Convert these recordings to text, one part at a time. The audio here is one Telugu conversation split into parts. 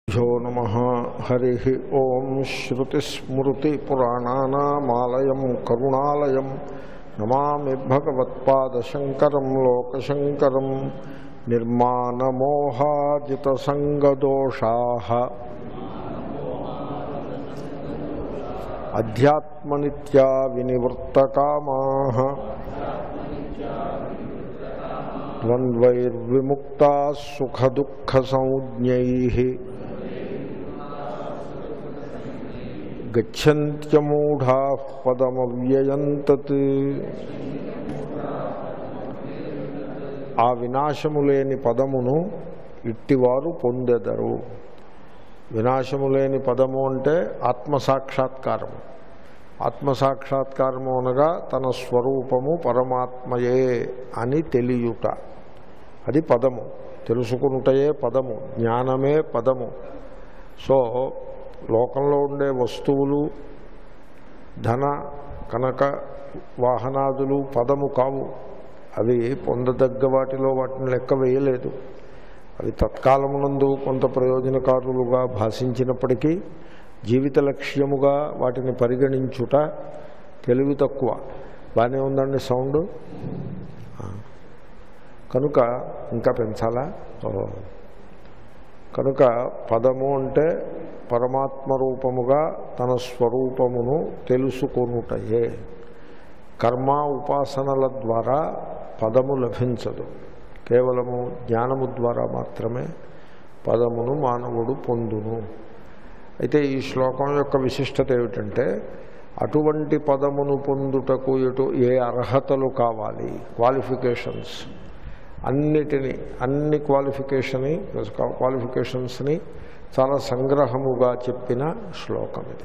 ో నమ హరి ఓం శ్రుతిస్మృతిపురాణానామాలయం కరుణాలయం నమామి భగవత్పాదశంకరం లోకశంకరం నిర్మాణమోహాజితసంగదోషా అధ్యాత్మనిత్యా వినివృత్తకామా ద్వంద్వైర్విముక్తా సుఖదుఃఖసంజ్ఞై గచ్చంత్యమూఢా పదమవ్యయం తత్ ఆ వినాశము లేని పదమును ఇట్టివారు పొందెదరు వినాశము లేని పదము అంటే ఆత్మసాక్షాత్కారము ఆత్మసాక్షాత్కారము అనగా తన స్వరూపము పరమాత్మయే అని తెలియుట అది పదము తెలుసుకునుటయే పదము జ్ఞానమే పదము సో లోకంలో ఉండే వస్తువులు ధన కనక వాహనాదులు పదము కావు అవి పొందదగ్గ వాటిలో వాటిని లెక్క వేయలేదు అవి తత్కాలమునందు కొంత ప్రయోజనకారులుగా భాషించినప్పటికీ జీవిత లక్ష్యముగా వాటిని పరిగణించుట తెలివి తక్కువ బాగానే ఉందండి సౌండ్ కనుక ఇంకా పెంచాలా ఓహో కనుక పదము అంటే పరమాత్మ రూపముగా తన స్వరూపమును తెలుసుకొనుటయే కర్మ ఉపాసనల ద్వారా పదము లభించదు కేవలము జ్ఞానము ద్వారా మాత్రమే పదమును మానవుడు పొందును అయితే ఈ శ్లోకం యొక్క విశిష్టత ఏమిటంటే అటువంటి పదమును పొందుటకు ఎటు ఏ అర్హతలు కావాలి క్వాలిఫికేషన్స్ అన్నిటినీ అన్ని క్వాలిఫికేషన్ క్వాలిఫికేషన్స్ని చాలా సంగ్రహముగా చెప్పిన శ్లోకం ఇది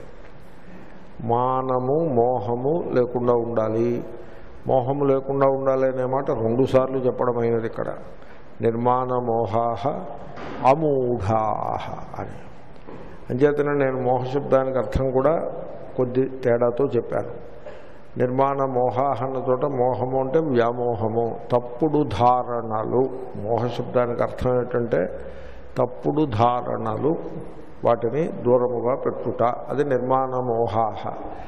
మానము మోహము లేకుండా ఉండాలి మోహము లేకుండా ఉండాలి అనే మాట రెండుసార్లు చెప్పడం అయినది ఇక్కడ నిర్మాణ మోహాహ అమూఢాహ అని అంచేతనే నేను మోహశబ్దానికి అర్థం కూడా కొద్ది తేడాతో చెప్పాను నిర్మాణ మోహాహ అన్న చోట మోహము అంటే వ్యామోహము తప్పుడు ధారణలు మోహశబ్దానికి అర్థం ఏంటంటే తప్పుడు ధారణలు వాటిని దూరముగా పెట్టుట అది నిర్మాణ మోహాహ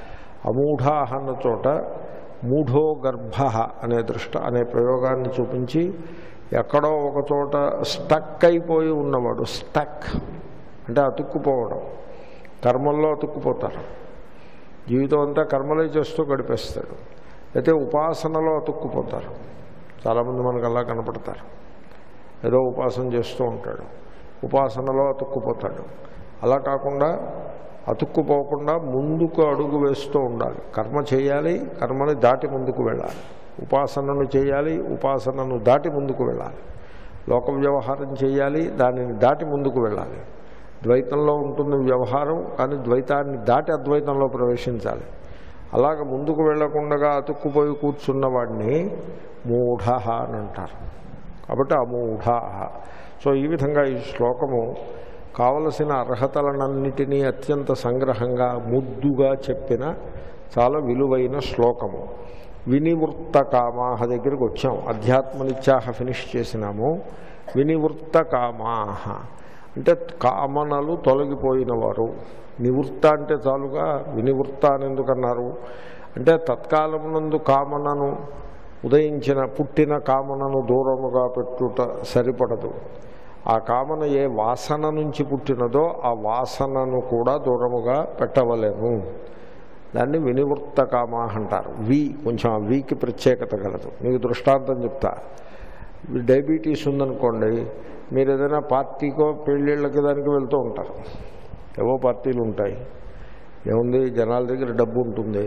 అమూఢాహ అన్న చోట మూఢో గర్భ అనే దృష్ట అనే ప్రయోగాన్ని చూపించి ఎక్కడో ఒక చోట స్టక్ అయిపోయి ఉన్నవాడు స్టక్ అంటే అతుక్కుపోవడం కర్మల్లో అతుక్కుపోతారు జీవితం అంతా కర్మలే చేస్తూ గడిపేస్తాడు అయితే ఉపాసనలో అతుక్కుపోతారు చాలామంది మనకు అలా కనపడతారు ఏదో ఉపాసన చేస్తూ ఉంటాడు ఉపాసనలో అతుక్కుపోతాడు అలా కాకుండా అతుక్కుపోకుండా ముందుకు అడుగు వేస్తూ ఉండాలి కర్మ చేయాలి కర్మని దాటి ముందుకు వెళ్ళాలి ఉపాసనను చేయాలి ఉపాసనను దాటి ముందుకు వెళ్ళాలి లోక వ్యవహారం చేయాలి దానిని దాటి ముందుకు వెళ్ళాలి ద్వైతంలో ఉంటుంది వ్యవహారం కానీ ద్వైతాన్ని దాటి అద్వైతంలో ప్రవేశించాలి అలాగ ముందుకు వెళ్లకుండా అతుక్కుపోయి కూర్చున్న వాడిని మూఢ అని అంటారు కాబట్టి అమూఢ సో ఈ విధంగా ఈ శ్లోకము కావలసిన అర్హతలనన్నిటినీ అత్యంత సంగ్రహంగా ముద్దుగా చెప్పిన చాలా విలువైన శ్లోకము వినివృత్త కామాహ దగ్గరికి వచ్చాం అధ్యాత్మనిత్యాహ ఫినిష్ చేసినాము వినివృత్త కామాహ అంటే కామనలు తొలగిపోయిన వారు నివృత్త అంటే చాలుగా వినివృత్త అని ఎందుకన్నారు అంటే తత్కాలమునందు కామనను ఉదయించిన పుట్టిన కామనను దూరముగా పెట్టుట సరిపడదు ఆ కామన ఏ వాసన నుంచి పుట్టినదో ఆ వాసనను కూడా దూరముగా పెట్టవలేను దాన్ని వినివృత్త కామ అంటారు వి కొంచెం ఆ వీకి ప్రత్యేకత కలదు మీకు దృష్టాంతం చెప్తా డయాబెటీస్ ఉందనుకోండి మీరు ఏదైనా పార్టీకో పెళ్ళిళ్ళకి దానికి వెళ్తూ ఉంటారు ఏవో పార్టీలు ఉంటాయి ఏముంది జనాల దగ్గర డబ్బు ఉంటుంది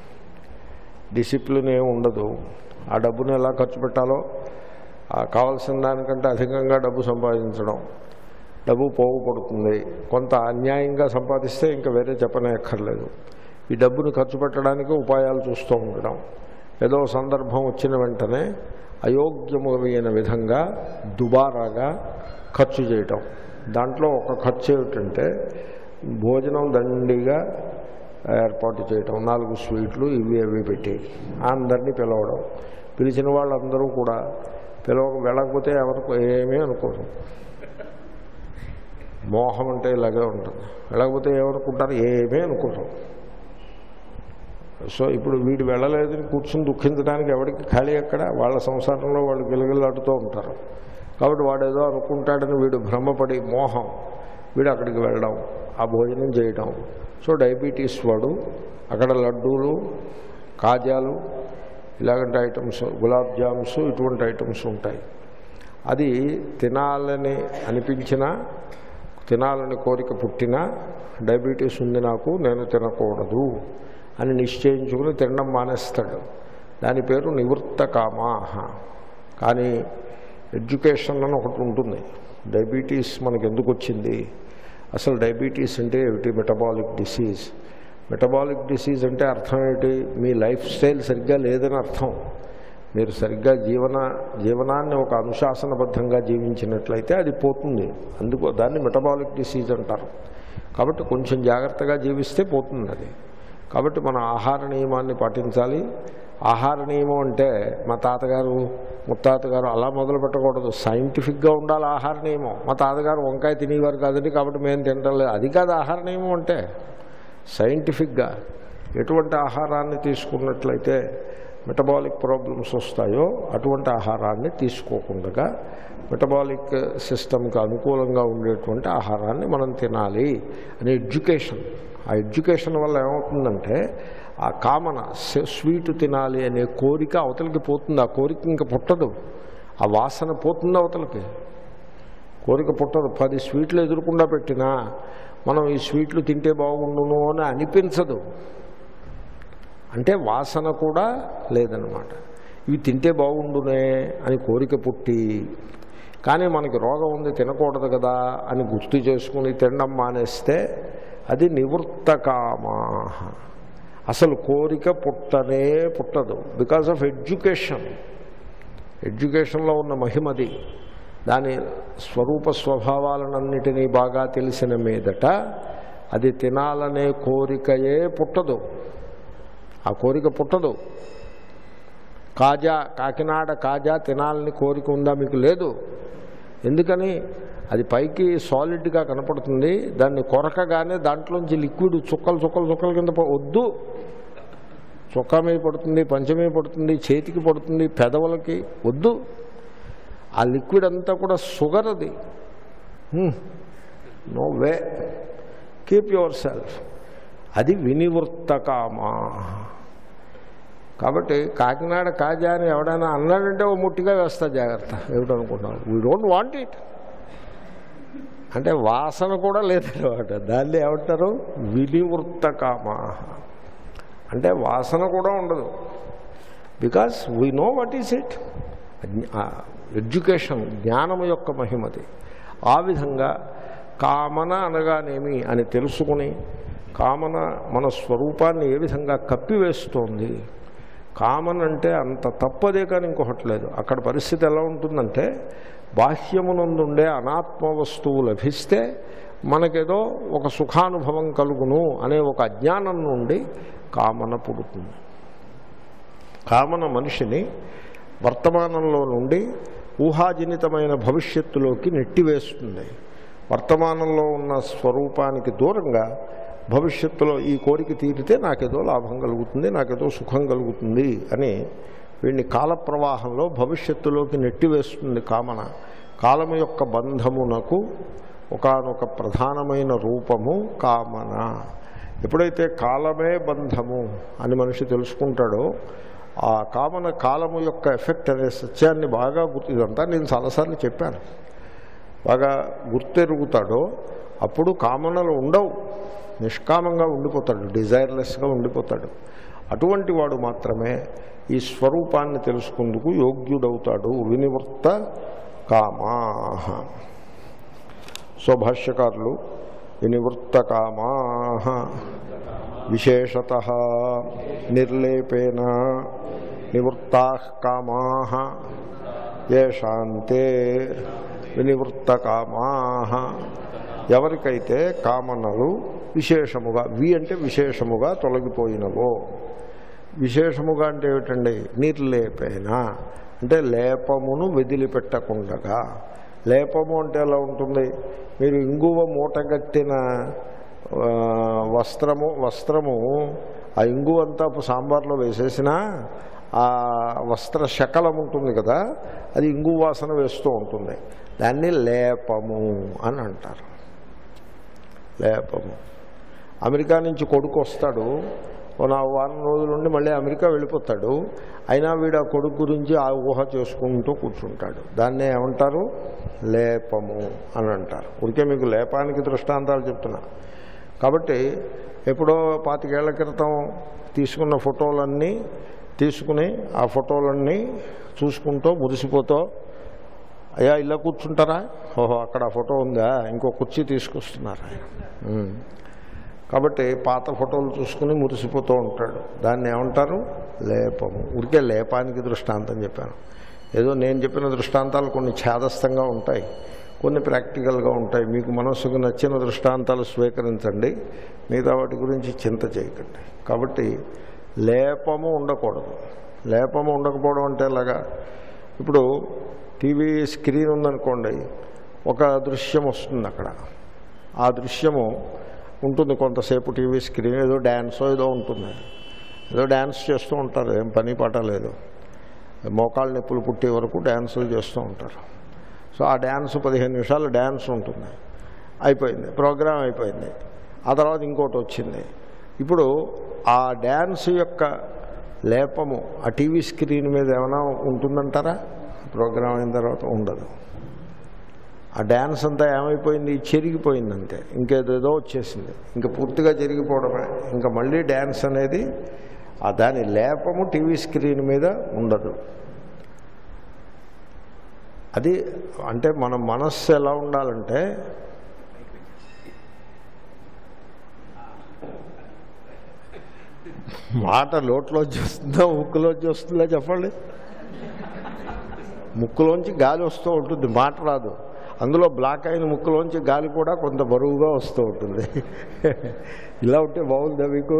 డిసిప్లిన్ ఏమి ఉండదు ఆ డబ్బును ఎలా ఖర్చు పెట్టాలో కావాల్సిన దానికంటే అధికంగా డబ్బు సంపాదించడం డబ్బు పోగుపడుతుంది కొంత అన్యాయంగా సంపాదిస్తే ఇంకా వేరే చెప్పనే అక్కర్లేదు ఈ డబ్బును ఖర్చు పెట్టడానికి ఉపాయాలు చూస్తూ ఉండడం ఏదో సందర్భం వచ్చిన వెంటనే అయోగ్యమైన విధంగా దుబారాగా ఖర్చు చేయటం దాంట్లో ఒక ఖర్చు ఏమిటంటే భోజనం దండిగా ఏర్పాటు చేయటం నాలుగు స్వీట్లు ఇవి అవి పెట్టి అందరినీ పిలవడం పిలిచిన వాళ్ళందరూ కూడా పిలవ వెళ్ళకపోతే ఎవరికి ఏమీ అనుకోరు మోహం అంటే ఇలాగే ఉంటుంది వెళ్ళకపోతే ఏమనుకుంటారు ఏమీ అనుకుంటారు సో ఇప్పుడు వీడు వెళ్ళలేదని కూర్చుని దుఃఖించడానికి ఎవరికి ఖాళీ ఎక్కడ వాళ్ళ సంసారంలో వాళ్ళు గిలగిలాడుతూ ఉంటారు కాబట్టి వాడు ఏదో అనుకుంటాడని వీడు భ్రమపడి మోహం వీడు అక్కడికి వెళ్ళడం ఆ భోజనం చేయడం సో డయాబెటీస్ వాడు అక్కడ లడ్డూలు కాజాలు ఇలాంటి ఐటమ్స్ గులాబ్ జామ్స్ ఇటువంటి ఐటమ్స్ ఉంటాయి అది తినాలని అనిపించినా తినాలని కోరిక పుట్టినా డయాబెటీస్ ఉంది నాకు నేను తినకూడదు అని నిశ్చయించుకుని తినడం మానేస్తాడు దాని పేరు నివృత్త కామాహ కానీ ఎడ్యుకేషన్ అని ఒకటి ఉంటుంది డయాబెటీస్ మనకు ఎందుకు వచ్చింది అసలు డయాబెటీస్ అంటే ఏమిటి మెటబాలిక్ డిసీజ్ మెటబాలిక్ డిసీజ్ అంటే అర్థం ఏంటి మీ లైఫ్ స్టైల్ సరిగ్గా లేదని అర్థం మీరు సరిగ్గా జీవన జీవనాన్ని ఒక అనుశాసనబద్ధంగా జీవించినట్లయితే అది పోతుంది అందుకో దాన్ని మెటబాలిక్ డిసీజ్ అంటారు కాబట్టి కొంచెం జాగ్రత్తగా జీవిస్తే పోతుంది అది కాబట్టి మన ఆహార నియమాన్ని పాటించాలి ఆహార నియమం అంటే మా తాతగారు ముత్తాతగారు అలా మొదలు పెట్టకూడదు సైంటిఫిక్గా ఉండాలి ఆహార నియమం మా తాతగారు వంకాయ తినేవారు కాదండి కాబట్టి మేము తినడం లేదు అది కాదు ఆహార నియమం అంటే సైంటిఫిక్గా ఎటువంటి ఆహారాన్ని తీసుకున్నట్లయితే మెటబాలిక్ ప్రాబ్లమ్స్ వస్తాయో అటువంటి ఆహారాన్ని తీసుకోకుండా మెటబాలిక్ సిస్టమ్కి అనుకూలంగా ఉండేటువంటి ఆహారాన్ని మనం తినాలి అనే ఎడ్యుకేషన్ ఆ ఎడ్యుకేషన్ వల్ల ఏమవుతుందంటే ఆ కామన స్వీట్ తినాలి అనే కోరిక అవతలికి పోతుంది ఆ కోరిక ఇంకా పుట్టదు ఆ వాసన పోతుంది అవతలికి కోరిక పుట్టదు పది స్వీట్లు ఎదురకుండా పెట్టినా మనం ఈ స్వీట్లు తింటే బాగుండును అని అనిపించదు అంటే వాసన కూడా లేదనమాట ఇవి తింటే బాగుండునే అని కోరిక పుట్టి కానీ మనకి రోగం ఉంది తినకూడదు కదా అని గుర్తు చేసుకుని తినడం మానేస్తే అది నివృత్తకామా అసలు కోరిక పుట్టనే పుట్టదు బికాజ్ ఆఫ్ ఎడ్యుకేషన్ ఎడ్యుకేషన్లో ఉన్న మహిమది దాని స్వరూప స్వభావాలన్నిటినీ బాగా తెలిసిన మీదట అది తినాలనే కోరికయే పుట్టదు ఆ కోరిక పుట్టదు కాజా కాకినాడ కాజా తినాలని కోరిక ఉందా మీకు లేదు ఎందుకని అది పైకి సాలిడ్గా కనపడుతుంది దాన్ని కొరకగానే దాంట్లోంచి లిక్విడ్ చుక్కలు చుక్కలు చుక్కల కింద పో- వద్దు చొక్కా మీద పడుతుంది పంచ మీద పడుతుంది చేతికి పడుతుంది పెదవులకి వద్దు ఆ లిక్విడ్ అంతా కూడా షుగర్ అది no way keep yourself అది వినివృత్తకామా కాబట్టి కాకినాడ కాజా అని ఎవడైనా అన్నాడంటే ఓ ముట్టిగా వేస్తా జాగ్రత్త ఏమిటనుకుంటున్నాను వీ డోంట్ వాంట్ ఇట్ అంటే వాసన కూడా లేదన్నమాట దాన్ని ఏమంటారు వినివృత్తకామా అంటే వాసన కూడా ఉండదు because we know what is it education జ్ఞానము యొక్క మహిమది ఆ విధంగా కామన అనగానేమి అని తెలుసుకుని కామన మన స్వరూపాన్ని ఏ విధంగా కప్పివేస్తోంది కామన్ అంటే అంత తప్పదే కానీ ఇంకొకటి లేదు అక్కడ పరిస్థితి ఎలా ఉంటుందంటే బాహ్యమునందుండే అనాత్మ వస్తువు లభిస్తే మనకేదో ఒక సుఖానుభవం కలుగును అనే ఒక అజ్ఞానం నుండి కామన పుడుతుంది కామన మనిషిని వర్తమానంలో నుండి ఊహాజనితమైన భవిష్యత్తులోకి నెట్టివేస్తుంది వర్తమానంలో ఉన్న స్వరూపానికి దూరంగా భవిష్యత్తులో ఈ కోరిక తీరితే నాకేదో లాభం కలుగుతుంది నాకేదో సుఖం కలుగుతుంది అని వీడిని కాల ప్రవాహంలో భవిష్యత్తులోకి నెట్టివేస్తుంది కామన కాలము యొక్క బంధమునకు ఒకానొక ప్రధానమైన రూపము కామన ఎప్పుడైతే కాలమే బంధము అని మనిషి తెలుసుకుంటాడో ఆ కామన కాలము యొక్క ఎఫెక్ట్ అనే సత్యాన్ని బాగా గుర్తు ఇదంతా నేను చాలాసార్లు చెప్పాను బాగా గుర్తెరుగుతాడో అప్పుడు కామనలు ఉండవు నిష్కామంగా ఉండిపోతాడు డిజైర్లెస్గా ఉండిపోతాడు అటువంటి వాడు మాత్రమే ఈ స్వరూపాన్ని తెలుసుకుందుకు యోగ్యుడవుతాడు వినివృత్త కామా సో భాష్యకారులు వినివృత్త కామా విశేషత నిర్లేపేన నివృత్తా కామా ఏషాంతే వినివృత్త కామా ఎవరికైతే కామనలు విశేషముగా వి అంటే విశేషముగా తొలగిపోయినవో విశేషముగా అంటే ఏమిటండి నిర్లేపేన అంటే లేపమును వదిలిపెట్టకుండగా లేపము అంటే ఎలా ఉంటుంది మీరు ఇంగువ మూటగట్టిన ఆ, వస్త్రము వస్త్రము ఆ ఇంగువ అంతా సాంబార్లో వేసేసినా ఆ వస్త్ర శకలం ఉంటుంది కదా అది ఇంగు వాసన వేస్తూ ఉంటుంది దాన్ని లేపము అని అంటారు లేపము అమెరికా నుంచి కొడుకు వస్తాడు ఓ నా వారం రోజుల నుండి మళ్ళీ అమెరికా వెళ్ళిపోతాడు అయినా వీడు ఆ కొడుకు గురించి ఆ ఊహ చేసుకుంటూ కూర్చుంటాడు దాన్నే ఏమంటారు లేపము అని అంటారు ఊరికే మీకు లేపానికి దృష్టాంతాలు చెప్తున్నా కాబట్టి ఎప్పుడో పాతికేళ్ల క్రితం తీసుకున్న ఫోటోలన్నీ తీసుకుని ఆ ఫోటోలన్నీ చూసుకుంటూ మురిసిపోతూ అయ్యా ఇలా కూర్చుంటారా ఓహో అక్కడ ఆ ఫోటో ఉందా ఇంకో కుర్చీ తీసుకొస్తున్నారు ఆయన ఉమ్. కాబట్టి పాత ఫోటోలు చూసుకుని మురిసిపోతూ ఉంటాడు దాన్ని ఏమంటారు లేపము ఉరికే లేపానికి దృష్టాంతం చెప్పాను ఏదో నేను చెప్పిన దృష్టాంతాలు కొన్ని ఛేదస్థంగా ఉంటాయి కొన్ని ప్రాక్టికల్గా ఉంటాయి మీకు మనస్సుకు నచ్చిన దృష్టాంతాలు స్వీకరించండి మిగతా వాటి గురించి చింత చేయకండి కాబట్టి లేపము ఉండకూడదు లేపము ఉండకపోవడం అంటే ఎలాగా ఇప్పుడు టీవీ స్క్రీన్ ఉందనుకోండి ఒక దృశ్యం వస్తుంది అక్కడ ఆ దృశ్యము ఉంటుంది కొంతసేపు టీవీ స్క్రీన్ ఏదో డ్యాన్సో ఏదో ఉంటుంది ఏదో డ్యాన్స్ చేస్తూ ఉంటారు ఏం పని పాట లేదు మోకాళ్ళ నొప్పులు పుట్టే వరకు డ్యాన్సులు చేస్తూ ఉంటారు సో ఆ డ్యాన్స్ పదిహేను నిమిషాలు డ్యాన్స్ ఉంటుంది అయిపోయింది ప్రోగ్రామ్ అయిపోయింది ఆ తర్వాత ఇంకోటి వచ్చింది ఇప్పుడు ఆ డ్యాన్స్ యొక్క లేపము ఆ టీవీ స్క్రీన్ మీద ఏమైనా ఉంటుందంటారా ప్రోగ్రామ్ అయిన తర్వాత ఉండదు ఆ డ్యాన్స్ అంతా ఏమైపోయింది చెరిగిపోయింది అంతే ఇంకేదేదో వచ్చేసింది ఇంకా పూర్తిగా చెరిగిపోవడమే ఇంకా మళ్ళీ డ్యాన్స్ అనేది ఆ దాని లేపము టీవీ స్క్రీన్ మీద ఉండదు అది అంటే మన మనస్సు ఎలా ఉండాలంటే మాట లోట్లోంచి వస్తుందా ముక్కులోంచి వస్తుందా చెప్పండి ముక్కులోంచి గాలి వస్తూ ఉంటుంది మాట రాదు అందులో బ్లాక్ అయిన ముక్కులోంచి గాలి కూడా కొంత బరువుగా వస్తూ ఉంటుంది ఇలా ఉంటే బాగుందా మీకు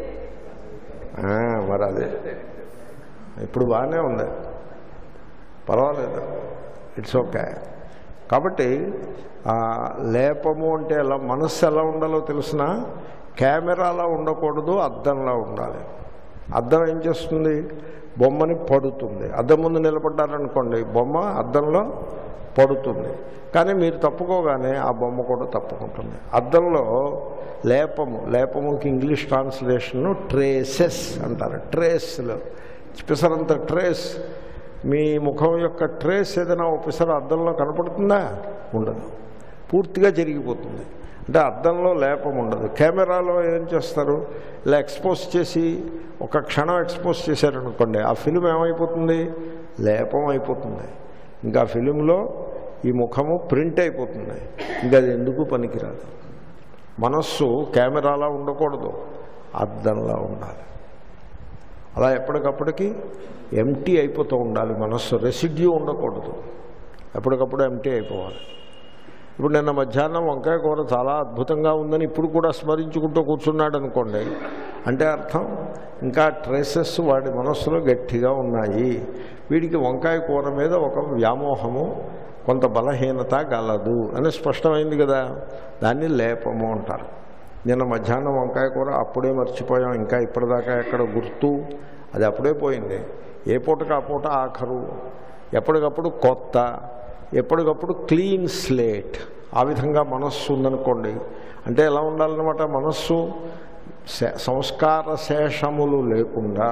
ఆ, మరి అదే ఇప్పుడు బాగానే ఉంది పర్వాలేదు ఇట్స్ ఓకే కాబట్టి ఆ, లేపము అంటే ఎలా మనస్సు ఎలా ఉండాలో తెలిసిన కెమెరాలా ఉండకూడదు అద్దంలా ఉండాలి అద్దం ఏం చేస్తుంది బొమ్మని పడుతుంది అద్దం ముందు నిలబడ్డారనుకోండి బొమ్మ అద్దంలో పడుతుంది కానీ మీరు తప్పుకోగానే ఆ బొమ్మ కూడా తప్పుకుంటుంది అద్దంలో లేపము లేపముకి ఇంగ్లీష్ ట్రాన్స్లేషన్ ట్రేసెస్ అంటారు ట్రేస్లు పిసరంత ట్రేస్ మీ ముఖం యొక్క ట్రేస్ ఏదైనా ఒక పిసర అద్దంలో కనపడుతుందా ఉండదు పూర్తిగా జరిగిపోతుంది అంటే అద్దంలో లేపం ఉండదు కెమెరాలో ఏం చేస్తారు ఇలా ఎక్స్పోజ్ చేసి ఒక క్షణం ఎక్స్పోజ్ చేశారనుకోండి ఆ ఫిలిం ఏమైపోతుంది లేపం అయిపోతుంది ఇంకా ఆ ఫిలింలో ఈ ముఖము ప్రింట్ అయిపోతుంది ఇంకా అది ఎందుకు పనికిరాదు మనస్సు కెమెరాలా ఉండకూడదు అద్దంలా ఉండాలి అలా ఎప్పటికప్పటికి ఎంటీ అయిపోతూ ఉండాలి మనస్సు రెసిడ్యూ ఉండకూడదు ఎప్పటికప్పుడు ఎంటీ అయిపోవాలి ఇప్పుడు నిన్న మధ్యాహ్నం వంకాయ కూర చాలా అద్భుతంగా ఉందని ఇప్పుడు కూడా స్మరించుకుంటూ కూర్చున్నాడు అనుకోండి అంటే అర్థం ఇంకా ట్రేసెస్ వాడి మనస్సులో గట్టిగా ఉన్నాయి వీడికి వంకాయ కూర మీద ఒక వ్యామోహము కొంత బలహీనత గలదు అని స్పష్టమైంది కదా దాన్ని లేపము అంటారు నిన్న మధ్యాహ్నం వంకాయ కూర అప్పుడే మర్చిపోయాం ఇంకా ఇప్పటిదాకా ఎక్కడ గుర్తు అది అప్పుడే పోయింది ఏ పూటకు ఆ పూట ఆఖరు ఎప్పటికప్పుడు కొత్త ఎప్పటికప్పుడు క్లీన్ స్లేట్ ఆ విధంగా మనస్సు ఉందనుకోండి అంటే ఎలా ఉండాలన్నమాట మనస్సు శే- సంస్కార శేషములు లేకుండా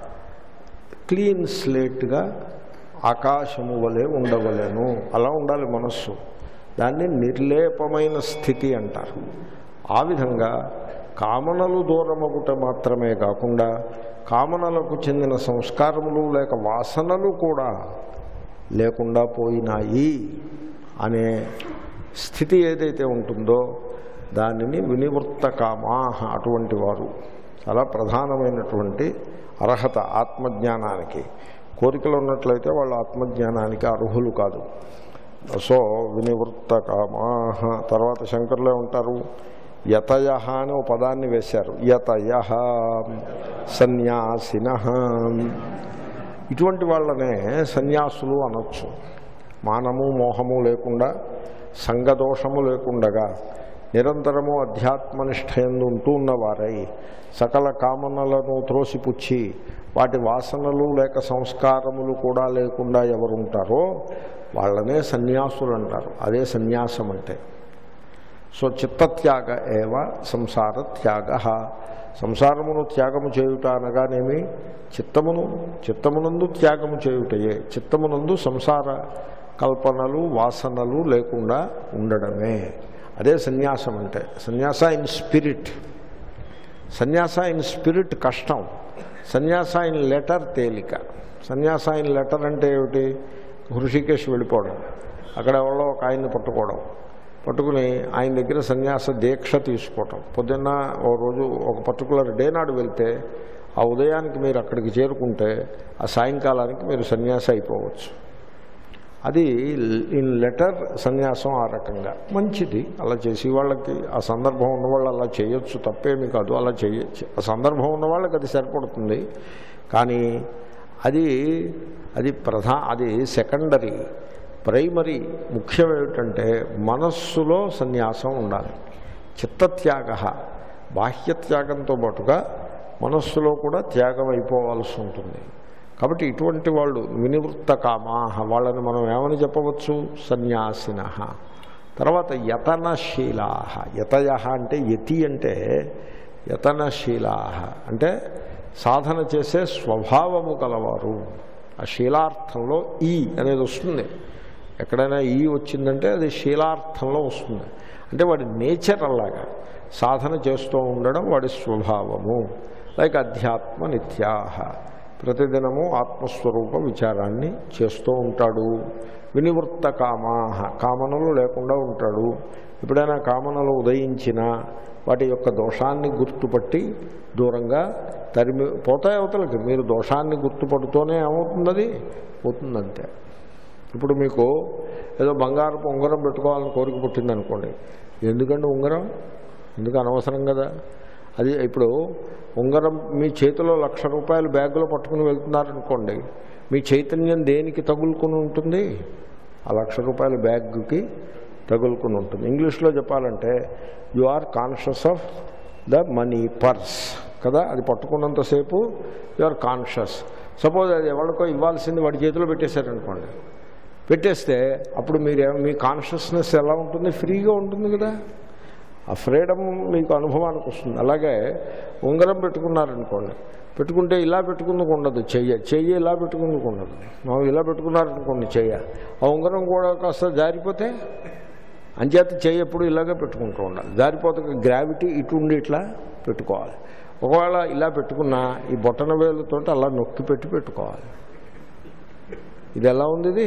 క్లీన్ స్లేట్గా ఆకాశము వలె ఉండవలేను అలా ఉండాలి మనస్సు దాన్ని నిర్లేపమైన స్థితి అంటారు ఆ విధంగా కామనలు దూరమగుట మాత్రమే కాకుండా కామనలకు చెందిన సంస్కారములు లేక వాసనలు కూడా లేకుండా పోయినాయి అనే స్థితి ఏదైతే ఉంటుందో దానిని వినివృత్త కామాహ అటువంటి వారు చాలా ప్రధానమైనటువంటి అర్హత ఆత్మజ్ఞానానికి కోరికలు ఉన్నట్లయితే వాళ్ళు ఆత్మజ్ఞానానికి అర్హులు కాదు సో వినివృత్త కామాహ తర్వాత శంకర్లే ఉంటారు యతయ అని ఒక పదాన్ని వేశారు యతయ సన్యాసిన ఇటువంటి వాళ్ళనే సన్యాసులు అనొచ్చు మానము మోహము లేకుండా సంగదోషము లేకుండగా నిరంతరము అధ్యాత్మనిష్టయందు ఉంటూ ఉన్నవారై సకల కామనలను త్రోసిపుచ్చి వాటి వాసనలు లేక సంస్కారములు కూడా లేకుండా ఎవరుంటారో వాళ్ళనే సన్యాసులు అంటారు అదే సన్యాసం అంటే సో చిత్తత్యాగ ఏవ సంసార త్యాగ సంసారమును త్యాగము చేయుట అనగానేమి చిత్తమును చిత్తమునందు త్యాగము చేయుటయే చిత్తమునందు సంసార కల్పనలు వాసనలు లేకుండా ఉండడమే అదే సన్యాసం అంటే సన్యాస ఇన్ స్పిరిట్ సన్యాస ఇన్ స్పిరిట్ కష్టం సన్యాస ఇన్ లెటర్ తేలిక సన్యాస ఇన్ లెటర్ అంటే ఏమిటి హృషికేశ్ వెళ్ళిపోవడం అక్కడ ఎవరో ఒక ఆయన్ని పట్టుకోవడం పట్టుకుని ఆయన దగ్గర సన్యాస దీక్ష తీసుకోవటం పొద్దున్న ఓ రోజు ఒక పర్టికులర్ డే నాడు వెళ్తే ఆ ఉదయానికి మీరు అక్కడికి చేరుకుంటే ఆ సాయంకాలానికి మీరు సన్యాస అయిపోవచ్చు అది ఇన్ లెటర్ సన్యాసం ఆ రకంగా మంచిది అలా చేసి వాళ్ళకి ఆ సందర్భం ఉన్నవాళ్ళు అలా చేయొచ్చు తప్పేమీ కాదు అలా చేయొచ్చు ఆ సందర్భం ఉన్న వాళ్ళకి అది సరిపడుతుంది కానీ అది అది ప్రధా అది సెకండరీ ప్రైమరీ ముఖ్యం ఏమిటంటే మనస్సులో సన్యాసం ఉండాలి చిత్తత్యాగ బాహ్యత్యాగంతో పాటుగా మనస్సులో కూడా త్యాగం అయిపోవాల్సి ఉంటుంది కాబట్టి ఇటువంటి వాళ్ళు వినివృత్త కామాహ వాళ్ళని మనం ఏమని చెప్పవచ్చు సన్యాసిన తర్వాత యతనశీలా యతయ అంటే యతి అంటే యతనశీలా అంటే సాధన చేసే స్వభావము గలవారు ఆ శీలార్థంలో ఈ అనేది వస్తుంది ఎక్కడైనా ఈ వచ్చిందంటే అది శీలార్థంలో వస్తుంది అంటే వాడి నేచర్ అలాగా సాధన చేస్తూ ఉండడం వాడి స్వభావము లైక్ అధ్యాత్మ నిత్యాహ ప్రతిదినము ఆత్మస్వరూప విచారాన్ని చేస్తూ ఉంటాడు వినివృత్త కామాహ కామనలు లేకుండా ఉంటాడు ఎప్పుడైనా కామనలు ఉదయించినా వాటి యొక్క దోషాన్ని గుర్తుపట్టి దూరంగా తరిమి పోతాయి అవతలకి మీరు దోషాన్ని గుర్తుపడుతూనే ఏమవుతుంది అది పోతుందంతే ఇప్పుడు మీకు ఏదో బంగారపు ఉంగరం పెట్టుకోవాలని కోరిక పుట్టింది అనుకోండి ఎందుకండి ఉంగరం ఎందుకు అనవసరం కదా అది ఇప్పుడు ఉంగరం మీ చేతిలో లక్ష రూపాయలు బ్యాగులో పట్టుకుని వెళ్తున్నారనుకోండి మీ చైతన్యం దేనికి తగులుకుని ఉంటుంది ఆ లక్ష రూపాయల బ్యాగ్కి తగులుకుని ఉంటుంది ఇంగ్లీష్లో చెప్పాలంటే you are conscious of the money purse కదా అది పట్టుకున్నంతసేపు యు ఆర్ కాన్షియస్ సపోజ్ అది ఎవరికో ఇవ్వాల్సింది వాడి చేతిలో పెట్టేశారనుకోండి పెట్టేస్తే అప్పుడు మీరు మీ కాన్షియస్నెస్ ఎలా ఉంటుంది ఫ్రీగా ఉంటుంది కదా ఆ ఫ్రీడమ్ మీకు అనుభవానికి వస్తుంది అలాగే ఉంగరం పెట్టుకున్నారనుకోండి పెట్టుకుంటే ఇలా పెట్టుకుందుకు ఉండదు చెయ్య చెయ్యి ఇలా పెట్టుకుందుకు ఉండదు మనం ఇలా పెట్టుకున్నారనుకోండి చెయ్య ఆ ఉంగరం కూడా కాస్త జారిపోతే అంచేత చెయ్యి ఎప్పుడు ఇలాగే పెట్టుకుంటూ ఉండాలి జారిపోతే గ్రావిటీ ఇటు ఉండి ఇట్లా పెట్టుకోవాలి ఒకవేళ ఇలా పెట్టుకున్నా ఈ బొట్టన వేలుతో అలా నొక్కి పెట్టి పెట్టుకోవాలి ఇది ఎలా ఉంది ఇది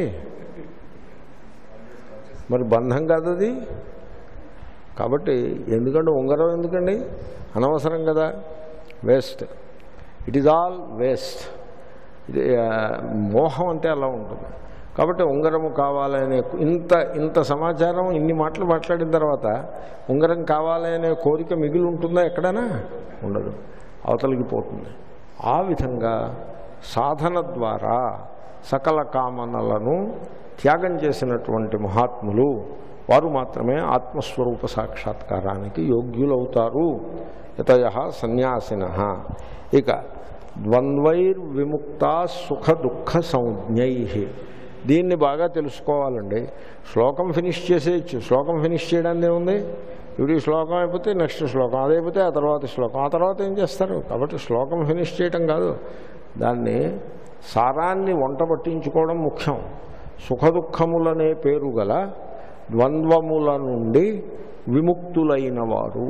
మరి బంధం కాదు అది కాబట్టి ఎందుకంటే ఉంగరం ఎందుకండి అనవసరం కదా waste it is all waste ఇది ఆ, మోహం అంటే అలా ఉంటుంది కాబట్టి ఉంగరము కావాలనే ఇంత ఇంత సమాచారం ఇన్ని మాటలు మాట్లాడిన తర్వాత ఉంగరం కావాలి అనే కోరిక మిగిలి ఉంటుందా ఎక్కడైనా ఉండదు అవతలికి పోతుంది ఆ విధంగా సాధన ద్వారా సకల కామనలను త్యాగం చేసినటువంటి మహాత్ములు వారు మాత్రమే ఆత్మస్వరూప సాక్షాత్కారానికి యోగ్యులవుతారు యతయ సన్యాసిన ఇక ద్వంద్వైర్విముక్త సుఖ దుఃఖ సంజ్ఞై దీన్ని బాగా తెలుసుకోవాలండి శ్లోకం ఫినిష్ చేసేయచ్చు శ్లోకం ఫినిష్ చేయడానికి ఏముంది ఇప్పుడు ఈ శ్లోకం అయిపోతే నెక్స్ట్ శ్లోకం అదైపోతే ఆ తర్వాత శ్లోకం ఆ తర్వాత ఏం చేస్తారు కాబట్టి శ్లోకం ఫినిష్ చేయటం కాదు దాన్ని సారాన్ని వంట పట్టించుకోవడం ముఖ్యం సుఖదుఖములనే పేరు గల ద్వంద్వముల నుండి విముక్తులైన వారు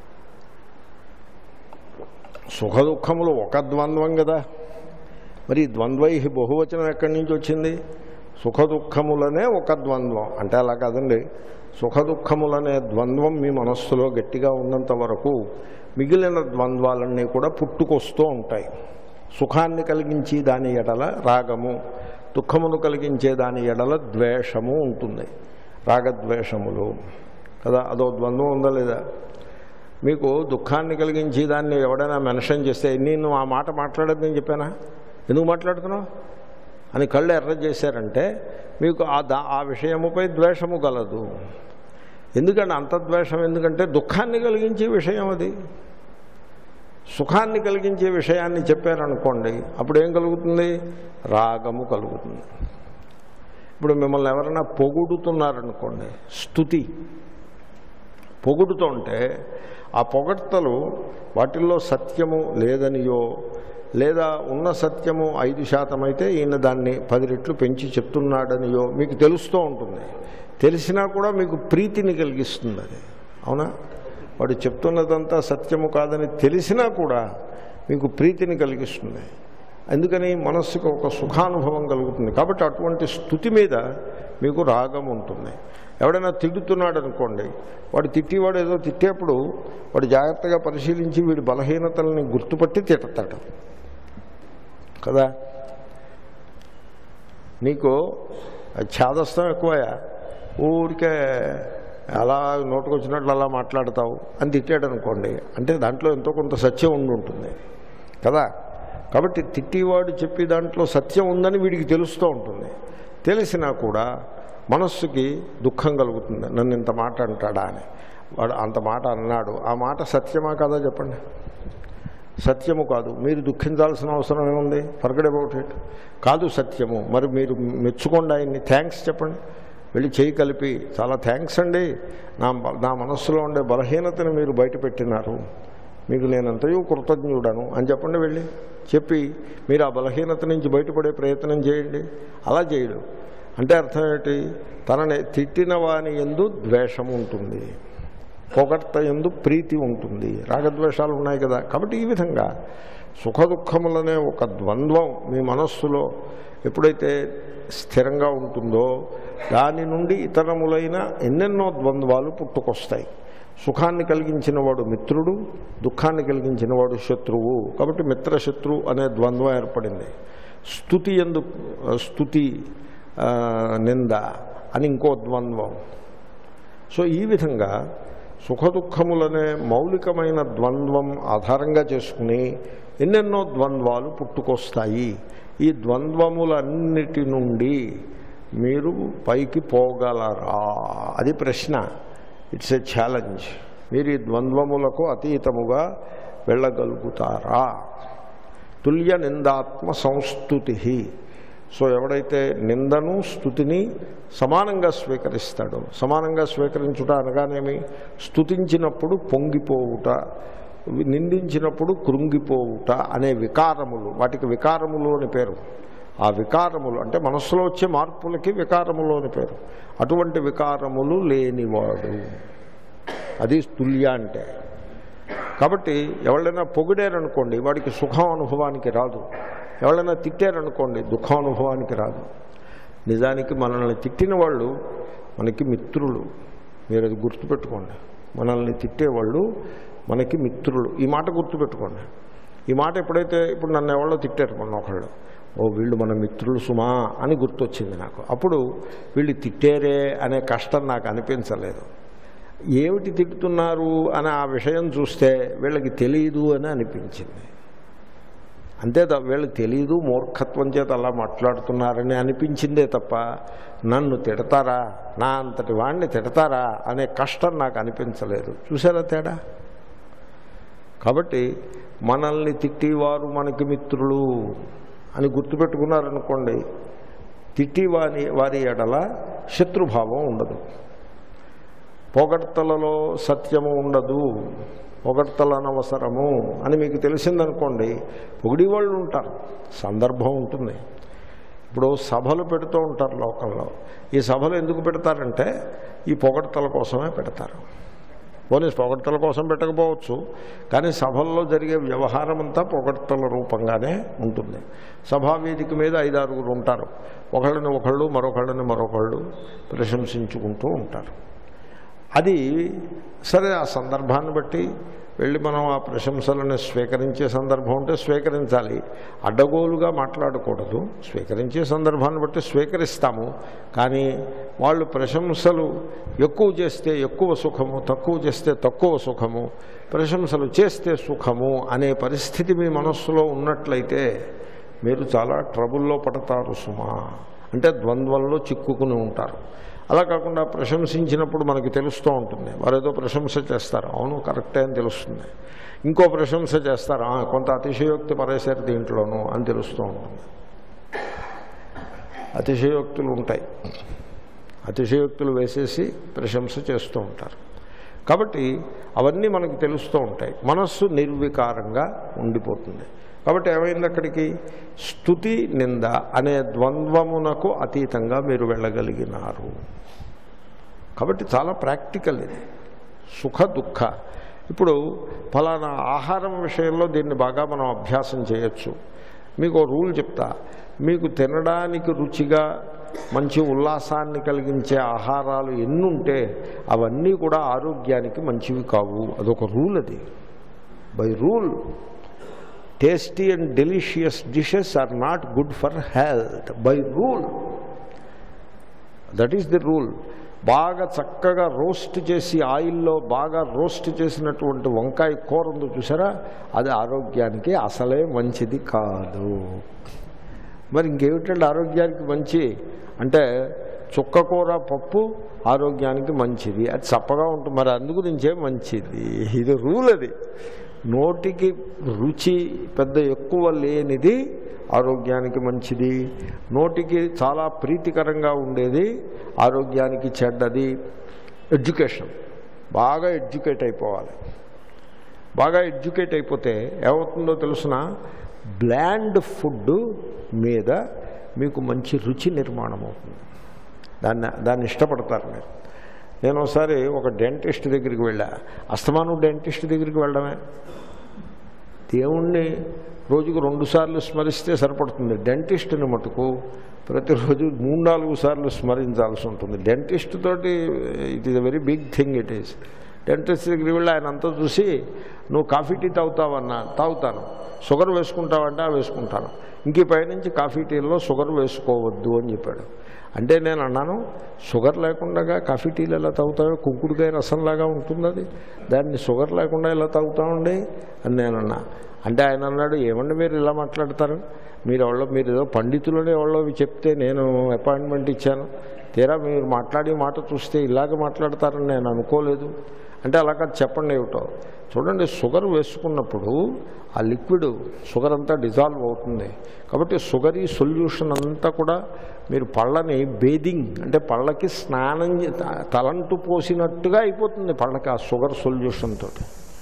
సుఖదుఖములు ఒక ద్వంద్వం కదా మరి ఈ ద్వంద్వై బహువచనం ఎక్కడి నుంచి వచ్చింది సుఖదుఖములనే ఒక ద్వంద్వం అంటే అలా కాదండి సుఖదుఖములనే ద్వంద్వం మీ మనస్సులో గట్టిగా ఉన్నంత వరకు మిగిలిన ద్వంద్వాలన్నీ కూడా పుట్టుకొస్తూ ఉంటాయి సుఖాన్ని కలిగించి దాని ఎడల రాగము దుఃఖమును కలిగించే దాని ఎడల ద్వేషము ఉంటుంది రాగద్వేషములు కదా అదో ద్వంద్వం ఉందా లేదా మీకు దుఃఖాన్ని కలిగించి దాన్ని ఎవడైనా మెన్షన్ చేస్తే నేను ఆ మాట మాట్లాడేది నేను చెప్పానా ఎందుకు మాట్లాడుతున్నావు అని కళ్ళు ఎర్ర చేశారంటే మీకు ఆ దా ఆ విషయముపై ద్వేషము గలదు ఎందుకంటే అంత ద్వేషం ఎందుకంటే దుఃఖాన్ని కలిగించే విషయం అది సుఖాన్ని కలిగించే విషయాన్ని చెప్పారనుకోండి అప్పుడు ఏం కలుగుతుంది రాగము కలుగుతుంది ఇప్పుడు మిమ్మల్ని ఎవరైనా పొగుడుతున్నారనుకోండి స్థుతి పొగుడుతుంటే ఆ పొగడ్తలు వాటిల్లో సత్యము లేదనియో లేదా ఉన్న సత్యము ఐదు శాతం అయితే ఈయన దాన్ని పది రెట్లు పెంచి చెప్తున్నాడనియో మీకు తెలుస్తూ ఉంటుంది తెలిసినా కూడా మీకు ప్రీతిని కలిగిస్తుంది అది అవునా వాడు చెప్తున్నదంతా సత్యము కాదని తెలిసినా కూడా మీకు ప్రీతిని కలిగిస్తుంది అందుకని మనస్సుకు ఒక సుఖానుభవం కలుగుతుంది కాబట్టి అటువంటి స్థుతి మీద మీకు రాగం ఉంటుంది ఎవడైనా తిడుతున్నాడు అనుకోండి వాడు తిట్టేవాడు ఏదో తిట్టేప్పుడు వాడు జాగ్రత్తగా పరిశీలించి వీడి బలహీనతల్ని గుర్తుపట్టి తిడతాడు కదా నీకు ఛాదస్థం ఎక్కువయా ఊరికే అలా నోటుకొచ్చినట్లు అలా మాట్లాడతావు అని తిట్టాడు అనుకోండి అంటే దాంట్లో ఎంతో కొంత సత్యం ఉండి ఉంటుంది కదా కాబట్టి తిట్టివాడు చెప్పి దాంట్లో సత్యం ఉందని వీడికి తెలుస్తూ ఉంటుంది తెలిసినా కూడా మనస్సుకి దుఃఖం కలుగుతుంది నన్ను ఇంత మాట అంటాడా అని వాడు అంత మాట అన్నాడు ఆ మాట సత్యమా కదా చెప్పండి సత్యము కాదు మీరు దుఃఖించాల్సిన అవసరం ఏముంది ఫర్గడ్ అబౌట్ ఇట్ కాదు సత్యము మరి మీరు మెచ్చుకోండి ఆయన్ని థ్యాంక్స్ చెప్పండి వెళ్ళి చేయి కలిపి చాలా థ్యాంక్స్ అండి నా నా మనస్సులో ఉండే బలహీనతను మీరు బయటపెట్టినారు మీకు నేనంతయో కృతజ్ఞుడను అని చెప్పండి వెళ్ళి చెప్పి మీరు ఆ బలహీనత నుంచి బయటపడే ప్రయత్నం చేయండి అలా చేయడు అంటే అర్థం ఏంటి తనని తిట్టిన వాని ఎందు ద్వేషం ఉంటుంది పొగడ్త ఎందు ప్రీతి ఉంటుంది రాగద్వేషాలు ఉన్నాయి కదా కాబట్టి ఈ విధంగా సుఖ దుఃఖములనే ఒక ద్వంద్వం మీ మనస్సులో ఎప్పుడైతే స్థిరంగా ఉంటుందో దాని నుండి ఇతరములైన ఎన్నెన్నో ద్వంద్వాలు పుట్టుకొస్తాయి సుఖాన్ని కలిగించిన వాడు మిత్రుడు దుఃఖాన్ని కలిగించిన వాడు శత్రువు కాబట్టి మిత్రశత్రు అనే ద్వంద్వం ఏర్పడింది స్థుతి ఎందు స్థుతి ఆ, నింద అని ఇంకో ద్వంద్వం సో ఈ విధంగా సుఖదుఖములనే మౌలికమైన ద్వంద్వం ఆధారంగా చేసుకుని ఎన్నెన్నో ద్వంద్వాలు పుట్టుకొస్తాయి ఈ ద్వంద్వములన్నిటి నుండి మీరు పైకి పోగలరా అది ప్రశ్న ఇట్స్ ఎ ఛాలెంజ్ మీరు ఈ ద్వంద్వములకు అతీతముగా వెళ్ళగలుగుతారా తుల్య నిందాత్మ సంస్థుతి సో ఎవడైతే నిందను స్థుతిని సమానంగా స్వీకరిస్తాడో సమానంగా స్వీకరించుట అనగానేమి స్థుతించినప్పుడు పొంగిపోవుట నిందించినప్పుడు కృంగిపోవుట అనే వికారములు వాటికి వికారములు అని పేరు ఆ వికారములు అంటే మనస్సులో వచ్చే మార్పులకి వికారములు అని పేరు అటువంటి వికారములు లేనివాడు అది తుల్య అంటే కాబట్టి ఎవరైనా పొగిడారనుకోండి వాడికి సుఖం అనుభవానికి రాదు ఎవరైనా తిట్టారనుకోండి దుఃఖం అనుభవానికి రాదు నిజానికి మనల్ని తిట్టిన వాళ్ళు మనకి మిత్రులు మీరు అది గుర్తుపెట్టుకోండి మనల్ని తిట్టేవాళ్ళు మనకి మిత్రులు ఈ మాట గుర్తుపెట్టుకోండి ఈ మాట ఎప్పుడైతే ఇప్పుడు నన్ను ఎవరో తిట్టారు మొన్న ఒకళ్ళు ఓ వీళ్ళు మన మిత్రులు సుమా అని గుర్తొచ్చింది నాకు అప్పుడు వీళ్ళు తిట్టారే అనే కష్టం నాకు అనిపించలేదు ఏమిటి తిట్టుతున్నారు అని ఆ విషయం చూస్తే వీళ్ళకి తెలియదు అని అనిపించింది అంతే త- వీళ్ళకి తెలియదు మూర్ఖత్వం చేత అలా మాట్లాడుతున్నారని అనిపించిందే తప్ప నన్ను తిడతారా నా అంతటి వాడిని తిడతారా అనే కష్టం నాకు అనిపించలేదు చూసారా తేడా కాబట్టి మనల్ని తిట్టివారు మనకి మిత్రులు అని గుర్తుపెట్టుకున్నారనుకోండి తిట్టి వారి వారి ఎడల శత్రుభావం ఉండదు పొగడ్తలలో సత్యము ఉండదు పొగడ్తల అనవసరము అని మీకు తెలిసిందనుకోండి పొగిడి వాళ్ళు ఉంటారు సందర్భం ఉంటుంది ఇప్పుడు సభలు పెడుతూ ఉంటారు లోకంలో ఈ సభలు ఎందుకు పెడతారంటే ఈ పొగడ్తల కోసమే పెడతారు పోనీ పొగడ్తల కోసం పెట్టకపోవచ్చు కానీ సభల్లో జరిగే వ్యవహారం అంతా పొగడ్తల రూపంగానే ఉంటుంది సభావేదిక మీద ఐదారుగురు ఉంటారు ఒకళ్ళని ఒకళ్ళు మరొకళ్ళని మరొకళ్ళు ప్రశంసించుకుంటూ ఉంటారు అది సరే ఆ సందర్భాన్ని బట్టి వెళ్ళి మనం ఆ ప్రశంసలను స్వీకరించే సందర్భం ఉంటే స్వీకరించాలి అడ్డగోలుగా మాట్లాడకూడదు స్వీకరించే సందర్భాన్ని బట్టి స్వీకరిస్తాము కానీ వాళ్ళు ప్రశంసలు ఎక్కువ చేస్తే ఎక్కువ సుఖము తక్కువ చేస్తే తక్కువ సుఖము ప్రశంసలు చేస్తే సుఖము అనే పరిస్థితి మీ మనస్సులో ఉన్నట్లయితే మీరు చాలా ట్రబుల్లో పడతారు సుమా అంటే ద్వంద్వంలో చిక్కుకుని ఉంటారు అలా కాకుండా ప్రశంసించినప్పుడు మనకి తెలుస్తూ ఉంటుంది వారు ఏదో ప్రశంస చేస్తారు అవును కరెక్టే అని తెలుస్తుంది ఇంకో ప్రశంస చేస్తారు "ఆ, కొంత అతిశయోక్తి పరేశారు దీంట్లోనూ అని తెలుస్తూ ఉంటుంది అతిశయోక్తులు ఉంటాయి అతిశయోక్తులు వేసేసి ప్రశంస చేస్తూ ఉంటారు కాబట్టి అవన్నీ మనకు తెలుస్తూ ఉంటాయి మనస్సు నిర్వికారంగా ఉండిపోతుంది కాబట్టి ఏమైంది అక్కడికి స్థుతి నింద అనే ద్వంద్వమునకు అతీతంగా మీరు వెళ్ళగలిగినారు కాబట్టి చాలా ప్రాక్టికల్ ఇది సుఖ దుఃఖ ఇప్పుడు ఫలానా ఆహారం విషయంలో దీన్ని బాగా మనం అభ్యాసం చేయొచ్చు మీకు ఓ రూల్ చెప్తా మీకు తినడానికి రుచిగా మంచి ఉల్లాసాన్ని కలిగించే ఆహారాలు ఎన్నుంటే అవన్నీ కూడా ఆరోగ్యానికి మంచివి కావు అదొక రూల్ అది by rule tasty and delicious dishes are not good for health by rule that is the rule బాగా చక్కగా రోస్ట్ చేసి ఆయిల్లో బాగా రోస్ట్ చేసినటువంటి వంకాయ కూర ఉందో చూసారా అది ఆరోగ్యానికి అసలే మంచిది కాదు మరి ఇంకేమిటండి ఆరోగ్యానికి మంచి అంటే చుక్క కూర పప్పు ఆరోగ్యానికి మంచిది అది చప్పగా ఉంటుంది మరి అందు గురించే మంచిది ఇది రూల్ అది నోటికి రుచి పెద్ద ఎక్కువ లేనిది ఆరోగ్యానికి మంచిది నోటికి చాలా ప్రీతికరంగా ఉండేది ఆరోగ్యానికి చెడ్డది ఎడ్యుకేషన్ బాగా ఎడ్యుకేట్ అయిపోవాలి బాగా ఎడ్యుకేట్ అయిపోతే ఏమవుతుందో తెలుసిన బ్లాండ్ ఫుడ్ మీద మీకు మంచి రుచి నిర్మాణం అవుతుంది దాన్ని దాన్ని ఇష్టపడతారు మీరు నేను ఒకసారి ఒక డెంటిస్ట్ దగ్గరికి వెళ్ళా అస్తమానం డెంటిస్ట్ దగ్గరికి వెళ్ళడమే దేవుణ్ణి రోజుకు రెండు సార్లు స్మరిస్తే సరిపడుతుంది డెంటిస్ట్ని మటుకు ప్రతిరోజు మూడు నాలుగు సార్లు స్మరించాల్సి ఉంటుంది డెంటిస్ట్ తోటి it is a very big thing it is dentist దగ్గరికి వెళ్ళి ఆయన అంతా చూసి నువ్వు కాఫీ టీ తాగుతావన్నా తాగుతాను షుగర్ వేసుకుంటావంటే "ఆ, వేసుకుంటాను ఇంక ఈ పైనుంచి కాఫీ టీలో షుగర్ వేసుకోవద్దు అని చెప్పాడు అంటే నేను అన్నాను షుగర్ లేకుండా కాఫీ టీలు ఎలా తాగుతావు కుంకుడుకాయ రసంలాగా ఉంటుంది అది దాన్ని షుగర్ లేకుండా ఎలా తాగుతామండి అని నేను అన్నా అంటే ఆయన అన్నాడు ఏమండి మీరు ఇలా మాట్లాడతారు మీరు ఎవరో మీరు ఏదో పండితులని ఎవరో చెప్తే నేను అపాయింట్మెంట్ ఇచ్చాను తీరా మీరు మాట్లాడి మాట చూస్తే ఇలాగ మాట్లాడతారని నేను అనుకోలేదు అంటే అలా కాదు చెప్పండి ఏమిటో చూడండి షుగర్ వేసుకున్నప్పుడు ఆ లిక్విడ్ షుగర్ అంతా డిజాల్వ్ అవుతుంది కాబట్టి షుగరీ సొల్యూషన్ అంతా కూడా మీరు పళ్ళని బేదింగ్ అంటే పళ్ళకి స్నానం చే- తలంటు పోసినట్టుగా అయిపోతుంది పళ్ళకి ఆ షుగర్ సొల్యూషన్ తోటి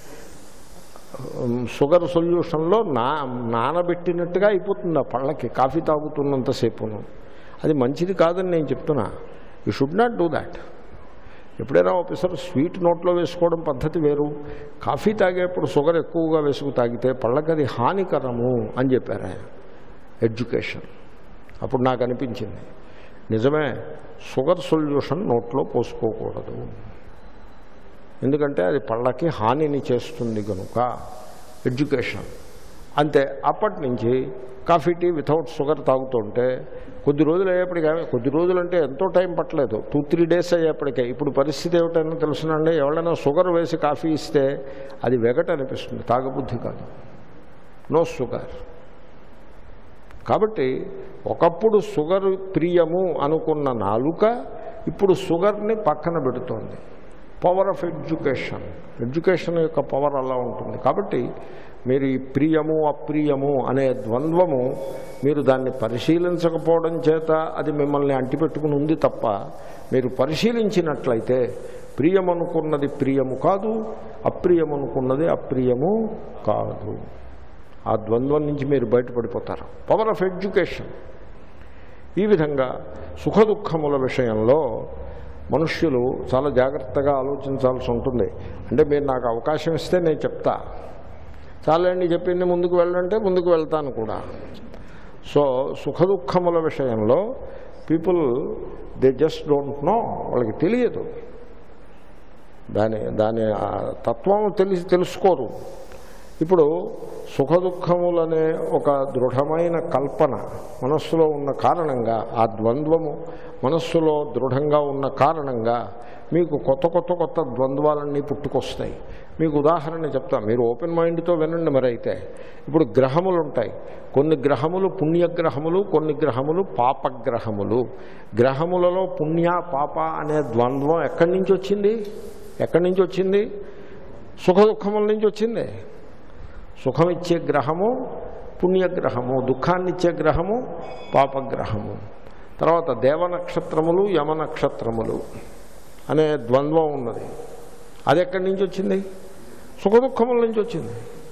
షుగర్ సొల్యూషన్లో నా నానబెట్టినట్టుగా అయిపోతుంది ఆ పళ్ళకి కాఫీ తాగుతున్నంతసేపును అది మంచిది కాదని నేను చెప్తున్నా you should not do that ఎప్పుడైనా ఆఫీసర్ స్వీట్ నోట్లో వేసుకోవడం పద్ధతి వేరు కాఫీ తాగేప్పుడు షుగర్ ఎక్కువగా వేసుకు తాగితే పళ్ళకి అది హానికరము అని చెప్పారు ఆయన ఎడ్యుకేషన్ అప్పుడు నాకు అనిపించింది నిజమే షుగర్ సొల్యూషన్ నోట్లో పోసుకోకూడదు ఎందుకంటే అది పళ్ళకి హానిని చేస్తుంది కనుక ఎడ్యుకేషన్ అంతే అప్పటి నుంచి కాఫీ టీ వితౌట్ షుగర్ తాగుతుంటే కొద్ది రోజులు అయ్యేప్పటికీ కొద్ది రోజులు అంటే ఎంతో టైం పట్టలేదు టూ త్రీ డేస్ అయ్యేప్పటికే ఇప్పుడు పరిస్థితి ఏమిటైనా తెలుసునండి ఎవరైనా షుగర్ వేసి కాఫీ ఇస్తే అది వెగట అనిపిస్తుంది తాగబుద్ధి కాదు నో షుగర్ కాబట్టి ఒకప్పుడు షుగర్ ప్రియము అనుకున్న నాలుక ఇప్పుడు షుగర్ని పక్కన పెడుతోంది పవర్ ఆఫ్ ఎడ్యుకేషన్ ఎడ్యుకేషన్ యొక్క పవర్ అలా ఉంటుంది కాబట్టి మీరు ఈ ప్రియము అప్రియము అనే ద్వంద్వము మీరు దాన్ని పరిశీలించకపోవడం చేత అది మిమ్మల్ని అంటిపెట్టుకుని ఉంది తప్ప మీరు పరిశీలించినట్లయితే ప్రియమనుకున్నది ప్రియము కాదు అప్రియమనుకున్నది అప్రియము కాదు ఆ ద్వంద్వం నుంచి మీరు బయటపడిపోతారు పవర్ ఆఫ్ ఎడ్యుకేషన్ ఈ విధంగా సుఖ దుఃఖముల విషయంలో మనుష్యులు చాలా జాగ్రత్తగా ఆలోచించాల్సి ఉంటుంది అంటే మీరు నాకు అవకాశం ఇస్తే నేను చెప్తా చాలండి చెప్పింది ముందుకు వెళ్ళంటే ముందుకు వెళ్తాను కూడా సో సుఖ దుఃఖముల విషయంలో people they just don't know వాళ్ళకి తెలియదు దాని దాని ఆ తత్వం తెలిసి తెలుసుకోరు ఇప్పుడు సుఖ దుఃఖములనే ఒక దృఢమైన కల్పన మనస్సులో ఉన్న కారణంగా ఆ ద్వంద్వము మనస్సులో దృఢంగా ఉన్న కారణంగా మీకు కొత్త కొత్త కొత్త ద్వంద్వాలన్నీ పుట్టుకొస్తాయి మీకు ఉదాహరణ చెప్తాను మీరు ఓపెన్ మైండ్తో వినండి మరి అయితే ఇప్పుడు గ్రహములు ఉంటాయి కొన్ని గ్రహములు పుణ్యగ్రహములు కొన్ని గ్రహములు పాపగ్రహములు గ్రహములలో పుణ్య పాప అనే ద్వంద్వం ఎక్కడి నుంచి వచ్చింది ఎక్కడి నుంచి వచ్చింది సుఖ దుఃఖముల నుంచి వచ్చింది సుఖం ఇచ్చే గ్రహము పుణ్యగ్రహము దుఃఖాన్ని ఇచ్చే గ్రహము పాపగ్రహము తర్వాత దేవ నక్షత్రములు యమ నక్షత్రములు అనే ద్వంద్వం ఉన్నది అది ఎక్కడి నుంచి వచ్చింది సుఖ దుఃఖముల నుంచి వచ్చింది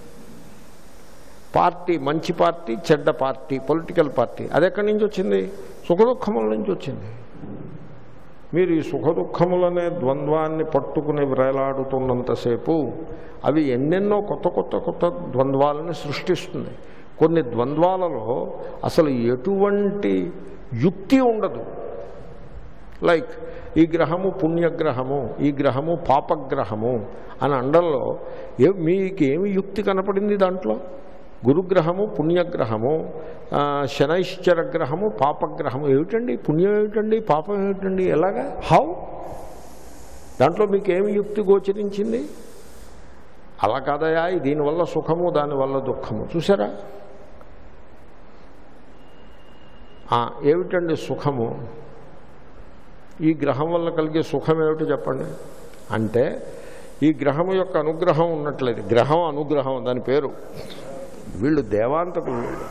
పార్టీ మంచి పార్టీ చెడ్డ పార్టీ పొలిటికల్ పార్టీ అది ఎక్కడి నుంచి వచ్చింది సుఖ దుఃఖముల నుంచి వచ్చింది మీరు ఈ సుఖ దుఃఖములనే ద్వంద్వాన్ని పట్టుకుని వ్రేలాడుతున్నంతసేపు అవి ఎన్నెన్నో కొత్త కొత్త కొత్త ద్వంద్వాలని సృష్టిస్తుంది కొన్ని ద్వంద్వాలలో అసలు ఎటువంటి యుక్తి ఉండదు లైక్ ఈ గ్రహము పుణ్యగ్రహము ఈ గ్రహము పాపగ్రహము అని అండంలో ఏ మీకేమి యుక్తి కనపడింది దాంట్లో గురుగ్రహము పుణ్యగ్రహము ఆ, శనైశ్చర గ్రహము పాపగ్రహము ఏమిటండి పుణ్యం ఏమిటండి పాపం ఏమిటండి ఎలాగా హౌ దాంట్లో మీకు ఏమి యుక్తి గోచరించింది అలా కాదయా దీనివల్ల సుఖము దానివల్ల దుఃఖము చూసారా ఆ, ఏమిటండి సుఖము ఈ గ్రహం వల్ల కలిగే సుఖం ఏమిటో చెప్పండి అంటే ఈ గ్రహం యొక్క అనుగ్రహం ఉన్నట్లేదు గ్రహం అనుగ్రహం దాని పేరు వీళ్ళు దేవాంతకులు వీళ్ళు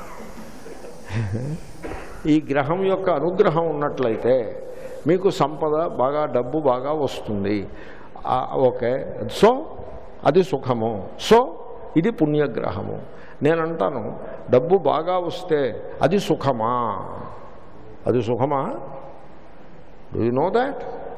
ఈ గ్రహం యొక్క అనుగ్రహం ఉన్నట్లయితే మీకు సంపద బాగా డబ్బు బాగా వస్తుంది ఆ, ఓకే సో అది సుఖము సో ఇది పుణ్యగ్రహము నేను అంటాను డబ్బు బాగా వస్తే అది సుఖమా అది సుఖమా do you know that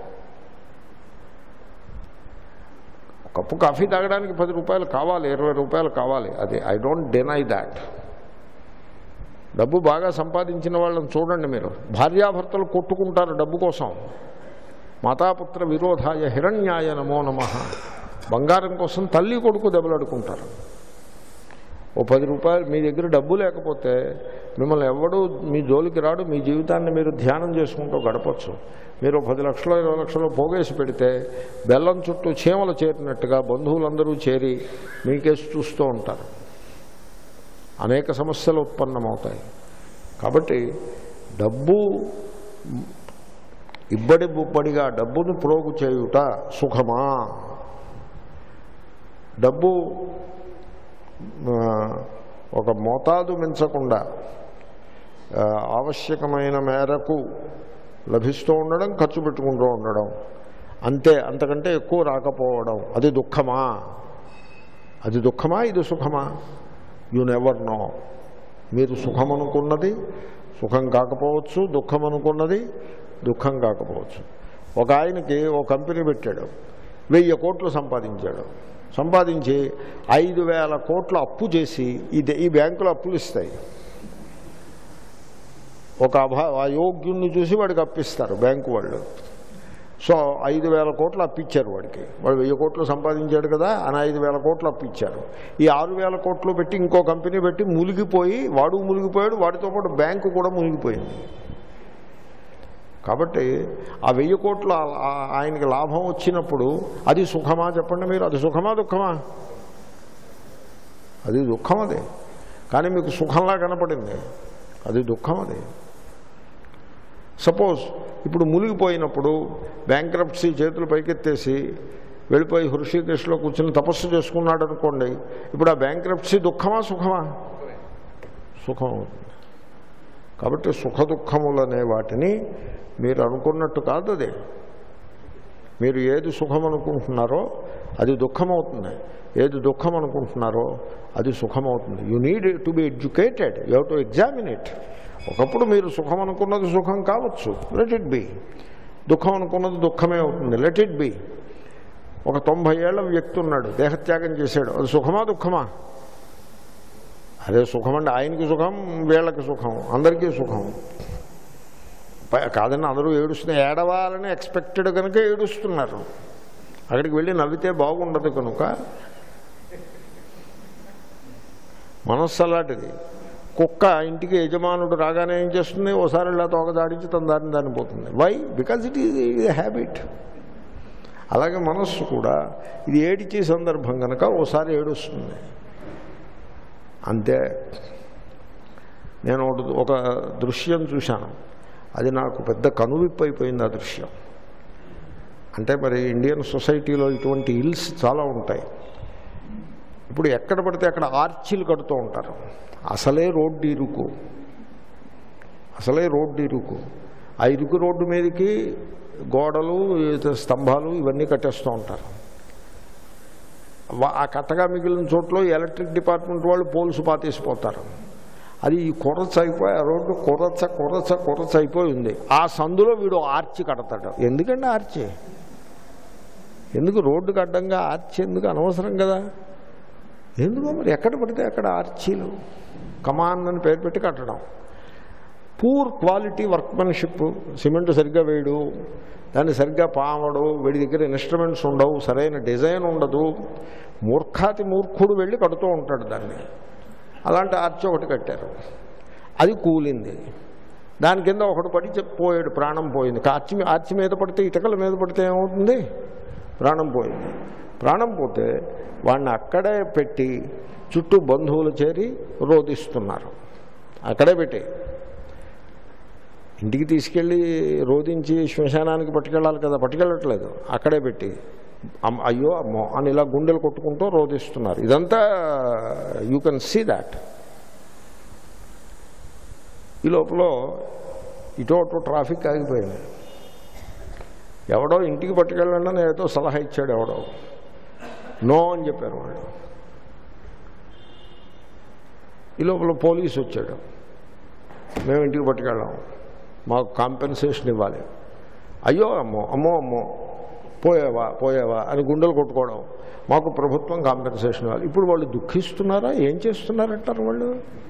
cup coffee తాగడానికి పది రూపాయలు కావాలి ఇరవై రూపాయలు కావాలి అది ఐ డోంట్ డెనై దాట్ డబ్బు బాగా సంపాదించిన వాళ్ళని చూడండి మీరు భార్యాభర్తలు కొట్టుకుంటారు డబ్బు కోసం మాతాపుత్ర విరోధాయ హిరణ్యాయ నమో నమ బంగారం కోసం తల్లి కొడుకు దెబ్బలాడుకుంటారు ఓ పది రూపాయలు మీ దగ్గర డబ్బు లేకపోతే మిమ్మల్ని ఎవడు మీ జోలికి రాడు మీ జీవితాన్ని మీరు ధ్యానం చేసుకుంటూ గడపచ్చు మీరు పది లక్షలు ఇరవై లక్షలు పోగేసి పెడితే బెల్లం చుట్టూ చీమలు చేరినట్టుగా బంధువులందరూ చేరి మీకేసి చూస్తూ ఉంటారు అనేక సమస్యలు ఉత్పన్నమవుతాయి కాబట్టి డబ్బు ఇబ్బడి బుబ్బడిగా డబ్బును ప్రోగు చేయుట సుఖమా డబ్బు ఆ, ఒక మోతాదు మించకుండా ఆ, ఆవశ్యకమైన మేరకు లభిస్తూ ఉండడం ఖర్చు పెట్టుకుంటూ ఉండడం అంతే అంతకంటే ఎక్కువ రాకపోవడం అది దుఃఖమా అది దుఃఖమా ఇది సుఖమా యు నెవర్ నో మీరు సుఖం అనుకున్నది సుఖం కాకపోవచ్చు దుఃఖం అనుకున్నది దుఃఖం కాకపోవచ్చు ఒక ఆయనకి ఓ కంపెనీ పెట్టాడు వెయ్యి కోట్లు సంపాదించాడు సంపాదించి ఐదు వేల కోట్ల అప్పు చేసి ఈ దే- ఈ బ్యాంకులో అప్పులు ఇస్తాయి ఒక అభా అయోగ్యుణ్ణి చూసి వాడికి అప్పిస్తారు బ్యాంకు వాళ్ళు సో ఐదు వేల కోట్లు అప్పిచ్చారు వాడికి వాడు వెయ్యి కోట్లు సంపాదించాడు కదా అని ఐదు వేల కోట్లు అప్పిచ్చారు ఈ ఆరు వేల కోట్లు పెట్టి ఇంకో కంపెనీ పెట్టి మునిగిపోయి వాడు మునిగిపోయాడు వాడితో పాటు బ్యాంకు కూడా మునిగిపోయింది కాబట్టి ఆ వెయ్యి కోట్ల ఆ- ఆయనకి లాభం వచ్చినప్పుడు అది సుఖమా చెప్పండి మీరు అది సుఖమా దుఃఖమా అది దుఃఖం అది కానీ మీకు సుఖంలా కనపడింది అది దుఃఖం అది సపోజ్ ఇప్పుడు మునిగిపోయినప్పుడు బ్యాంక్రప్సీ చేతులు పైకెత్తేసి వెళ్ళిపోయి హృషికేశ్లో కూర్చుని తపస్సు చేసుకున్నాడు అనుకోండి ఇప్పుడు ఆ బ్యాంక్రప్సీ దుఃఖమా సుఖమా సుఖం అవుతుంది కాబట్టి సుఖ దుఃఖములనే వాటిని మీరు అనుకున్నట్టు కాదు అది మీరు ఏది సుఖం అనుకుంటున్నారో అది దుఃఖం అవుతుంది ఏది దుఃఖం అనుకుంటున్నారో అది సుఖం అవుతుంది you need to be educated you have to examine it ఒకప్పుడు మీరు సుఖం అనుకున్నది సుఖం కావచ్చు లెట్ ఇట్ బి దుఃఖం అనుకున్నది దుఃఖమే అవుతుంది లెట్ ఇట్ బి ఒక తొంభై ఏళ్ల వ్యక్తి ఉన్నాడు దేహత్యాగం చేశాడు అది సుఖమా దుఃఖమా అదే సుఖం అండి ఆయనకి సుఖం వీళ్ళకి సుఖం అందరికీ సుఖం ప- కాదని అందరూ ఏడుస్తున్న ఏడవాలని ఎక్స్పెక్టెడ్ కనుక ఏడుస్తున్నారు అక్కడికి వెళ్ళి నవ్వితే బాగుండదు కనుక మనస్సు అలాంటిది కుక్క ఇంటికి యజమానుడు రాగానే ఏం చేస్తుంది ఓసారి ఇలా తోక దాడించి తన దారిని దాన్ని పోతుంది వై బికాజ్ ఇట్ ఈజ్ ఇది హ్యాబిట్ అలాగే మనస్సు కూడా ఇది ఏడిచే సందర్భం కనుక ఓసారి ఏడుస్తుంది అంతే నేను ఒకటి ఒక దృశ్యం చూశాను అది నాకు పెద్ద కనువిప్పు అయిపోయింది ఆ దృశ్యం అంటే మరి ఇండియన్ సొసైటీలో ఇటువంటి హిల్స్ చాలా ఉంటాయి ఇప్పుడు ఎక్కడ పడితే అక్కడ ఆర్చిలు కడుతూ ఉంటారు అసలే రోడ్డు ఇరుకు అసలే రోడ్డు ఇరుకు ఆ ఇరుకు రోడ్డు మీదకి గోడలు స్తంభాలు ఇవన్నీ కట్టేస్తూ ఉంటారు వా- ఆ కట్టగా మిగిలిన చోట్ల ఎలక్ట్రిక్ డిపార్ట్మెంట్ వాళ్ళు పోల్స్ పాతేసిపోతారు అది ఈ కొరచ అయిపోయి ఆ రోడ్డు కొరచ కొరచ కొరచ అయిపోయి ఉంది ఆ సందులో వీడు ఆర్చి కడతాడు ఎందుకండి ఆర్చి ఎందుకు రోడ్డుకి అడ్డంగా ఆర్చి ఎందుకు అనవసరం కదా ఎందుకో మరి ఎక్కడ పడితే అక్కడ ఆర్చీలు కమాన్ అని పేరు పెట్టి కట్టడం పూర్ క్వాలిటీ వర్క్మెన్షిప్ సిమెంట్ సరిగ్గా వేయడు దాన్ని సరిగ్గా పామడు వీడి దగ్గర ఇన్స్ట్రుమెంట్స్ ఉండవు సరైన డిజైన్ ఉండదు మూర్ఖాతి మూర్ఖుడు వెళ్ళి కడుతూ ఉంటాడు దాన్ని అలాంటి ఆర్చి ఒకటి కట్టారు అది కూలింది దాని కింద ఒకటి పడి చెప్ పోయాడు ప్రాణం పోయింది ఆర్చి మీ- ఆర్చి మీద పడితే ఇటకల మీద పడితే ఏమవుతుంది ప్రాణం పోయింది ప్రాణం పోతే వాడిని అక్కడే పెట్టి చుట్టూ బంధువులు చేరి రోధిస్తున్నారు అక్కడే పెట్టి ఇంటికి తీసుకెళ్ళి రోధించి శ్మశానానికి పట్టుకెళ్ళాలి కదా పట్టుకెళ్ళట్లేదు అక్కడే పెట్టి అమ్- అయ్యో అమ్మో అని ఇలా గుండెలు కొట్టుకుంటూ రోధిస్తున్నారు ఇదంతా యూ కెన్ సీ దాట్ ఈ లోపల ఇటో అటో ట్రాఫిక్ ఆగిపోయింది ఎవడో ఇంటికి పట్టుకెళ్ళండి అని ఏదో సలహా ఇచ్చాడు ఎవడో నో అని చెప్పారు వాళ్ళు ఈ లోపల పోలీసు వచ్చాడు మేము ఇంటికి పట్టుకెళ్ళాం మాకు కాంపెన్సేషన్ ఇవ్వాలి అయ్యో అమ్మో అమ్మో అమ్మో పోయావా పోయావా అని గుండెలు కొట్టుకోవడం మాకు ప్రభుత్వం కాంపెన్సేషన్ ఇవ్వాలి ఇప్పుడు వాళ్ళు దుఃఖిస్తున్నారా ఏం చేస్తున్నారంటారు వాళ్ళు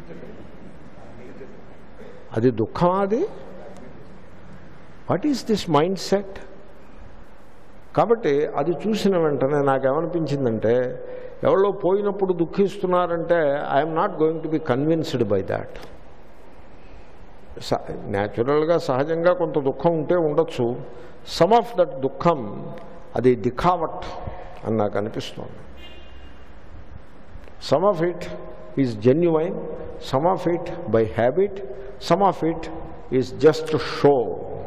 అది దుఃఖం అది what is this mind set కాబట్టి అది చూసిన వెంటనే నాకేమనిపించిందంటే ఎవరో పోయినప్పుడు దుఃఖిస్తున్నారంటే I'm not going to be convinced by that న్యాచురల్గా సహజంగా కొంత దుఃఖం ఉంటే ఉండొచ్చు సమ్ ఆఫ్ దట్ దుఃఖం అది దిఖావట్ అని నాకు అనిపిస్తుంది some of it is genuine some of it by habit some of it is just show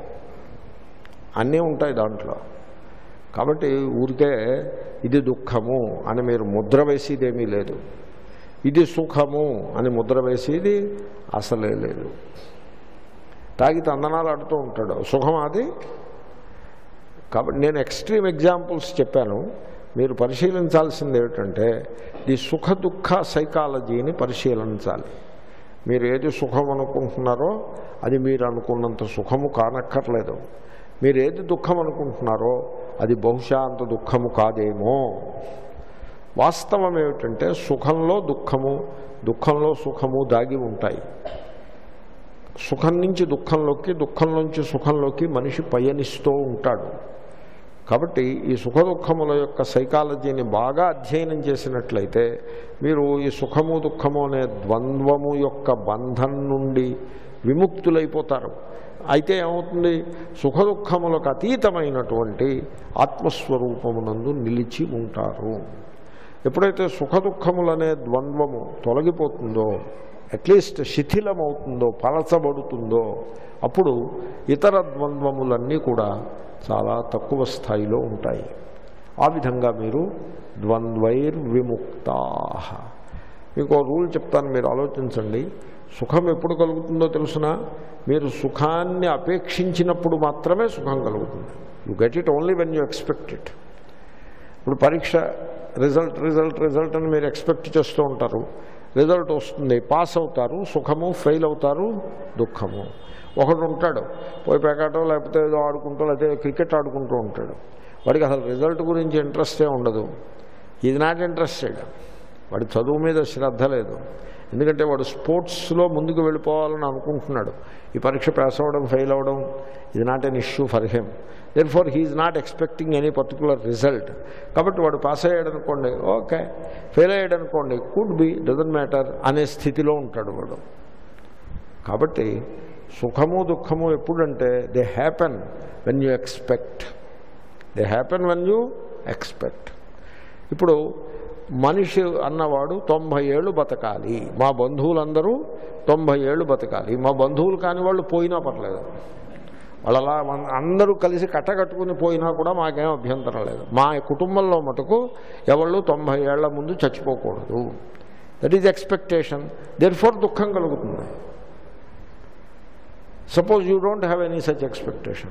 అన్నీ ఉంటాయి దాంట్లో కాబట్టి ఊరికే ఇది దుఃఖము అని మీరు ముద్ర వేసేదేమీ లేదు ఇది సుఖము అని ముద్ర వేసేది అసలే లేదు తాగి తందనాలు ఆడుతూ ఉంటాడు సుఖం అది కాబట్టి నేను ఎక్స్ట్రీమ్ ఎగ్జాంపుల్స్ చెప్పాను మీరు పరిశీలించాల్సింది ఏమిటంటే ఈ సుఖ దుఃఖ సైకాలజీని పరిశీలించాలి మీరు ఏది సుఖం అనుకుంటున్నారో అది మీరు అనుకున్నంత సుఖము కానక్కర్లేదు మీరు ఏది దుఃఖం అనుకుంటున్నారో అది బహుశా అంత దుఃఖము కాదేమో వాస్తవం ఏమిటంటే సుఖంలో దుఃఖము దుఃఖంలో సుఖము దాగి ఉంటాయి సుఖం నుంచి దుఃఖంలోకి దుఃఖంలోంచి సుఖంలోకి మనిషి పయనిస్తూ ఉంటాడు కాబట్టి ఈ సుఖ దుఃఖముల యొక్క సైకాలజీని బాగా అధ్యయనం చేసినట్లయితే మీరు ఈ సుఖము దుఃఖము అనే ద్వంద్వము యొక్క బంధం నుండి విముక్తులైపోతారు అయితే ఏమవుతుంది సుఖ దుఃఖములకు అతీతమైనటువంటి ఆత్మస్వరూపమునందు నిలిచి ఉంటారు ఎప్పుడైతే సుఖ దుఃఖములనే ద్వంద్వము తొలగిపోతుందో అట్లీస్ట్ శిథిలమవుతుందో పలచబడుతుందో అప్పుడు ఇతర ద్వంద్వములన్నీ కూడా చాలా తక్కువ స్థాయిలో ఉంటాయి ఆ విధంగా మీరు ద్వంద్వైర్విముక్తా మీకు ఓ రూల్ చెప్తాను మీరు ఆలోచించండి సుఖం ఎప్పుడు కలుగుతుందో తెలుసునా మీరు సుఖాన్ని అపేక్షించినప్పుడు మాత్రమే సుఖం కలుగుతుంది you get it only when you expect it ఇప్పుడు పరీక్ష రిజల్ట్ రిజల్ట్ రిజల్ట్ అని మీరు ఎక్స్పెక్ట్ చేస్తూ ఉంటారు రిజల్ట్ వస్తుంది పాస్ అవుతారు సుఖము ఫెయిల్ అవుతారు దుఃఖము ఒకడు ఉంటాడు పోయి పేకాటో లేకపోతే ఏదో ఆడుకుంటూ లేకపోతే క్రికెట్ ఆడుకుంటూ ఉంటాడు వాడికి అసలు రిజల్ట్ గురించి ఇంట్రెస్టే ఉండదు ఇది నాట్ ఇంట్రెస్టెడ్ వాడి చదువు మీద శ్రద్ధ లేదు ఎందుకంటే వాడు స్పోర్ట్స్లో ముందుకు వెళ్ళిపోవాలని అనుకుంటున్నాడు ఈ పరీక్ష పాస్ అవ్వడం ఫెయిల్ అవ్వడం ఇది not an issue for him then for he's not expecting any particular result కాబట్టి వాడు పాస్ అయ్యాడు అనుకోండి ఓకే ఫెయిల్ అయ్యాడు అనుకోండి కుడ్ బి డజన్ మ్యాటర్ అనే స్థితిలో ఉంటాడు వాడు కాబట్టి సుఖము దుఃఖము ఎప్పుడంటే they happen when you expect they happen when you expect ఇప్పుడు మనిషి అన్నవాడు తొంభై ఏళ్ళు బతకాలి మా బంధువులందరూ తొంభై ఏళ్ళు బతకాలి మా బంధువులు కాని వాళ్ళు పోయినా పర్లేదు వాళ్ళు అలా మన- అందరూ కలిసి కట్టకట్టుకుని పోయినా కూడా మాకేం అభ్యంతరం లేదు మా కుటుంబంలో మటుకు ఎవళ్ళు తొంభై ఏళ్ల ముందు చచ్చిపోకూడదు that is expectation therefore దుఃఖం కలుగుతుంది suppose you don't have any such expectation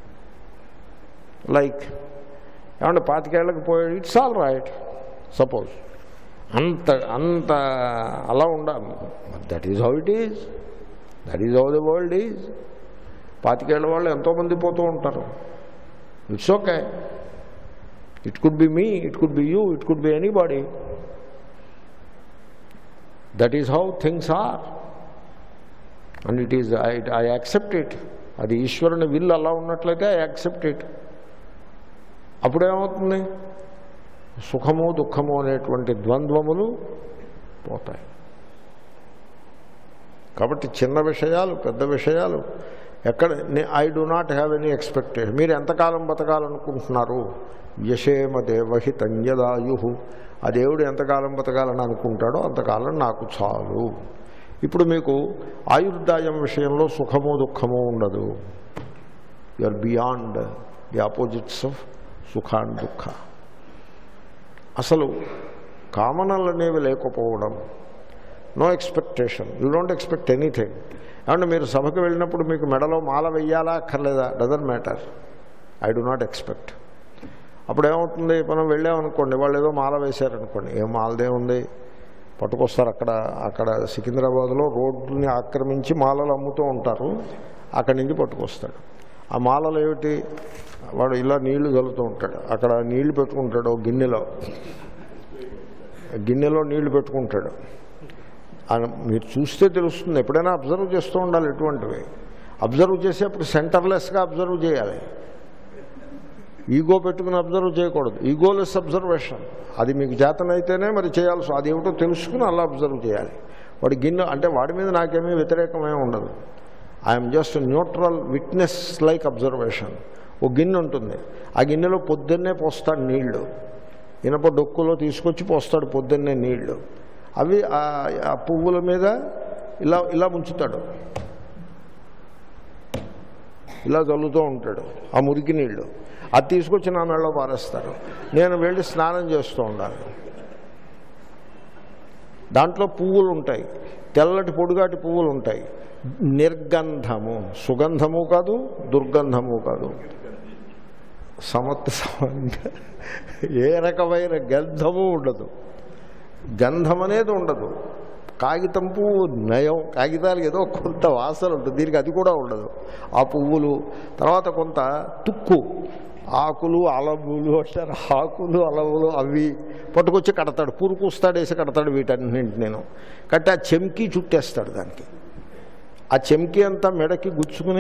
like ఏమంటే పాతికేళ్ళకి పోయాడు ఇట్స్ ఆల్ రైట్ సపోజ్ అంత అంత అలా ఉండాలి that is how it is that is how the world is పాతికేళ్ళ వాళ్ళు ఎంతోమంది పోతూ ఉంటారు it's okay it could be me it could be you it could be anybody that is how things are and it is I I accept it అది ఈశ్వరుని విల్ అలా ఉన్నట్లయితే ఐ యాక్సెప్ట్ ఇట్ అప్పుడేమవుతుంది సుఖము దుఃఖము అనేటువంటి ద్వంద్వములు పోతాయి కాబట్టి చిన్న విషయాలు పెద్ద విషయాలు ఎక్కడ I do not have any expectation మీరు ఎంతకాలం బతకాలనుకుంటున్నారు యశేమ దేవహి తంజదాయు ఆ దేవుడు ఎంతకాలం బతకాలని అనుకుంటాడో అంతకాలం నాకు చాలు ఇప్పుడు మీకు ఆయుర్దాయం విషయంలో సుఖము దుఃఖము ఉండదు you are beyond the opposites of సుఖ అండ్ దుఃఖ అసలు కామనలు అనేవి లేకపోవడం no expectation you don't expect anything ఏమంటే మీరు సభకు వెళ్ళినప్పుడు మీకు మెడలో మాల వెయ్యాలా అక్కర్లేదా doesn't matter I do not expect అప్పుడు ఏమవుతుంది మనం వెళ్ళామనుకోండి వాళ్ళు ఏదో మాల వేశారనుకోండి ఏం మాలదే ఉంది పట్టుకొస్తారు అక్కడ అక్కడ సికింద్రాబాద్లో రోడ్ని ఆక్రమించి మాలలు అమ్ముతూ ఉంటారు అక్కడి నుంచి పట్టుకొస్తాడు ఆ మాలలు ఏమిటి వాడు ఇలా నీళ్లు చల్లుతూ ఉంటాడు అక్కడ నీళ్లు పెట్టుకుంటాడు ఓ గిన్నెలో గిన్నెలో నీళ్లు పెట్టుకుంటాడు ఆయన మీరు చూస్తే తెలుస్తుంది ఎప్పుడైనా అబ్జర్వ్ చేస్తూ ఉండాలి ఎటువంటివి అబ్జర్వ్ చేసేప్పుడు సెంటర్లెస్గా అబ్జర్వ్ చేయాలి ఈగో పెట్టుకుని అబ్జర్వ్ చేయకూడదు ఈగోలెస్ అబ్జర్వేషన్ అది మీకు చేతనైతేనే మరి చేయాల్సి అది ఏమిటో తెలుసుకుని అలా అబ్జర్వ్ చేయాలి వాడి గిన్నె అంటే వాడి మీద నాకేమీ వ్యతిరేకమే ఉండదు I'm just neutral witness like observation ఓ గిన్నె ఉంటుంది ఆ గిన్నెలో పొద్దున్నే పోస్తాడు నీళ్లు ఇనప డొక్కులో తీసుకొచ్చి పోస్తాడు పొద్దున్నే నీళ్లు అవి ఆ- ఆ పువ్వుల మీద ఇలా ఇలా ముంచుతాడు ఇలా చల్లుతూ ఉంటాడు ఆ మురికి నీళ్లు అది తీసుకొచ్చి నా మెడలో పారేస్తారు నేను వెళ్ళి స్నానం చేస్తూ ఉండాలి దాంట్లో పువ్వులు ఉంటాయి తెల్లటి పొడుగాటి పువ్వులు ఉంటాయి నిర్గంధము సుగంధము కాదు దుర్గంధము కాదు సమత్వ సమంగా ఏ రకమైన గంధము ఉండదు గంధం అనేది ఉండదు కాగితం పువ్వు నయం కాగితాలకు ఏదో కొంత వాసన ఉంటుంది దీనికి అది కూడా ఉండదు ఆ పువ్వులు తర్వాత కొంత తుక్కు ఆకులు అలములు అంటారు ఆకులు అలములు అవి పట్టుకొచ్చి కడతాడు పురుకుస్తాడు వేసి కడతాడు వీటన్నింటి నేను కట్టి ఆ చెంకి చుట్టేస్తాడు దానికి ఆ చెంకి అంతా మెడకి గుచ్చుకుని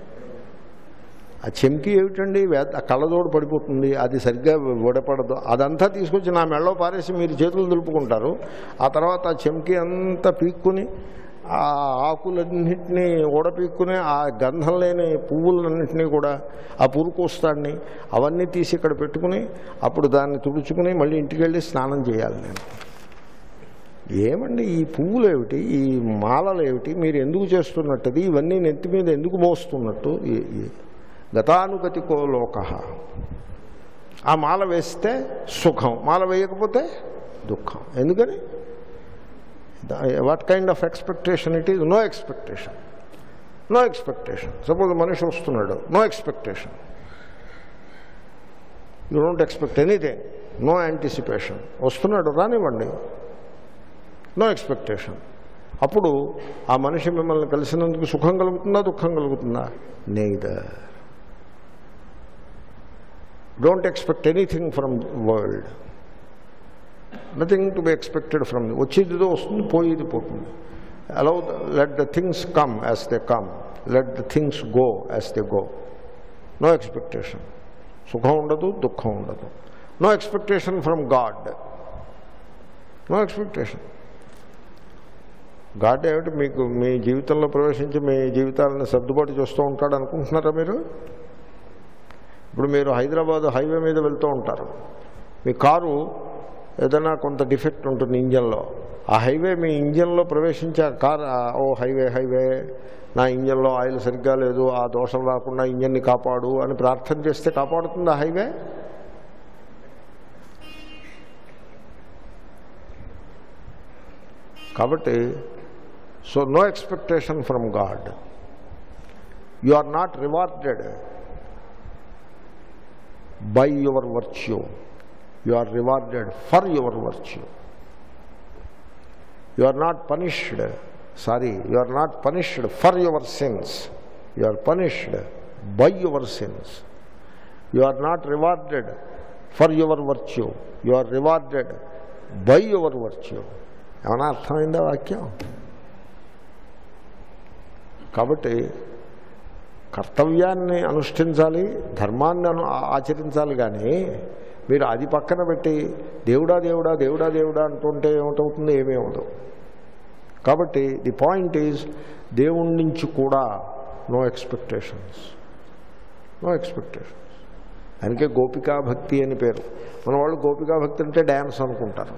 ఆ చెంకి ఏమిటండి వే- ఆ కళ్ళజోడు పడిపోతుంది అది సరిగ్గా విడపడదు అదంతా తీసుకొచ్చి నా మెడలో పారేసి మీరు చేతులు దులుపుకుంటారు ఆ తర్వాత ఆ చెంకి అంతా పీక్కుని ఆ ఆకులన్నింటినీ ఊడపీక్కుని ఆ గంధం లేని పువ్వులన్నింటినీ కూడా ఆ పురుకోస్తాడిని అవన్నీ తీసి ఇక్కడ పెట్టుకుని అప్పుడు దాన్ని తుడుచుకుని మళ్ళీ ఇంటికి వెళ్ళి స్నానం చేయాలి నేను ఏమండి ఈ పువ్వులు ఏమిటి ఈ మాలలు ఏమిటి మీరు ఎందుకు చేస్తున్నట్టుది ఇవన్నీ నెత్తి మీద ఎందుకు మోస్తున్నట్టు ఈ- ఈ గతానుగతికో లోక ఆ మాల వేస్తే సుఖం మాల వేయకపోతే దుఃఖం ఎందుకని what kind of expectation it is no expectation no expectation suppose మనిషి వస్తున్నాడు no expectation you don't expect anything no anticipation వస్తున్నాడు రానివ్వండి నో ఎక్స్పెక్టేషన్ అప్పుడు ఆ మనిషి మిమ్మల్ని కలిసినందుకు సుఖం కలుగుతుందా దుఃఖం కలుగుతుందా neither don't expect anything from world nothing to be expected from వచ్చేదిదో వస్తుంది పోయేది పోతుంది allow let the things come as they come let the things go as they go no expectation సుఖం ఉండదు దుఃఖం ఉండదు no expectation from God no expectation God ఏమిటి మీకు మీ జీవితంలో ప్రవేశించి మీ జీవితాలను సర్దుబాటు చేస్తూ ఉంటాడు అనుకుంటున్నారా మీరు ఇప్పుడు మీరు హైదరాబాద్ హైవే మీద వెళ్తూ ఉంటారు మీ కారు ఏదైనా కొంత డిఫెక్ట్ ఉంటుంది ఇంజన్లో ఆ హైవే మీ ఇంజన్లో ప్రవేశించే ఆ కార్ ఆ, ఓ హైవే హైవే నా ఇంజన్లో ఆయిల్ సరిగ్గా లేదు ఆ దోషం రాకుండా ఇంజన్ని కాపాడు అని ప్రార్థన చేస్తే కాపాడుతుంది ఆ హైవే కాబట్టి so no expectation from God you are not rewarded by your virtue you are rewarded for your virtue you are not punished sorry you are not punished for your sins you are punished by your sins you are not rewarded for your virtue you are rewarded by your virtue ఏమైనా అర్థమైందా వాక్యం కాబట్టి కర్తవ్యాన్ని అనుష్ఠించాలి ధర్మాన్ని అను ఆచరించాలి కానీ మీరు అది పక్కన పెట్టి దేవుడా దేవుడా దేవుడా దేవుడా అంటుంటే ఏమిటవుతుంది ఏమీ అవ్వదు కాబట్టి ది పాయింట్ ఈజ్ దేవుడి నుంచి కూడా నో ఎక్స్పెక్టేషన్స్ నో ఎక్స్పెక్టేషన్స్ దానికే గోపికా భక్తి అని పేరు మన వాళ్ళు గోపికా భక్తి అంటే డ్యాన్స్ అనుకుంటారు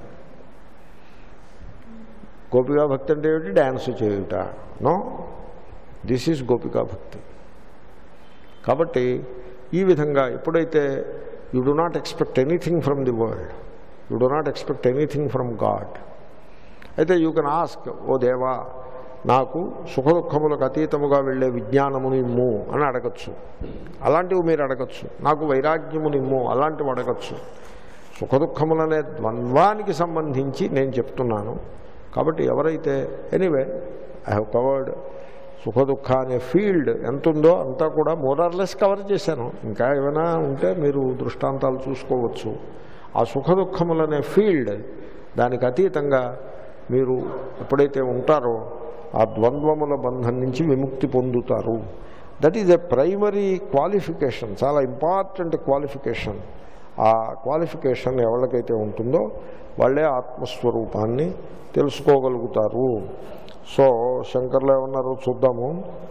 గోపికా భక్తి అంటే ఏమిటి డ్యాన్స్ చేయుట నో దిస్ ఈజ్ గోపికా భక్తి కాబట్టి ఈ విధంగా ఎప్పుడైతే you do not expect anything from the world you do not expect anything from God అయితే యూ కెన్ ఆస్క్ ఓ దేవా నాకు సుఖ దుఃఖములకు అతీతముగా వెళ్ళే విజ్ఞానముని ఇమ్ము అని అడగచ్చు అలాంటివి మీరు అడగచ్చు నాకు వైరాగ్యముని ఇమ్ము అలాంటివి అడగచ్చు సుఖ దుఃఖములనే ద్వంద్వానికి సంబంధించి నేను చెప్తున్నాను కాబట్టి ఎవరైతే ఎనీవే ఐ హ్యావ్ కవర్డ్ సుఖ దుఃఖ అనే ఫీల్డ్ ఎంత ఉందో అంతా కూడా మోరార్లెస్ కవర్ చేశాను ఇంకా ఏమైనా ఉంటే మీరు దృష్టాంతాలు చూసుకోవచ్చు ఆ సుఖ దుఃఖములనే ఫీల్డ్ దానికి అతీతంగా మీరు ఎప్పుడైతే ఉంటారో ఆ ద్వంద్వముల బంధం నుంచి విముక్తి పొందుతారు that is a primary qualification చాలా ఇంపార్టెంట్ క్వాలిఫికేషన్ ఆ క్వాలిఫికేషన్ ఎవరికైతే ఉంటుందో వాళ్ళే ఆత్మస్వరూపాన్ని తెలుసుకోగలుగుతారు సో శంకర్లు ఏమన్నారు చూద్దాము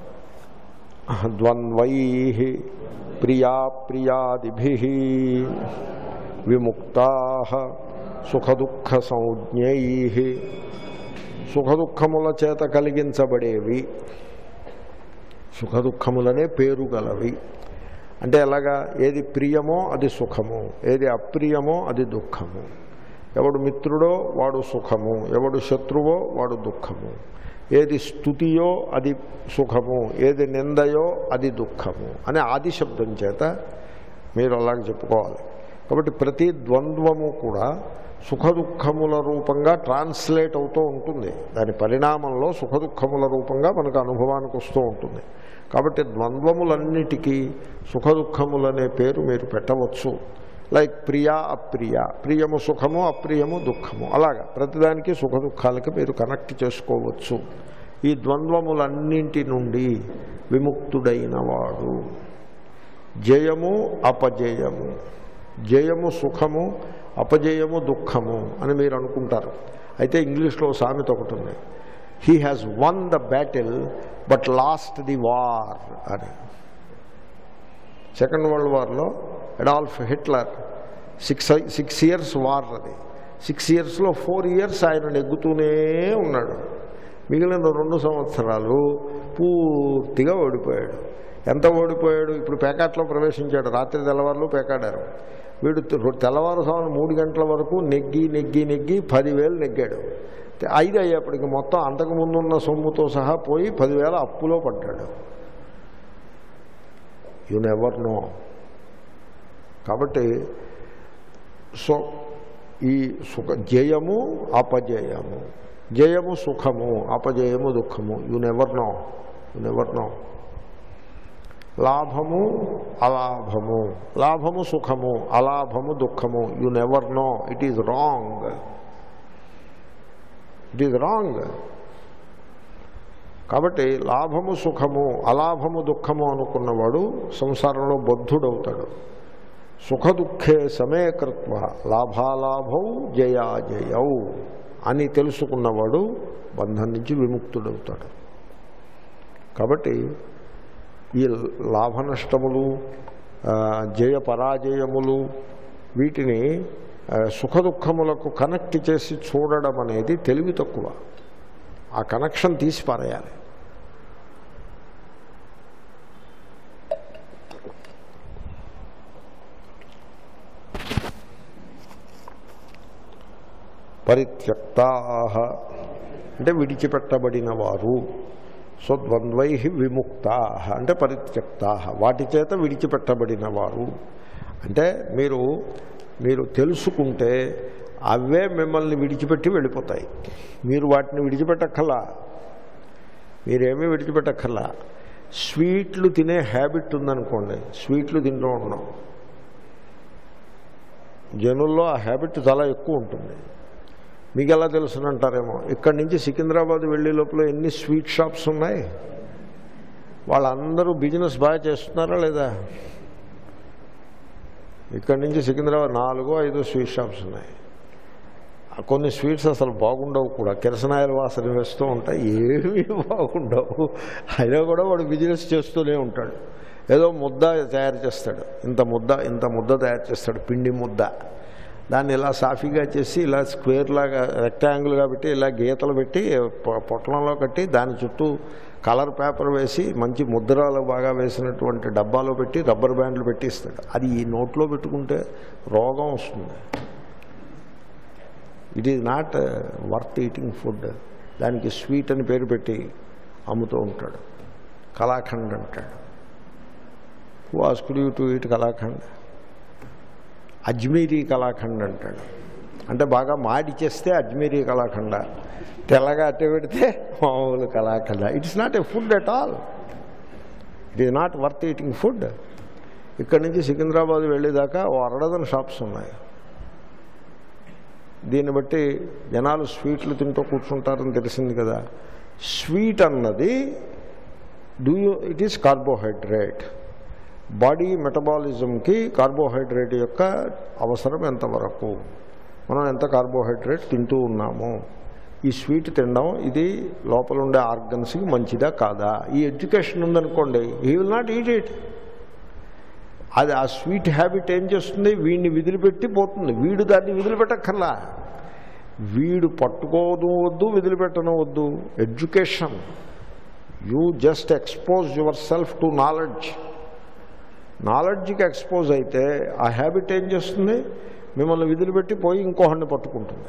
ద్వంద్వై ప్రియా ప్రియాదిభి విముక్తా సుఖదుఃఖ సంజ్ఞై సుఖదుఖముల చేత కలిగించబడేవి సుఖదుఖములనే పేరు గలవి అంటే ఎలాగా ఏది ప్రియమో అది సుఖము ఏది అప్రియమో అది దుఃఖము ఎవడు మిత్రుడో వాడు సుఖము ఎవడు శత్రువో వాడు దుఃఖము ఏది స్థుతియో అది సుఖము ఏది నిందయో అది దుఃఖము అనే ఆది శబ్దం చేత మీరు అలాగే చెప్పుకోవాలి కాబట్టి ప్రతి ద్వంద్వము కూడా సుఖ దుఃఖముల రూపంగా ట్రాన్స్లేట్ అవుతూ ఉంటుంది దాని పరిణామంలో సుఖ దుఃఖముల రూపంగా మనకు అనుభవానికి వస్తూ ఉంటుంది కాబట్టి ద్వంద్వములన్నిటికీ సుఖ దుఃఖములనే పేరు మీరు పెట్టవచ్చు లైక్ ప్రియా అప్రియ ప్రియము సుఖము అప్రియము దుఃఖము అలాగా ప్రతిదానికి సుఖ దుఃఖాలకి మీరు కనెక్ట్ చేసుకోవచ్చు ఈ ద్వంద్వములన్నింటి నుండి విముక్తుడైన వాడు జయము అపజయము జయము సుఖము అపజయము దుఃఖము అని మీరు అనుకుంటారు అయితే ఇంగ్లీష్లో సామెత ఒకటి ఉంది he has won the battle but lost the war అని సెకండ్ వరల్డ్ వార్లో Adolf Hitler six six years war అది సిక్స్ ఇయర్స్లో ఫోర్ ఇయర్స్ ఆయన నెగ్గుతూనే ఉన్నాడు మిగిలిన రెండు సంవత్సరాలు పూర్తిగా ఓడిపోయాడు ఎంత ఓడిపోయాడు ఇప్పుడు పేకాట్లో ప్రవేశించాడు రాత్రి తెల్లవారులు పేకాడారు వీడు తె- తెల్లవారుసామున మూడు గంటల వరకు నెగ్గి నెగ్గి నెగ్గి పదివేలు నెగ్గాడు తె- ఐదు అయ్యేప్పటికి మొత్తం అంతకు ముందున్న సొమ్ముతో సహా పోయి పదివేల అప్పులో పడ్డాడు యు నెవర్ నో కాబట్టి సో ఈ సుఖ జయము అపజయము జయము సుఖము అపజయము దుఃఖము you never know you never know లాభము అలాభము లాభము సుఖము అలాభము దుఃఖము you never know it is wrong it is wrong కాబట్టి లాభము సుఖము అలాభము దుఃఖము అనుకున్నవాడు సంసారంలో బద్ధుడవుతాడు సుఖ దుఃఖే సమేకృత్వ లాభాలాభౌ జయాజయౌ అని తెలుసుకున్నవాడు బంధం నుంచి విముక్తుడవుతాడు కాబట్టి ఈ లాభ నష్టములు ఆ, జయ పరాజయములు వీటిని ఆ, సుఖ దుఃఖములకు కనెక్ట్ చేసి చూడడం అనేది తెలివి తక్కువ ఆ కనెక్షన్ తీసి పారేయాలి పరిత్యక్తా అంటే విడిచిపెట్టబడిన వారు సో ద్వంద్వై విముక్తా అంటే పరిత్యక్తా వాటి చేత విడిచిపెట్టబడిన వారు అంటే మీరు మీరు తెలుసుకుంటే అవే మిమ్మల్ని విడిచిపెట్టి వెళ్ళిపోతాయి మీరు వాటిని విడిచిపెట్టక్కర్లా మీరేమీ విడిచిపెట్టక్కర్లా స్వీట్లు తినే హ్యాబిట్ ఉందనుకోండి స్వీట్లు తింటూ ఉన్నాం జనుల్లో ఆ హ్యాబిట్ చాలా ఎక్కువ ఉంటుంది మీకు ఎలా తెలుసునంటారేమో ఇక్కడి నుంచి సికింద్రాబాద్ వెళ్ళే లోపల ఎన్ని స్వీట్ షాప్స్ ఉన్నాయి వాళ్ళందరూ బిజినెస్ బాగా చేస్తున్నారా లేదా ఇక్కడి నుంచి సికింద్రాబాద్ నాలుగో ఐదో స్వీట్ షాప్స్ ఉన్నాయి ఆ కొన్ని స్వీట్స్ అసలు బాగుండవు కూడా కిరసనాయల వాసన వేస్తూ ఉంటాయి ఏమీ బాగుండవు అయినా కూడా వాడు బిజినెస్ చేస్తూనే ఉంటాడు ఏదో ముద్ద తయారు చేస్తాడు ఇంత ముద్ద ఇంత ముద్ద తయారు చేస్తాడు పిండి ముద్ద దాన్ని ఇలా సాఫీగా చేసి ఇలా స్క్వేర్ లాగా రెక్టాంగిల్గా పెట్టి ఇలా గీతలు పెట్టి పొ- పొట్లంలో కట్టి దాని చుట్టూ కలర్ పేపర్ వేసి మంచి ముద్రాలు బాగా వేసినటువంటి డబ్బాలో పెట్టి రబ్బర్ బ్యాండ్లు పెట్టి ఇస్తాడు అది ఈ నోట్లో పెట్టుకుంటే రోగం వస్తుంది it is not worth eating food దానికి స్వీట్ అని పేరు పెట్టి అమ్ముతూ ఉంటాడు కలాఖండ్ అంటాడు who asked you to eat kalakand Ajmeri kalakand అంటాడు అంటే బాగా మాడి చేస్తే అజ్మీరీ కలాఖండ తెల్లగా అట్టే పెడితే మామూలు kalakand it's not a food at all it is not worth eating food ఇక్కడి నుంచి సికింద్రాబాద్ వెళ్ళేదాకా ఓ అరడదన షాప్స్ ఉన్నాయి దీన్ని బట్టి జనాలు స్వీట్లు తింటూ కూర్చుంటారని తెలిసింది కదా స్వీట్ అన్నది do you it is carbohydrate body మెటబాలిజంకి కార్బోహైడ్రేట్ యొక్క అవసరం ఎంతవరకు మనం ఎంత కార్బోహైడ్రేట్ తింటూ ఉన్నాము ఈ స్వీట్ తినడం ఇది లోపల ఉండే ఆర్గన్స్కి మంచిదా కాదా ఈ ఎడ్యుకేషన్ ఉందనుకోండి he will not eat it అది ఆ స్వీట్ హ్యాబిట్ ఏం చేస్తుంది వీడిని విదిలిపెట్టి పోతుంది వీడు దాన్ని విదిలిపెట్టక్కర్లా వీడు పట్టుకోవడం వద్దు విదిలిపెట్టడం వద్దు education you just expose yourself to knowledge నాలెడ్జ్కి ఎక్స్పోజ్ అయితే ఆ హ్యాబిట్ ఏం చేస్తుంది మిమ్మల్ని విదిలిపెట్టి పోయి ఇంకోహండి పట్టుకుంటుంది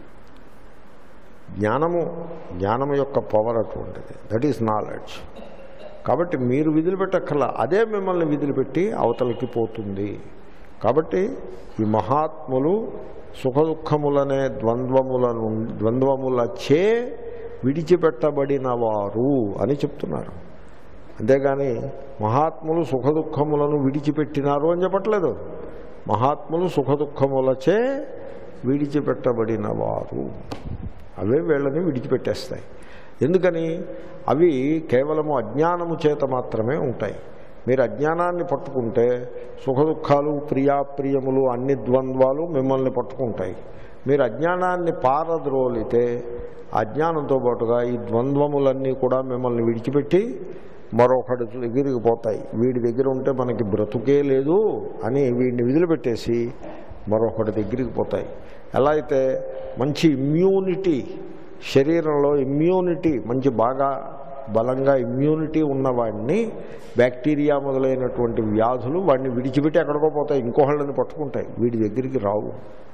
జ్ఞానము జ్ఞానము యొక్క పవర్ అటువంటిది దట్ ఈస్ నాలెడ్జ్ కాబట్టి మీరు విధులు పెట్టక్కర్లా అదే మిమ్మల్ని విధులు పెట్టి అవతలకి పోతుంది కాబట్టి ఈ మహాత్ములు సుఖ దుఃఖములనే ద్వంద్వముల నుండి ద్వంద్వములచే విడిచిపెట్టబడిన వారు అని చెప్తున్నారు అంతేగాని మహాత్ములు సుఖ దుఃఖములను విడిచిపెట్టినారు అని చెప్పట్లేదు మహాత్ములు సుఖ దుఃఖములచే విడిచిపెట్టబడిన వారు అవే వీళ్ళని విడిచిపెట్టేస్తాయి ఎందుకని అవి కేవలము అజ్ఞానము చేత మాత్రమే ఉంటాయి మీరు అజ్ఞానాన్ని పట్టుకుంటే సుఖ దుఃఖాలు ప్రియాప్రియములు అన్ని ద్వంద్వాలు మిమ్మల్ని పట్టుకుంటాయి మీరు అజ్ఞానాన్ని పారద్రోలితే అజ్ఞానంతో పాటుగా ఈ ద్వంద్వములన్నీ కూడా మిమ్మల్ని విడిచిపెట్టి మరొకటి దగ్గరికి పోతాయి వీడి దగ్గర ఉంటే మనకి బ్రతుకే లేదు అని వీడిని విదిలిపెట్టేసి మరొకటి దగ్గరికి పోతాయి ఎలా అయితే మంచి ఇమ్యూనిటీ శరీరంలో ఇమ్యూనిటీ మంచి బాగా బలంగా ఇమ్యూనిటీ ఉన్నవాడిని బ్యాక్టీరియా మొదలైనటువంటి వ్యాధులు వాడిని విడిచిపెట్టి ఎక్కడికో పోతాయి ఇంకోళ్ళని పట్టుకుంటాయి వీడి దగ్గరికి రావు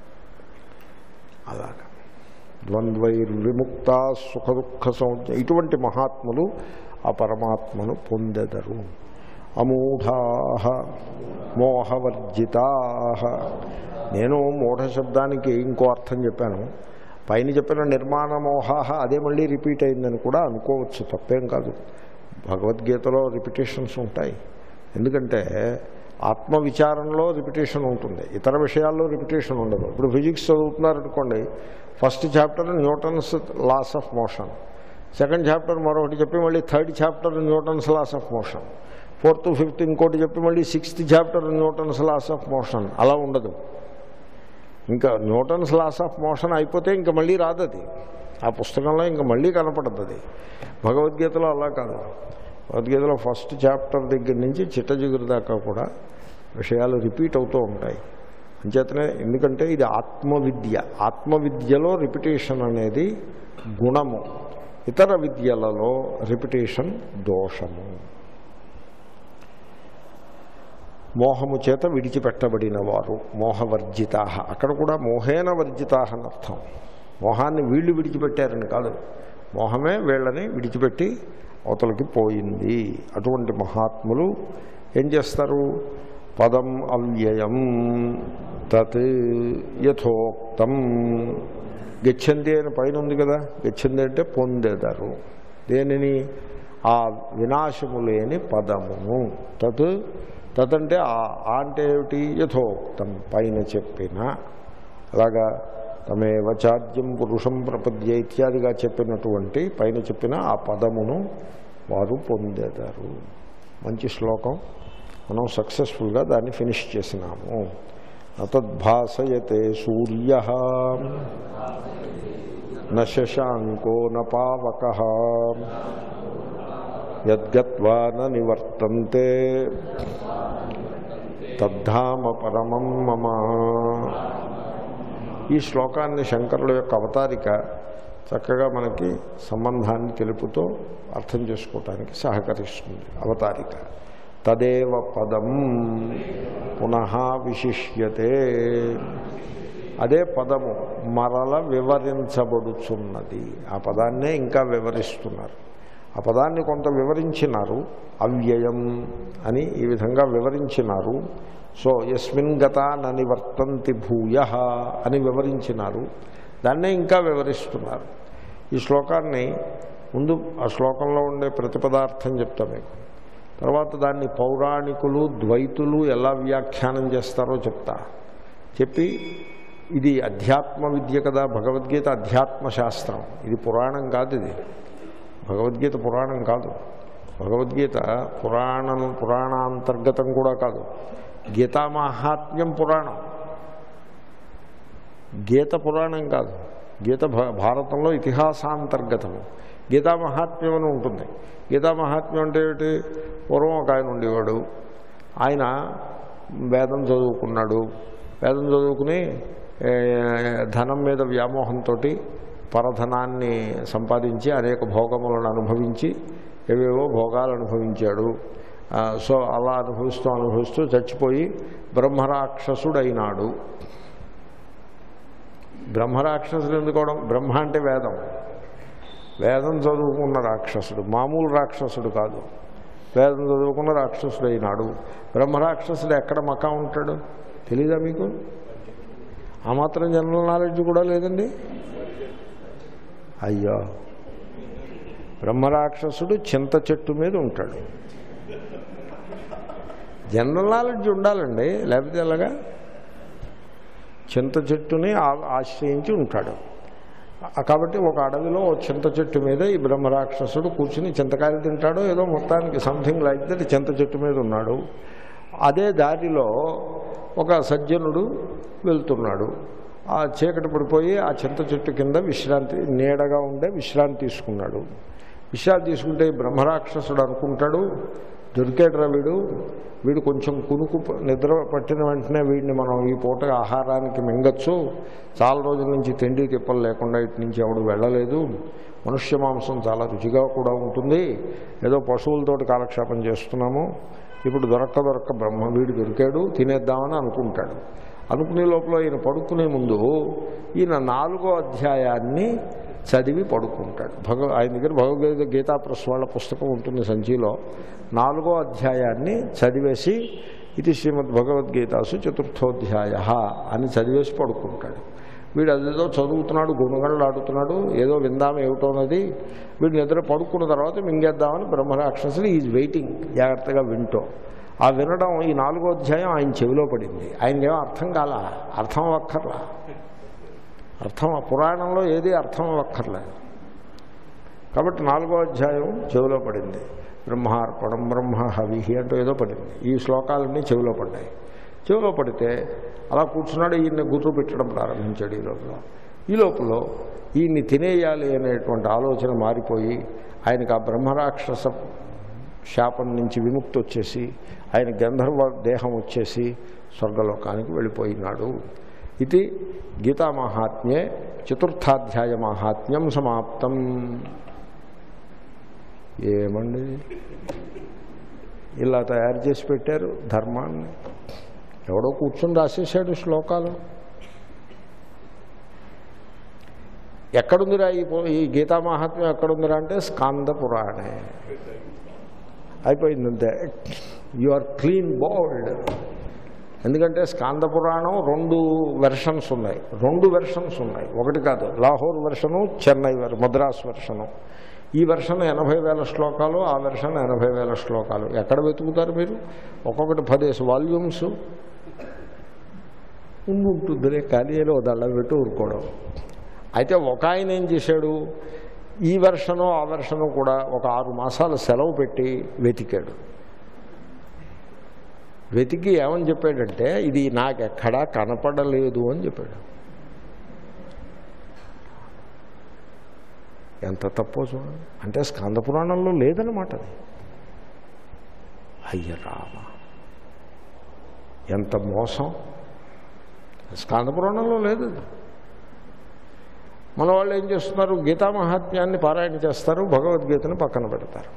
అలాగా ద్వంద్వైర్విముక్త సుఖ దుఃఖ సంజ్ఞ ఇటువంటి మహాత్ములు ఆ పరమాత్మను పొందెదరు అమూఢా మోహవర్జితా నేను మూఢ శబ్దానికి ఇంకో అర్థం చెప్పాను పైన చెప్పిన నిర్మాణ మోహాహ అదే మళ్ళీ రిపీట్ అయిందని కూడా అనుకోవచ్చు తప్పేం కాదు భగవద్గీతలో రిపిటేషన్స్ ఉంటాయి ఎందుకంటే ఆత్మ విచారంలో రిపిటేషన్ ఉంటుంది ఇతర విషయాల్లో రిపిటేషన్ ఉండదు ఇప్పుడు ఫిజిక్స్ చదువుతున్నారనుకోండి first chapter Newton's laws of motion second chapter మరొకటి చెప్పి మళ్ళీ third chapter Newton's laws of motion fourth fifth ఇంకోటి చెప్పి మళ్ళీ sixth chapter Newton's laws of motion అలా ఉండదు ఇంకా న్యూటన్స్ లాస్ ఆఫ్ మోషన్ అయిపోతే ఇంకా మళ్ళీ రాదు అది ఆ పుస్తకంలో ఇంకా మళ్ళీ కనపడదు అది భగవద్గీతలో అలా కాదు భగవద్గీతలో ఫస్ట్ చాప్టర్ దగ్గర నుంచి చిట్ట జిగురు దాకా కూడా విషయాలు రిపీట్ అవుతూ ఉంటాయి అంచేతనే ఎందుకంటే ఇది ఆత్మవిద్య ఆత్మవిద్యలో రిపిటేషన్ అనేది గుణము ఇతర విద్యలలో రిపిటేషన్ దోషము మోహము చేత విడిచిపెట్టబడిన వారు మోహవర్జితా అక్కడ కూడా మోహేన వర్జితా అని అర్థం మోహాన్ని వీళ్ళు విడిచిపెట్టారని కాదు మోహమే వీళ్ళని విడిచిపెట్టి అవతలకి పోయింది అటువంటి మహాత్ములు ఏం చేస్తారు పదం అవ్యయం తత్ యథోక్తం గచ్చంది అని పైన ఉంది కదా గచ్చంది అంటే పొందెదరు దేనిని ఆ వినాశము లేని పదమును తత్ తదంటే ఆ ఆ అంటే ఏమిటి యథోక్తం పైన చెప్పిన అలాగా తమేవ చాద్యం పురుషం ప్రపద్య ఇత్యాదిగా చెప్పినటువంటి పైన చెప్పిన ఆ పదమును వారు పొందేదారు మంచి శ్లోకం మనం సక్సెస్ఫుల్గా దాన్ని ఫినిష్ చేసినాము నతద్భాసయతే సూర్య న శశాంకో న పావక యద్గత్వా న నివర్తంతే తద్ధామ పరమం మమ ఈ శ్లోకాన్ని శంకరుల యొక్క అవతారిక చక్కగా మనకి సంబంధాన్ని తెలుపుతూ అర్థం చేసుకోవటానికి సహకరిస్తుంది అవతారిక తదేవ పదం పునః విశిష్యతే అదే పదము మరల వివరించబడుచున్నది ఆ పదాన్నే ఇంకా వివరిస్తున్నారు ఆ పదాన్ని కొంత వివరించినారు అవ్యయం అని ఈ విధంగా వివరించినారు సో ఎస్మిన్ గత ననివర్తంతి భూయ అని వివరించినారు దాన్నే ఇంకా వివరిస్తున్నారు ఈ శ్లోకాన్ని ముందు ఆ శ్లోకంలో ఉండే ప్రతిపదార్థం చెప్తా మీకు తర్వాత దాన్ని పౌరాణికులు ద్వైతులు ఎలా వ్యాఖ్యానం చేస్తారో చెప్తా చెప్పి ఇది అధ్యాత్మ విద్య కదా భగవద్గీత అధ్యాత్మ శాస్త్రం ఇది పురాణం కాదు ఇది భగవద్గీత పురాణం కాదు భగవద్గీత పురాణం పురాణాంతర్గతం కూడా కాదు గీతా మహాత్మ్యం పురాణం గీత పురాణం కాదు గీత భా- భారతంలో ఇతిహాసాంతర్గతము గీతా మహాత్మ్యం అని ఉంటుంది గీతా మహాత్మ్యం అంటే ఏమిటి పూర్వం ఒక ఆయన ఉండేవాడు ఆయన వేదం చదువుకున్నాడు వేదం చదువుకుని ఏ, ధనం మీద వ్యామోహంతో పరధనాన్ని సంపాదించి అనేక భోగములను అనుభవించి ఏవేవో భోగాలు అనుభవించాడు ఆ, సో అలా అనుభవిస్తూ అనుభవిస్తూ చచ్చిపోయి బ్రహ్మరాక్షసుడైనాడు బ్రహ్మరాక్షసుడు ఎందుకోవడం బ్రహ్మ అంటే వేదం వేదం చదువుకున్న రాక్షసుడు మామూలు రాక్షసుడు కాదు వేదం చదువుకున్న రాక్షసుడు అయినాడు బ్రహ్మరాక్షసుడు ఎక్కడ మకా ఉంటాడు తెలీదా మీకు ఆ మాత్రం జనరల్ నాలెడ్జ్ కూడా లేదండి అయ్యో బ్రహ్మరాక్షసుడు చింత చెట్టు మీద ఉంటాడు జనరల్ నాలెడ్జ్ ఉండాలండి లేకపోతే ఎలాగా చింత చెట్టుని ఆ- ఆశ్రయించి ఉంటాడు ఆ- కాబట్టి ఒక అడవిలో ఓ చింత చెట్టు మీద ఈ బ్రహ్మరాక్షసుడు కూర్చుని చింతకాయలు తింటాడో ఏదో మొత్తానికి సంథింగ్ లైక్ దట్ చింత చెట్టు మీద ఉన్నాడు అదే దారిలో ఒక సజ్జనుడు వెళ్తున్నాడు ఆ చీకటి పడిపోయి ఆ చింత చెట్టు కింద విశ్రాంతి నీడగా ఉండే విశ్రాంతి తీసుకున్నాడు విశ్రాంతి తీసుకుంటే ఈ బ్రహ్మరాక్షసుడు అనుకుంటాడు దొరికేట్రా వీడు వీడు కొంచెం కునుకు ప- నిద్ర పట్టిన వెంటనే వీడిని మనం ఈ పూట ఆహారానికి మింగచ్చు చాలా రోజుల నుంచి తిండి తిప్పలు లేకుండా ఇటు నుంచి ఎవడు వెళ్ళలేదు మనుష్య మాంసం చాలా రుచిగా కూడా ఉంటుంది ఏదో పశువులతోటి కాలక్షేపం చేస్తున్నాము ఇప్పుడు దొరక్క దొరక్క బ్రహ్మ వీడు దొరికాడు తినేద్దామని అనుకుంటాడు అనుకునే లోపల ఈయన పడుకునే ముందు ఈయన నాలుగో అధ్యాయాన్ని చదివి పడుకుంటాడు భగ ఆయన దగ్గర భగవద్గీత గీతా ప్రెస్ వాళ్ళ పుస్తకం ఉంటుంది సంచిలో నాలుగో అధ్యాయాన్ని చదివేసి ఇది శ్రీమద్ భగవద్గీతాసు చతుర్థోధ్యాయ అని చదివేసి పడుకుంటాడు వీడు అదేదో చదువుతున్నాడు గుణగణలాడుతున్నాడు ఏదో విందాం ఏమిటోనది వీడు నిద్ర పడుకున్న తర్వాత మింగేద్దామని బ్రహ్మరాక్షసుడు ఈజ్ వెయిటింగ్ జాగ్రత్తగా వింటూ ఆ వినడం ఈ నాలుగో అధ్యాయం ఆయన చెవిలో పడింది ఆయనకేమో అర్థం కాల అర్థం అవ్వక్కర్లా అర్థం పురాణంలో ఏది అర్థం అవ్వక్కర్లేదు కాబట్టి నాలుగో అధ్యాయం చెవిలో పడింది బ్రహ్మార్పణం బ్రహ్మ హవిహి అంటూ ఏదో పడింది ఈ శ్లోకాలన్నీ చెవిలో పడ్డాయి చెవిలో పడితే అలా కూర్చున్నాడు ఈయన్ని గుర్తు పెట్టడం ప్రారంభించాడు ఈ లోపల ఈ లోపల ఈయన్ని తినేయాలి అనేటువంటి ఆలోచన మారిపోయి ఆయనకు ఆ బ్రహ్మరాక్షస శాపం నుంచి విముక్తి వచ్చేసి ఆయన గంధర్వ దేహం వచ్చేసి స్వర్గలోకానికి వెళ్ళిపోయినాడు ఇది గీతామాహాత్మ్యే చతుర్థాధ్యాయ మాహాత్మ్యం సమాప్తం ఏమండి ఇలా తయారు చేసి పెట్టారు ధర్మాన్ని ఎవడో కూర్చొని రాసేసాడు శ్లోకాలు ఎక్కడుందిరా ఈ పో- ఈ గీతా మహాత్మ్యం ఎక్కడుందిరా అంటే స్కాంద పురాణే అయిపోయిందంతే యు ఆర్ క్లీన్ బౌల్డ్ ఎందుకంటే స్కాంద పురాణం రెండు వెర్షన్స్ ఉన్నాయి రెండు వెర్షన్స్ ఉన్నాయి ఒకటి కాదు లాహోర్ వెర్షను చెన్నై వెర్ మద్రాస్ వెర్షను ఈ వెర్షన్ ఎనభై వేల శ్లోకాలు ఆ వెర్షన్ ఎనభై వేల శ్లోకాలు ఎక్కడ వెతుకుతారు మీరు ఒక్కొక్కటి పదేసి వాల్యూమ్స్ ఉండి ఉంటుందిలే కానీ ఏదో దళ్ళ పెట్టి ఊరుకోవడం అయితే ఒక ఆయన ఏం చేశాడు ఈ వెర్షను ఆ వెర్షను కూడా ఒక ఆరు మాసాలు సెలవు పెట్టి వెతికాడు వెతికి ఏమని చెప్పాడంటే ఇది నాకెక్కడా కనపడలేదు అని చెప్పాడు ఎంత తప్పో చూడండి అంటే స్కంద పురాణంలో లేదనమాట అది అయ్య రామ ఎంత మోసం స్కంద పురాణంలో లేదు అది. మన వాళ్ళు ఏం చేస్తున్నారు గీతా మహాత్మ్యాన్ని పారాయణ చేస్తారు భగవద్గీతను పక్కన పెడతారు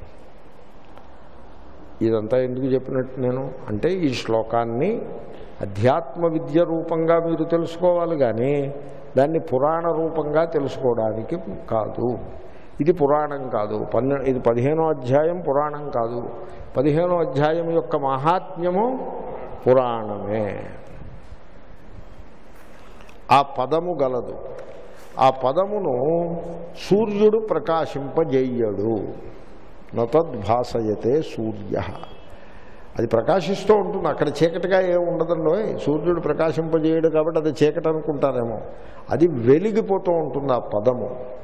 ఇదంతా ఎందుకు చెప్పినట్టు నేను అంటే ఈ శ్లోకాన్ని అధ్యాత్మ విద్య రూపంగా మీరు తెలుసుకోవాలి కానీ దాన్ని పురాణ రూపంగా తెలుసుకోవడానికి కాదు ఇది పురాణం కాదు పన్నె ఇది పదిహేనో అధ్యాయం పురాణం కాదు పదిహేనో అధ్యాయం యొక్క మహాత్మ్యము పురాణమే ఆ పదము గలదు ఆ పదమును సూర్యుడు ప్రకాశింపజేయడు నతద్భాసయతే సూర్య అది ప్రకాశిస్తూ ఉంటుంది అక్కడ చీకటిగా ఏమి ఉండదండో సూర్యుడు ప్రకాశింపజేయడు కాబట్టి అది చీకటి అనుకుంటారేమో అది వెలిగిపోతూ ఉంటుంది ఆ పదము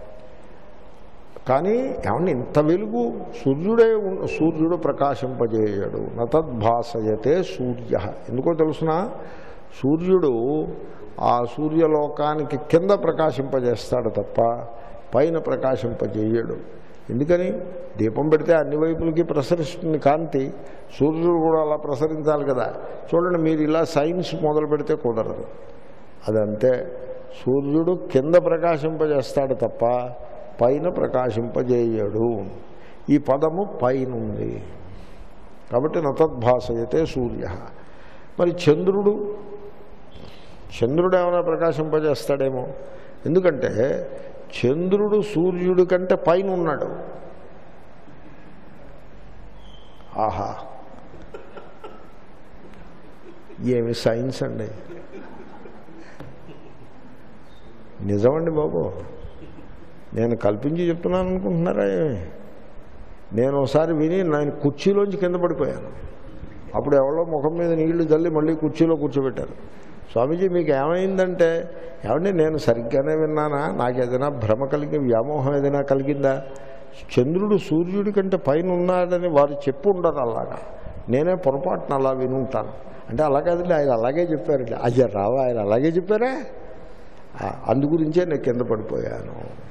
కానీ ఏమన్నా ఇంత వెలుగు సూర్యుడే ఉన్- సూర్యుడు ప్రకాశింపజేయడు నతద్భాసయతే సూర్య ఎందుకో తెలుసిన సూర్యుడు ఆ సూర్యలోకానికి కింద ప్రకాశింపజేస్తాడు తప్ప పైన ప్రకాశింపజేయడు ఎందుకని దీపం పెడితే అన్ని వైపులకి ప్రసరిస్తుంది కాంతి సూర్యుడు కూడా అలా ప్రసరించాలి కదా చూడండి మీరు ఇలా సైన్స్ మొదలు పెడితే కుదరదు అదంతే సూర్యుడు కింద ప్రకాశింపజేస్తాడు తప్ప పైన ప్రకాశింపజేయడు ఈ పదము పైనుంది కాబట్టి నతద్భాసయతే సూర్య మరి చంద్రుడు చంద్రుడు ఏమైనా ప్రకాశింపజేస్తాడేమో ఎందుకంటే చంద్రుడు సూర్యుడి కంటే పైన ఉన్నాడు ఆహా ఏమి సైన్స్ అండి నిజమండి బాబు నేను కల్పించి చెప్తున్నాను అనుకుంటున్నారా ఏమి? నేను ఒకసారి విని నేను కుర్చీలోంచి కింద పడిపోయాను అప్పుడు ఎవరో ముఖం మీద నీళ్లు చల్లి మళ్ళీ కుర్చీలో కూర్చోబెట్టారు స్వామీజీ మీకు ఏమైందంటే ఏమండి నేను సరిగ్గానే విన్నానా నాకు ఏదైనా భ్రమ కలిగి వ్యామోహం ఏదైనా కలిగిందా చంద్రుడు సూర్యుడి కంటే పైన ఉన్నాడని వారు చెప్పు ఉండరు అలాగా నేనే పొరపాటున అలా వినుంటాను అంటే అలా కాదండి ఆయన అలాగే చెప్పారండి అయ్యా రావా ఆయన అలాగే చెప్పారా ఆ, అందుగురించే నేను కింద పడిపోయాను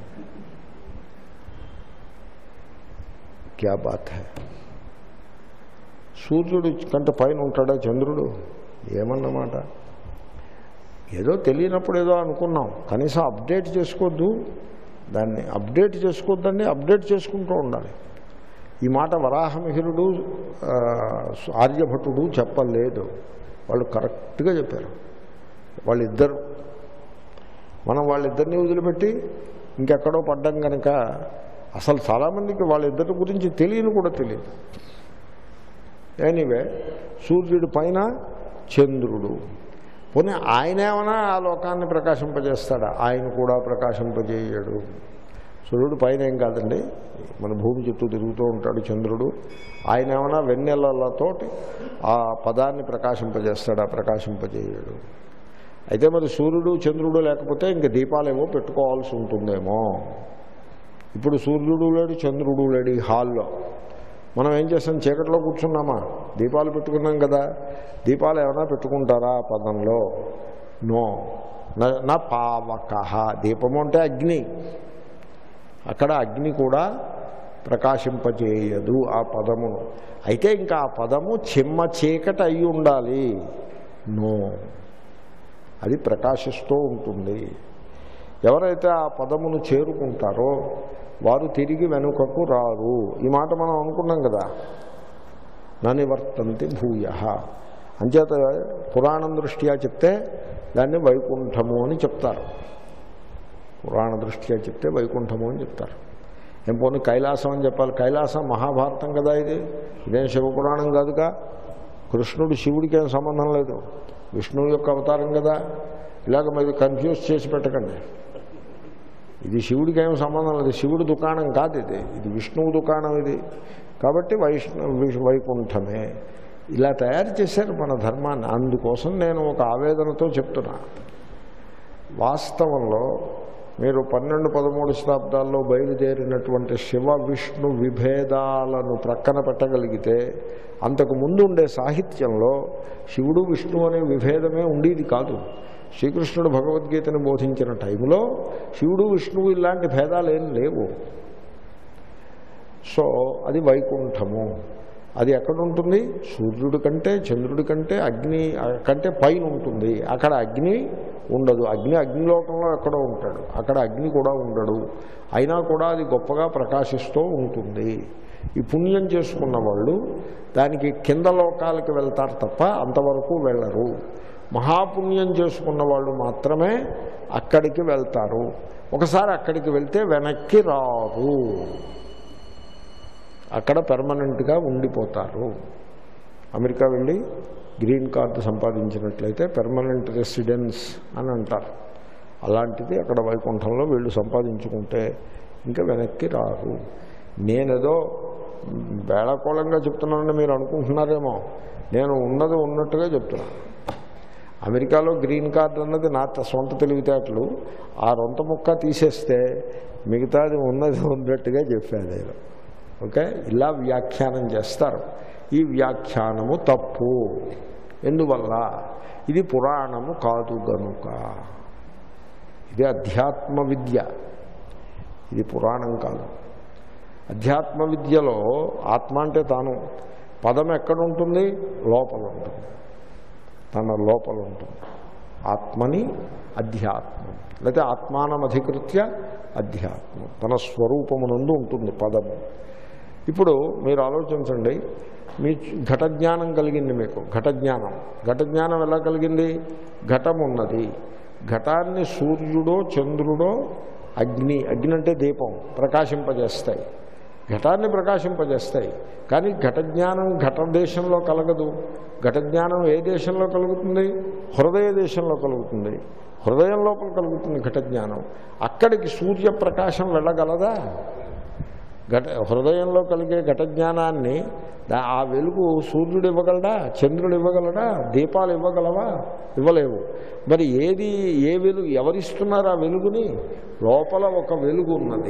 క్యా బాత్ హై సూర్యుడు కంటే పైన ఉంటాడా చంద్రుడు ఏమన్నమాట ఏదో తెలియనప్పుడు ఏదో అనుకున్నాం కనీసం అప్డేట్ చేసుకోవద్దు దాన్ని అప్డేట్ చేసుకోవద్దండి అప్డేట్ చేసుకుంటూ ఉండాలి ఈ మాట వరాహమిహిరుడు ఆ, ఆర్యభటుడు చెప్పలేదు వాళ్ళు కరెక్ట్గా చెప్పారు వాళ్ళిద్దరు మనం వాళ్ళిద్దరిని వదిలిపెట్టి ఇంకెక్కడో పడ్డం కనుక అసలు చాలామందికి వాళ్ళిద్దరి గురించి తెలియని కూడా తెలియదు ఎనీవే సూర్యుడి పైన చంద్రుడు పోనీ ఆయన ఏమైనా ఆ లోకాన్ని ప్రకాశింపజేస్తాడా ఆయన కూడా ప్రకాశింపజేయడు సూర్యుడు పైన ఏం కాదండి మన భూమి చుట్టూ తిరుగుతూ ఉంటాడు చంద్రుడు ఆయన ఏమైనా వెన్నెలలతోటి ఆ పదాన్ని ప్రకాశింపజేస్తాడు ఆ ప్రకాశింపజేయడు అయితే మరి సూర్యుడు చంద్రుడు లేకపోతే ఇంక దీపాలేమో పెట్టుకోవాల్సి ఉంటుందేమో ఇప్పుడు సూర్యుడు లేడు చంద్రుడు లేడు ఈ హాల్లో మనం ఏం చేస్తాం చీకట్లో కూర్చున్నామా దీపాలు పెట్టుకున్నాం కదా దీపాలు ఏమైనా పెట్టుకుంటారా ఆ పదంలో నో న- నా పావక దీపము అంటే అగ్ని అక్కడ అగ్ని కూడా ప్రకాశింపజేయదు ఆ పదమును అయితే ఇంకా ఆ పదము చిమ్మ చీకటి అయి ఉండాలి నో అది ప్రకాశిస్తూ ఉంటుంది ఎవరైతే ఆ పదమును చేరుకుంటారో వారు తిరిగి వెనుకకు రారు ఈ మాట మనం అనుకున్నాం కదా ననివర్తంతి భూయ అంచేత పురాణం దృష్ట్యా చెప్తే దాన్ని వైకుంఠము అని చెప్తారు పురాణ దృష్ట్యా చెప్తే వైకుంఠము అని చెప్తారు ఏం పోనీ కైలాసం అని చెప్పాలి కైలాసం మహాభారతం కదా ఇది ఇదేం శివపురాణం కాదుగా కృష్ణుడు శివుడికి ఏం సంబంధం లేదు విష్ణువు యొక్క అవతారం కదా ఇలాగ మీరు కన్ఫ్యూజ్ చేసి పెట్టకండి ఇది శివుడికి ఏం సంబంధం లేదు శివుడి దుకాణం కాదు ఇది ఇది విష్ణువు దుకాణం ఇది కాబట్టి వైష్ణవ విష్- వైకుంఠమే ఇలా తయారు చేశారు మన ధర్మాన్ని అందుకోసం నేను ఒక ఆవేదనతో చెప్తున్నా వాస్తవంలో మీరు పన్నెండు పదమూడు శతాబ్దాల్లో బయలుదేరినటువంటి శివ విష్ణు విభేదాలను ప్రక్కన పెట్టగలిగితే అంతకు ముందు ఉండే సాహిత్యంలో శివుడు విష్ణు అనే విభేదమే ఉండేది కాదు శ్రీకృష్ణుడు భగవద్గీతను బోధించిన టైంలో శివుడు విష్ణువు ఇలాంటి భేదాలు ఏం లేవు సో అది వైకుంఠము అది ఎక్కడ ఉంటుంది సూర్యుడి కంటే చంద్రుడి కంటే అగ్ని కంటే పైన ఉంటుంది అక్కడ అగ్ని ఉండదు అగ్ని అగ్నిలోకంలో ఎక్కడో ఉంటాడు అక్కడ అగ్ని కూడా ఉండడు అయినా కూడా అది గొప్పగా ప్రకాశిస్తూ ఉంటుంది ఈ పుణ్యం చేసుకున్న వాళ్ళు దానికి కింద లోకాలకి వెళ్తారు తప్ప అంతవరకు వెళ్ళరు మహాపుణ్యం చేసుకున్న వాళ్ళు మాత్రమే అక్కడికి వెళ్తారు ఒకసారి అక్కడికి వెళ్తే వెనక్కి రారు అక్కడ పెర్మనెంట్గా ఉండిపోతారు అమెరికా వెళ్ళి గ్రీన్ కార్డు సంపాదించినట్లయితే పెర్మనెంట్ రెసిడెన్స్ అని అంటారు అలాంటిది అక్కడ వైకుంఠంలో వీళ్ళు సంపాదించుకుంటే ఇంకా వెనక్కి రారు నేనేదో వేళకోళంగా చెప్తున్నానని మీరు అనుకుంటున్నారేమో నేను ఉన్నది ఉన్నట్టుగా చెప్తున్నాను అమెరికాలో గ్రీన్ కార్డు అన్నది నా త- సొంత తెలివితేటలు ఆ రొంత ముక్క తీసేస్తే మిగతాది ఉన్నది ఉన్నట్టుగా చెప్పాను నేను ఓకే ఇలా వ్యాఖ్యానం చేస్తారు ఈ వ్యాఖ్యానము తప్పు ఎందువల్ల ఇది పురాణము కాదు గనుక ఇది అధ్యాత్మ విద్య ఇది పురాణం కాదు అధ్యాత్మ విద్యలో ఆత్మ అంటే తాను పదం ఎక్కడ ఉంటుంది లోపల ఉంటుంది తన లోపల ఉంటుంది ఆత్మని అధ్యాత్మం లేకపోతే ఆత్మానం అధికృత్య అధ్యాత్మం తన స్వరూపమునందు ఉంటుంది పదము ఇప్పుడు మీరు ఆలోచించండి మీ ఘట జ్ఞానం కలిగింది మీకు ఘట జ్ఞానం ఘట జ్ఞానం ఎలా కలిగింది ఘటం ఉన్నది ఘటాన్ని సూర్యుడో చంద్రుడో అగ్ని అగ్ని అంటే దీపం ప్రకాశింపజేస్తాయి ఘటాన్ని ప్రకాశింపజేస్తాయి కానీ ఘట జ్ఞానం ఘట దేశంలో కలగదు ఘట జ్ఞానం ఏ దేశంలో కలుగుతుంది హృదయ దేశంలో కలుగుతుంది హృదయం లోపల కలుగుతుంది ఘట జ్ఞానం అక్కడికి సూర్యప్రకాశం వెళ్ళగలదా ఘట హృదయంలో కలిగే ఘట జ్ఞానాన్ని దా- ఆ వెలుగు సూర్యుడు ఇవ్వగలడా చంద్రుడు ఇవ్వగలడా దీపాలు ఇవ్వగలవా ఇవ్వలేవు మరి ఏది ఏ వెలుగు ఎవరిస్తున్నారు ఆ వెలుగుని లోపల ఒక వెలుగు ఉన్నది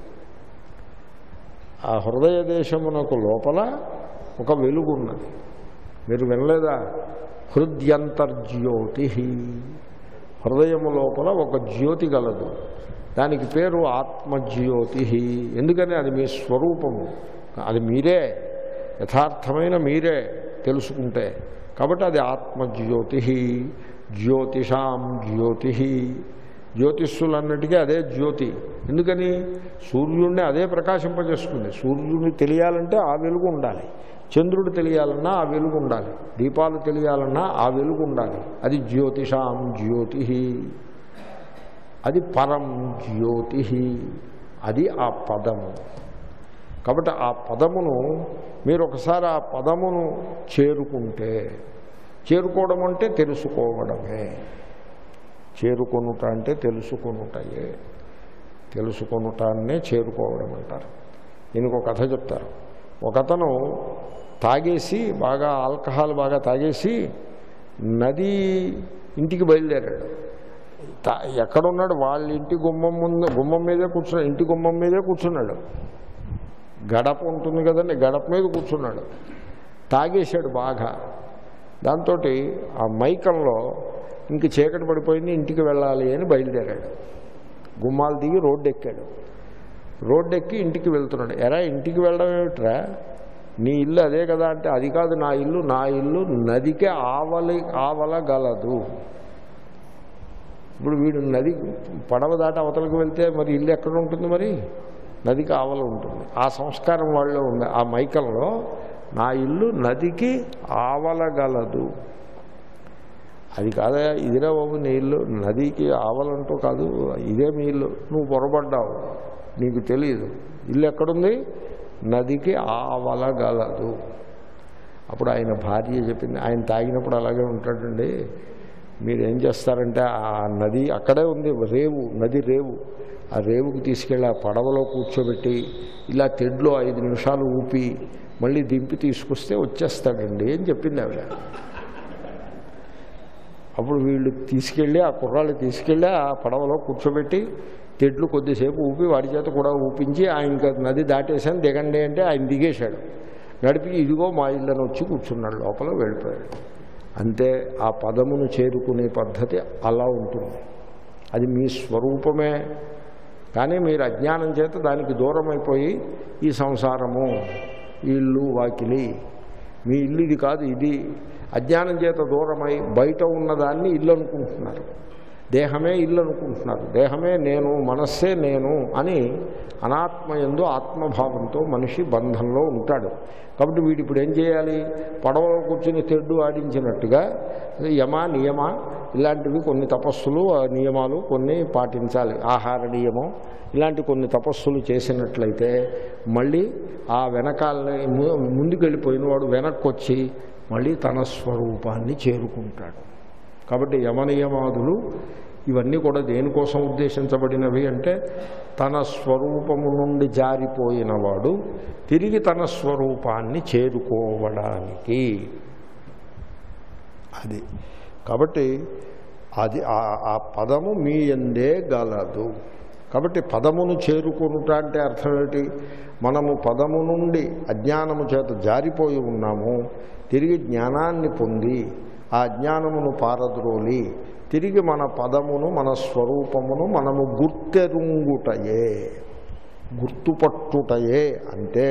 ఆ హృదయ దేశమునకు లోపల ఒక వెలుగు ఉన్నది మీరు వినలేదా హృద్యంతర్జ్యోతి హృదయము లోపల ఒక జ్యోతి గలదు దానికి పేరు ఆత్మజ్యోతి ఎందుకని అది మీ స్వరూపము అది మీరే యథార్థమైన మీరే తెలుసుకుంటే కాబట్టి అది ఆత్మజ్యోతి జ్యోతిషాం జ్యోతి జ్యోతిష్యులన్నిటికీ అదే జ్యోతి ఎందుకని సూర్యుడిని అదే ప్రకాశింపజేస్తుంది సూర్యుడిని తెలియాలంటే ఆ వెలుగు ఉండాలి చంద్రుడు తెలియాలన్నా ఆ వెలుగు ఉండాలి దీపాలు తెలియాలన్నా ఆ వెలుగు ఉండాలి అది జ్యోతిషాం జ్యోతి అది పరం జ్యోతి అది ఆ పదము కాబట్టి ఆ పదమును మీరు ఒకసారి ఆ పదమును చేరుకుంటే చేరుకోవడం అంటే తెలుసుకోవడమే చేరుకొనుట అంటే తెలుసుకొనుటయే తెలుసుకొనుటాన్నే చేరుకోవడం అంటారు దీనికి ఒక కథ చెప్తారు ఒకతను తాగేసి బాగా ఆల్కహాల్ బాగా తాగేసి నది ఇంటికి బయలుదేరాడు తా ఎక్కడున్నాడు వాళ్ళ ఇంటి గుమ్మం ముందు గుమ్మం మీదే కూర్చున్నాడు ఇంటి గుమ్మం మీదే కూర్చున్నాడు గడప ఉంటుంది కదండి గడప మీద కూర్చున్నాడు తాగేశాడు బాగా దాంతో ఆ మైకంలో ఇంక చీకటి పడిపోయింది ఇంటికి వెళ్ళాలి అని బయలుదేరాడు గుమ్మాలు దిగి రోడ్డు ఎక్కాడు రోడ్డు ఎక్కి ఇంటికి వెళ్తున్నాడు ఎరా ఇంటికి వెళ్ళడం ఏమిట్రా నీ ఇల్లు అదే కదా అంటే అది కాదు నా ఇల్లు నా ఇల్లు నదికే ఆవలి ఆవలగలదు ఇప్పుడు వీడు నది పడవ దాటి అవతలకు వెళ్తే మరి ఇల్లు ఎక్కడ ఉంటుంది మరి నదికి ఆవల ఉంటుంది ఆ సంస్కారం వాళ్ళలో ఉంది ఆ మైకంలో నా ఇల్లు నదికి ఆవలగలదు అది కాదా ఇదిరా బాబు నీ ఇల్లు నదికి ఆవలంటూ కాదు ఇదే మీ ఇల్లు నువ్వు పొరపడ్డావు నీకు తెలియదు ఇల్లు ఎక్కడుంది నదికి ఆవలగలదు అప్పుడు ఆయన భార్య చెప్పింది ఆయన తాగినప్పుడు అలాగే ఉంటాడండి మీరు ఏం చేస్తారంటే ఆ నది అక్కడే ఉంది రేవు నది రేవు ఆ రేవుకి తీసుకెళ్ళి ఆ పడవలో కూర్చోబెట్టి ఇలా తెడ్లో ఐదు నిమిషాలు ఊపి మళ్ళీ దింపి తీసుకొస్తే వచ్చేస్తాడండి అని చెప్పింది ఆవిడ అప్పుడు వీళ్ళు తీసుకెళ్ళి ఆ కుర్రాళ్ళు తీసుకెళ్ళి ఆ పడవలో కూర్చోబెట్టి తెడ్లు కొద్దిసేపు ఊపి వాడి చేత కూడా ఊపించి ఆయన నది దాటేసాను దిగండి అంటే ఆయన దిగేశాడు నడిపి ఇదిగో మా ఇళ్ళని వచ్చి కూర్చున్నాడు లోపల వెళ్ళిపోయాడు అంతే ఆ పదమును చేరుకునే పద్ధతి అలా ఉంటుంది అది మీ స్వరూపమే కానీ మీరు అజ్ఞానం చేత దానికి దూరం అయిపోయి ఈ సంసారము ఈ ఇల్లు వాకిలి మీ ఇల్లు ఇది కాదు ఇది అజ్ఞానం చేత దూరమై బయట ఉన్నదాన్ని ఇల్లు అనుకుంటున్నారు దేహమే ఇల్లు అనుకుంటున్నారు దేహమే నేను మనస్సే నేను అని అనాత్మయందు ఆత్మభావంతో మనిషి బంధంలో ఉంటాడు కాబట్టి వీడు ఇప్పుడు ఏం చేయాలి పడవలో కూర్చుని తెడ్డు ఆడించినట్టుగా యమ నియమ ఇలాంటివి కొన్ని తపస్సులు ఆ నియమాలు కొన్ని పాటించాలి ఆహార నియమం ఇలాంటి కొన్ని తపస్సులు చేసినట్లయితే మళ్ళీ ఆ వెనకాలని ము- ముందుకెళ్ళిపోయిన వాడు వెనక్కి వచ్చి మళ్ళీ తన స్వరూపాన్ని చేరుకుంటాడు కాబట్టి యమనియమాదులు ఇవన్నీ కూడా దేనికోసం ఉద్దేశించబడినవి అంటే తన స్వరూపము నుండి జారిపోయినవాడు తిరిగి తన స్వరూపాన్ని చేరుకోవడానికి అది కాబట్టి అది ఆ- ఆ పదము మీ ఎందే గలదు కాబట్టి పదమును చేరుకొనుట అంటే అర్థం ఏంటి మనము పదము నుండి అజ్ఞానము చేత జారిపోయి ఉన్నాము తిరిగి జ్ఞానాన్ని పొంది ఆ జ్ఞానమును పారద్రోలి తిరిగి మన పదమును మన స్వరూపమును మనము గుర్తెరుంగుటయే గుర్తుపట్టుటయే అంటే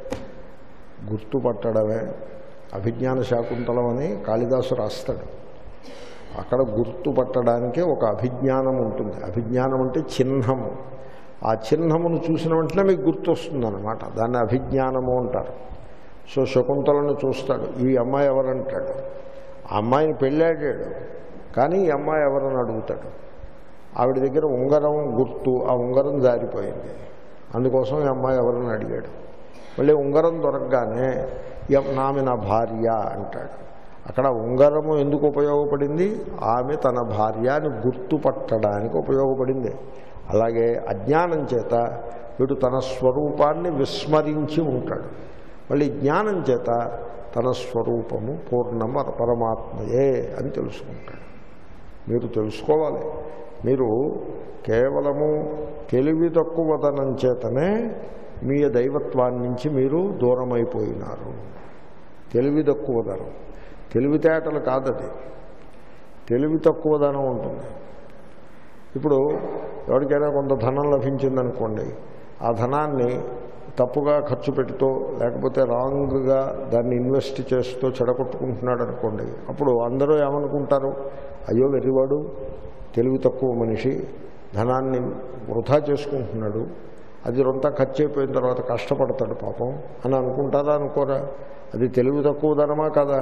గుర్తుపట్టడమే అభిజ్ఞాన శాకుంతలం అని కాళిదాసు రాస్తాడు అక్కడ గుర్తుపట్టడానికే ఒక అభిజ్ఞానం ఉంటుంది అభిజ్ఞానం అంటే చిహ్నము ఆ చిహ్నమును చూసిన వెంటనే మీకు గుర్తొస్తుందన్నమాట దాన్ని అభిజ్ఞానము అంటారు సో శకుంతలను చూస్తాడు ఈ అమ్మాయి ఎవరంటాడు ఆ అమ్మాయిని పెళ్ళాడాడు కానీ ఈ అమ్మాయి ఎవరని అడుగుతాడు ఆవిడ దగ్గర ఉంగరం గుర్తు ఆ ఉంగరం జారిపోయింది అందుకోసం ఈ అమ్మాయి ఎవరని అడిగాడు మళ్ళీ ఉంగరం దొరకగానే "ఎం- ఆమె నా భార్య అంటాడు అక్కడ ఉంగరము ఎందుకు ఉపయోగపడింది ఆమె తన భార్య అని గుర్తుపట్టడానికి ఉపయోగపడింది అలాగే అజ్ఞానం చేత వీడు తన స్వరూపాన్ని విస్మరించి ఉంటాడు మళ్ళీ జ్ఞానం చేత తన స్వరూపము పూర్ణమ పరమాత్మయే అని తెలుసుకుంటాడు మీరు తెలుసుకోవాలి మీరు కేవలము తెలివి తక్కువదనం చేతనే మీ దైవత్వాన్ని నుంచి మీరు దూరమైపోయినారు తెలివి తక్కువదనం తెలివితేటలు కాదది తెలివి తక్కువదనం ఉంటుంది ఇప్పుడు ఎవరికైనా కొంత ధనం లభించిందనుకోండి ఆ ధనాన్ని తప్పుగా ఖర్చు పెడుతూ లేకపోతే రాంగ్గా దాన్ని ఇన్వెస్ట్ చేస్తూ చెడగొట్టుకుంటున్నాడు అనుకోండి అప్పుడు అందరూ ఏమనుకుంటారు అయ్యో వెర్రివాడు తెలివి తక్కువ మనిషి ధనాన్ని వృధా చేసుకుంటున్నాడు అది రొంత ఖర్చు అయిపోయిన తర్వాత కష్టపడతాడు పాపం అని అనుకుంటారా అనుకోరా అది తెలివి తక్కువ ధనమా కదా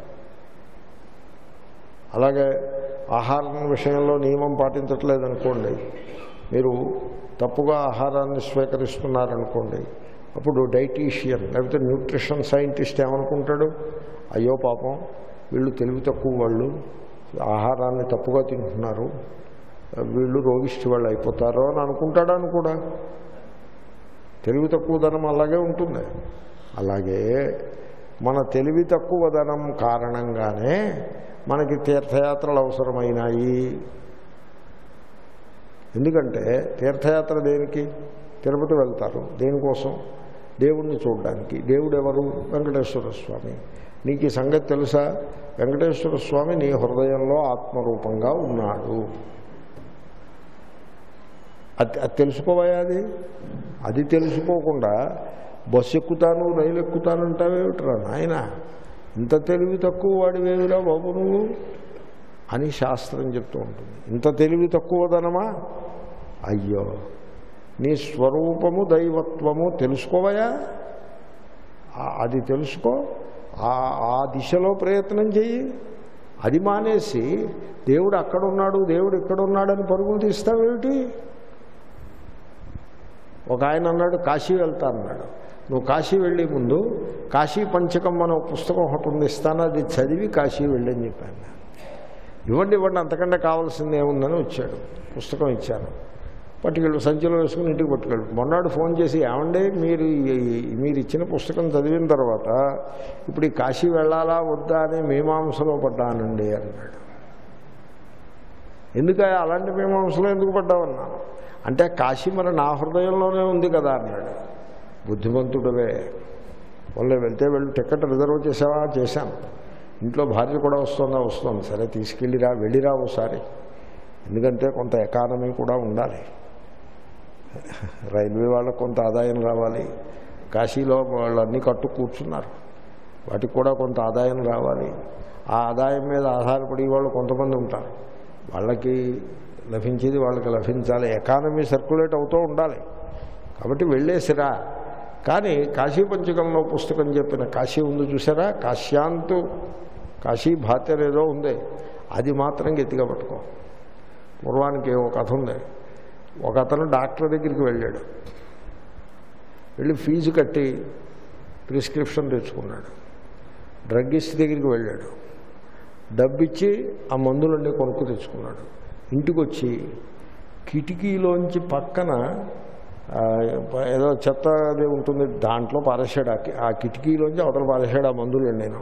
అలాగే ఆహారం విషయంలో నియమం పాటించట్లేదు అనుకోండి మీరు తప్పుగా ఆహారాన్ని స్వీకరిస్తున్నారనుకోండి అప్పుడు డైటీషియన్ లేకపోతే న్యూట్రిషన్ సైంటిస్ట్ ఏమనుకుంటాడు అయ్యో పాపం వీళ్ళు తెలివి తక్కువ వాళ్ళు ఆహారాన్ని తప్పుగా తింటున్నారు వీళ్ళు రోగిష్టి వాళ్ళు అయిపోతారో అని అనుకుంటాడని కూడా తెలివి తక్కువదనం అలాగే ఉంటుంది అలాగే మన తెలివి తక్కువదనం కారణంగానే మనకి తీర్థయాత్రలు అవసరమైనాయి ఎందుకంటే తీర్థయాత్ర దేనికి తిరుపతి వెళ్తారు దేనికోసం దేవుణ్ణి చూడడానికి దేవుడు ఎవరు వెంకటేశ్వర స్వామి నీకు ఈ సంగతి తెలుసా వెంకటేశ్వర స్వామి నీ హృదయంలో ఆత్మరూపంగా ఉన్నాడు అది అది తెలుసుకోవా అది అది తెలుసుకోకుండా బస్సు ఎక్కుతాను రైలు ఎక్కుతాను అంటావేమిట్రా నాయన ఇంత తెలివి తక్కువ వాడివేవిరా బాబు నువ్వు అని శాస్త్రం చెప్తూ ఉంటుంది ఇంత తెలివి తక్కువదనమా అయ్యో నీ స్వరూపము దైవత్వము తెలుసుకోవయా ఆ- అది తెలుసుకో ఆ ఆ దిశలో ప్రయత్నం చెయ్యి అది మానేసి దేవుడు అక్కడ ఉన్నాడు దేవుడు ఇక్కడ ఉన్నాడని పరుగులు తీస్తావేమిటి ఒక ఆయన అన్నాడు కాశీ వెళ్తా అన్నాడు నువ్వు కాశీ వెళ్ళే ముందు కాశీ పంచకం అనే ఒక పుస్తకం ఒకటి ఉంది ఇస్తాను అది చదివి కాశీ వెళ్ళని చెప్పాను ఇవ్వండి ఇవ్వండి అంతకంటే కావాల్సింది ఏముందని వచ్చాడు పుస్తకం ఇచ్చాను పట్టుకెళ్ళు సంచిలో వేసుకుని ఇంటికి పట్టుకెళ్ళు మొన్నాడు ఫోన్ చేసి ఏమండి మీరు ఈ- మీరు ఇచ్చిన పుస్తకం చదివిన తర్వాత ఇప్పుడు ఈ కాశీ వెళ్ళాలా వద్దా అని మీమాంసలో పడ్డానండి అన్నాడు ఎందుక అలాంటి మీమాంసలో ఎందుకు పడ్డావన్నాను అంటే కాశీ మరి నా హృదయంలోనే ఉంది కదా అన్నాడు బుద్ధిమంతుడవే వాళ్ళే వెళ్తే వెళ్ళి టికెట్ రిజర్వ్ చేసావా చేశాను ఇంట్లో భార్య కూడా వస్తుందా వస్తుంది సరే తీసుకెళ్ళిరా వెళ్ళిరా ఒకసారి ఎందుకంటే కొంత ఎకానమీ కూడా ఉండాలి రైల్వే వాళ్ళకు కొంత ఆదాయం రావాలి కాశీలో వాళ్ళన్నీ కట్టు కూర్చున్నారు వాటికి కూడా కొంత ఆదాయం రావాలి ఆ ఆదాయం మీద ఆధారపడి వాళ్ళు కొంతమంది ఉంటారు వాళ్ళకి లభించేది వాళ్ళకి లభించాలి ఎకానమీ సర్క్యులేట్ అవుతూ ఉండాలి కాబట్టి వెళ్ళేసిరా కానీ కాశీ పంచకంలో పుస్తకం చెప్పిన కాశీ ఉంది చూసారా కాశ్యాంతు కాశీ భాత్యర్ ఏదో ఉంది అది మాత్రం గట్టిగా పట్టుకో పూర్వానికి ఒక కథ ఉంది ఒక అతను డాక్టర్ దగ్గరికి వెళ్ళాడు వెళ్ళి ఫీజు కట్టి ప్రిస్క్రిప్షన్ తెచ్చుకున్నాడు డ్రగ్గిస్ట్ దగ్గరికి వెళ్ళాడు డబ్బిచ్చి ఆ మందులన్నీ కొనుక్కు తెచ్చుకున్నాడు ఇంటికి వచ్చి కిటికీలోంచి పక్కన ఆ, ఏదో చెత్త అది ఉంటుంది దాంట్లో పారేశాడు ఆ కి- ఆ కిటికీలోంచి అవతల పారేశాడు ఆ మందులు నేను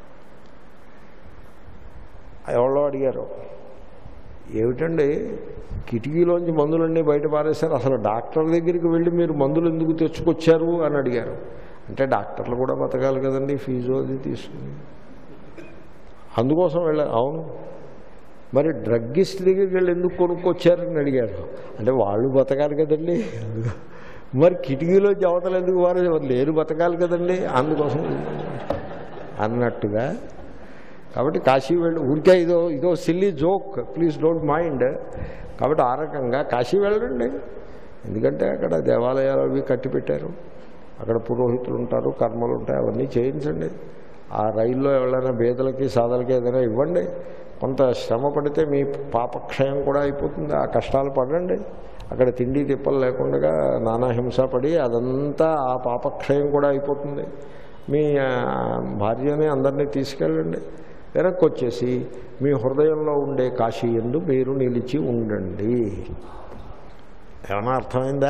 ఎవరో అడిగారు ఏమిటండి కిటికీలోంచి మందులన్నీ బయట పారేశారు అసలు డాక్టర్ దగ్గరికి వెళ్ళి మీరు మందులు ఎందుకు తెచ్చుకొచ్చారు అని అడిగారు అంటే డాక్టర్లు కూడా బతకాలి కదండి ఫీజు అది తీసుకుని అందుకోసం వెళ్ళారు అవును మరి డ్రగ్గిస్ట్ దగ్గరికి వెళ్ళి ఎందుకు కొనుక్కొచ్చారని అడిగారు అంటే వాళ్ళు బతకాలి కదండి మరి కిటికీలో జవతలు ఎందుకు వారు లేరు బతకాలి కదండి అందుకోసం అన్నట్టుగా కాబట్టి కాశీ వెళ్ళి ఊరికే ఇదో ఇదో silly joke please don't mind కాబట్టి ఆ రకంగా కాశీ వెళ్ళండి ఎందుకంటే అక్కడ దేవాలయాలు అవి కట్టి పెట్టారు అక్కడ పురోహితులు ఉంటారు కర్మలు ఉంటాయి అవన్నీ చేయించండి ఆ రైల్లో ఎవరైనా బేదలకి సాదలకి ఏదైనా ఇవ్వండి కొంత శ్రమ పడితే మీ పాపక్షయం కూడా అయిపోతుంది ఆ కష్టాలు పడండి అక్కడ తిండి తిప్పలు లేకుండా నానా హింస పడి అదంతా ఆ పాపక్షయం కూడా అయిపోతుంది మీ ఆ, భార్యని అందరినీ తీసుకెళ్ళండి వెనక్కి వచ్చేసి మీ హృదయంలో ఉండే కాశీ ఎందు మీరు నిలిచి ఉండండి ఏమైనా అర్థమైందా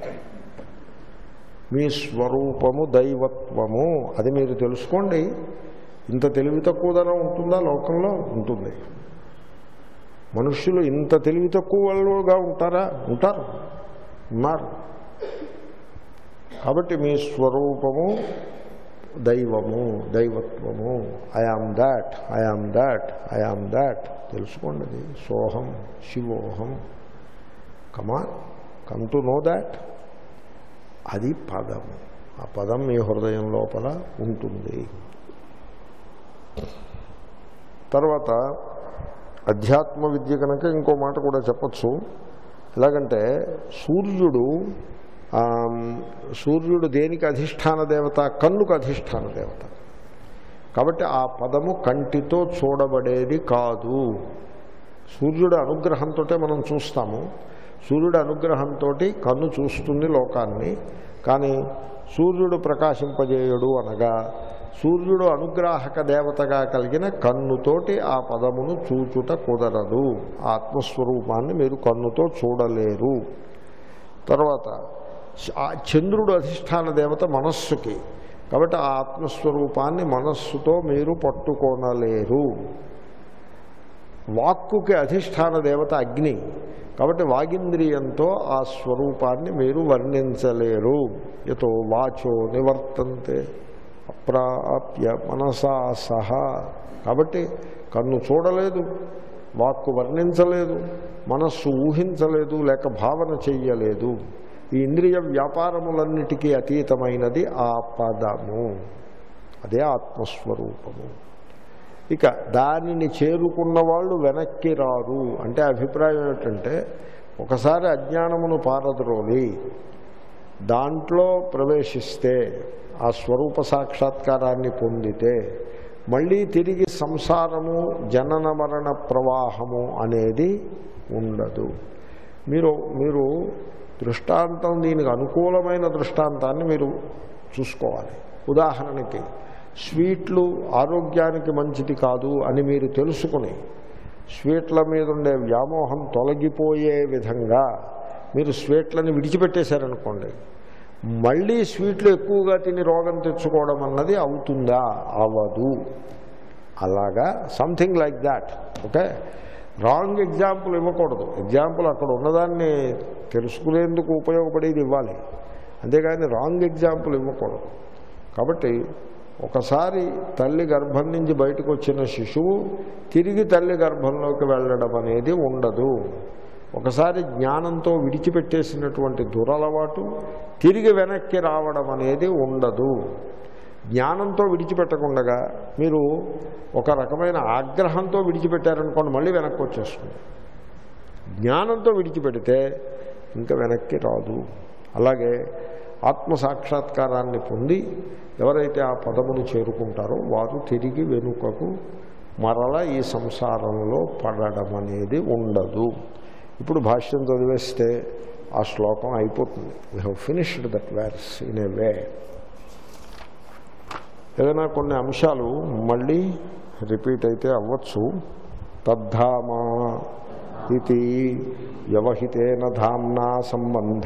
మీ స్వరూపము దైవత్వము అది మీరు తెలుసుకోండి ఇంత తెలివి తక్కువదనం ఉంటుందా లోకంలో ఉంటుంది మనుష్యులు ఇంత తెలివి తక్కువ వాళ్ళుగా ఉంటారా ఉంటారు ఉన్నారు కాబట్టి మీ స్వరూపము దైవము దైవత్వము I am that I am that I am that తెలుసుకోండి అది సోహం శివోహం కమా కమ్ టు నో దాట్ అది పదము ఆ పదం మీ హృదయం లోపల ఉంటుంది తర్వాత అధ్యాత్మ విద్య కనుక ఇంకో మాట కూడా చెప్పచ్చు ఎలాగంటే సూర్యుడు ఆ, సూర్యుడు దేనికి అధిష్టాన దేవత కన్నుకు అధిష్టాన దేవత కాబట్టి ఆ పదము కంటితో చూడబడేది కాదు సూర్యుడు అనుగ్రహంతో మనం చూస్తాము సూర్యుడు అనుగ్రహంతో కన్ను చూస్తుంది లోకాన్ని కానీ సూర్యుడు ప్రకాశింపజేయడు అనగా సూర్యుడు అనుగ్రాహక దేవతగా కలిగిన కన్నుతోటి ఆ పదమును చూచుట కుదరదు ఆత్మస్వరూపాన్ని మీరు కన్నుతో చూడలేరు తర్వాత ఆ చంద్రుడు అధిష్టాన దేవత మనస్సుకి కాబట్టి ఆ ఆత్మస్వరూపాన్ని మనస్సుతో మీరు పట్టుకోనలేరు వాక్కుకి అధిష్టాన దేవత అగ్ని కాబట్టి వాగింద్రియంతో ఆ స్వరూపాన్ని మీరు వర్ణించలేరు యతో వాచో నివర్తంతే అప్రాప్య మనసా సహా కాబట్టి కన్ను చూడలేదు వాక్కు వర్ణించలేదు మనస్సు ఊహించలేదు లేక భావన చెయ్యలేదు ఈ ఇంద్రియ వ్యాపారములన్నిటికీ అతీతమైనది ఆ పదము అదే ఆత్మస్వరూపము ఇక దానిని చేరుకున్న వాళ్ళు వెనక్కి రారు అంటే అభిప్రాయం ఏమిటంటే ఒకసారి అజ్ఞానమును పారద్రోలి దాంట్లో ప్రవేశిస్తే ఆ స్వరూప సాక్షాత్కారాన్ని పొందితే మళ్ళీ తిరిగి సంసారము జనన మరణ ప్రవాహము అనేది ఉండదు మీరు మీరు దృష్టాంతం దీనికి అనుకూలమైన దృష్టాంతాన్ని మీరు చూసుకోవాలి ఉదాహరణకి స్వీట్లు ఆరోగ్యానికి మంచిది కాదు అని మీరు తెలుసుకుని స్వీట్ల మీద ఉండే వ్యామోహం తొలగిపోయే విధంగా మీరు స్వీట్లని విడిచిపెట్టేశారనుకోండి మళ్ళీ స్వీట్లు ఎక్కువగా తిని రోగం తెచ్చుకోవడం అన్నది అవుతుందా అవ్వదు అలాగా something like that okay wrong example ఇవ్వకూడదు ఎగ్జాంపుల్ అక్కడ ఉన్నదాన్ని తెలుసుకునేందుకు ఉపయోగపడేది ఇవ్వాలి అంతేగాని రాంగ్ ఎగ్జాంపుల్ ఇవ్వకూడదు కాబట్టి ఒకసారి తల్లి గర్భం నుంచి బయటకు వచ్చిన శిశువు తిరిగి తల్లి గర్భంలోకి వెళ్ళడం అనేది ఉండదు ఒకసారి జ్ఞానంతో విడిచిపెట్టేసినటువంటి దురలవాటు తిరిగి వెనక్కి రావడం అనేది ఉండదు జ్ఞానంతో విడిచిపెట్టకుండా మీరు ఒక రకమైన ఆగ్రహంతో విడిచిపెట్టారనుకోండి మళ్ళీ వెనక్కి వచ్చేస్తుంది జ్ఞానంతో విడిచిపెడితే ఇంకా వెనక్కి రాదు అలాగే ఆత్మ సాక్షాత్కారాన్ని పొంది ఎవరైతే ఆ పదమును చేరుకుంటారో వారు తిరిగి వెనుకకు మరల ఈ సంసారంలో పడడం అనేది ఉండదు ఇప్పుడు భాష్యం చదివేస్తే ఆ శ్లోకం అయిపోతుంది we have finished that verse in a way ఏదైనా కొన్ని అంశాలు మళ్ళీ రిపీట్ అయితే అవ్వచ్చు తద్ధామా ఇది వ్యవహితేన ధామ్నా సంబంధ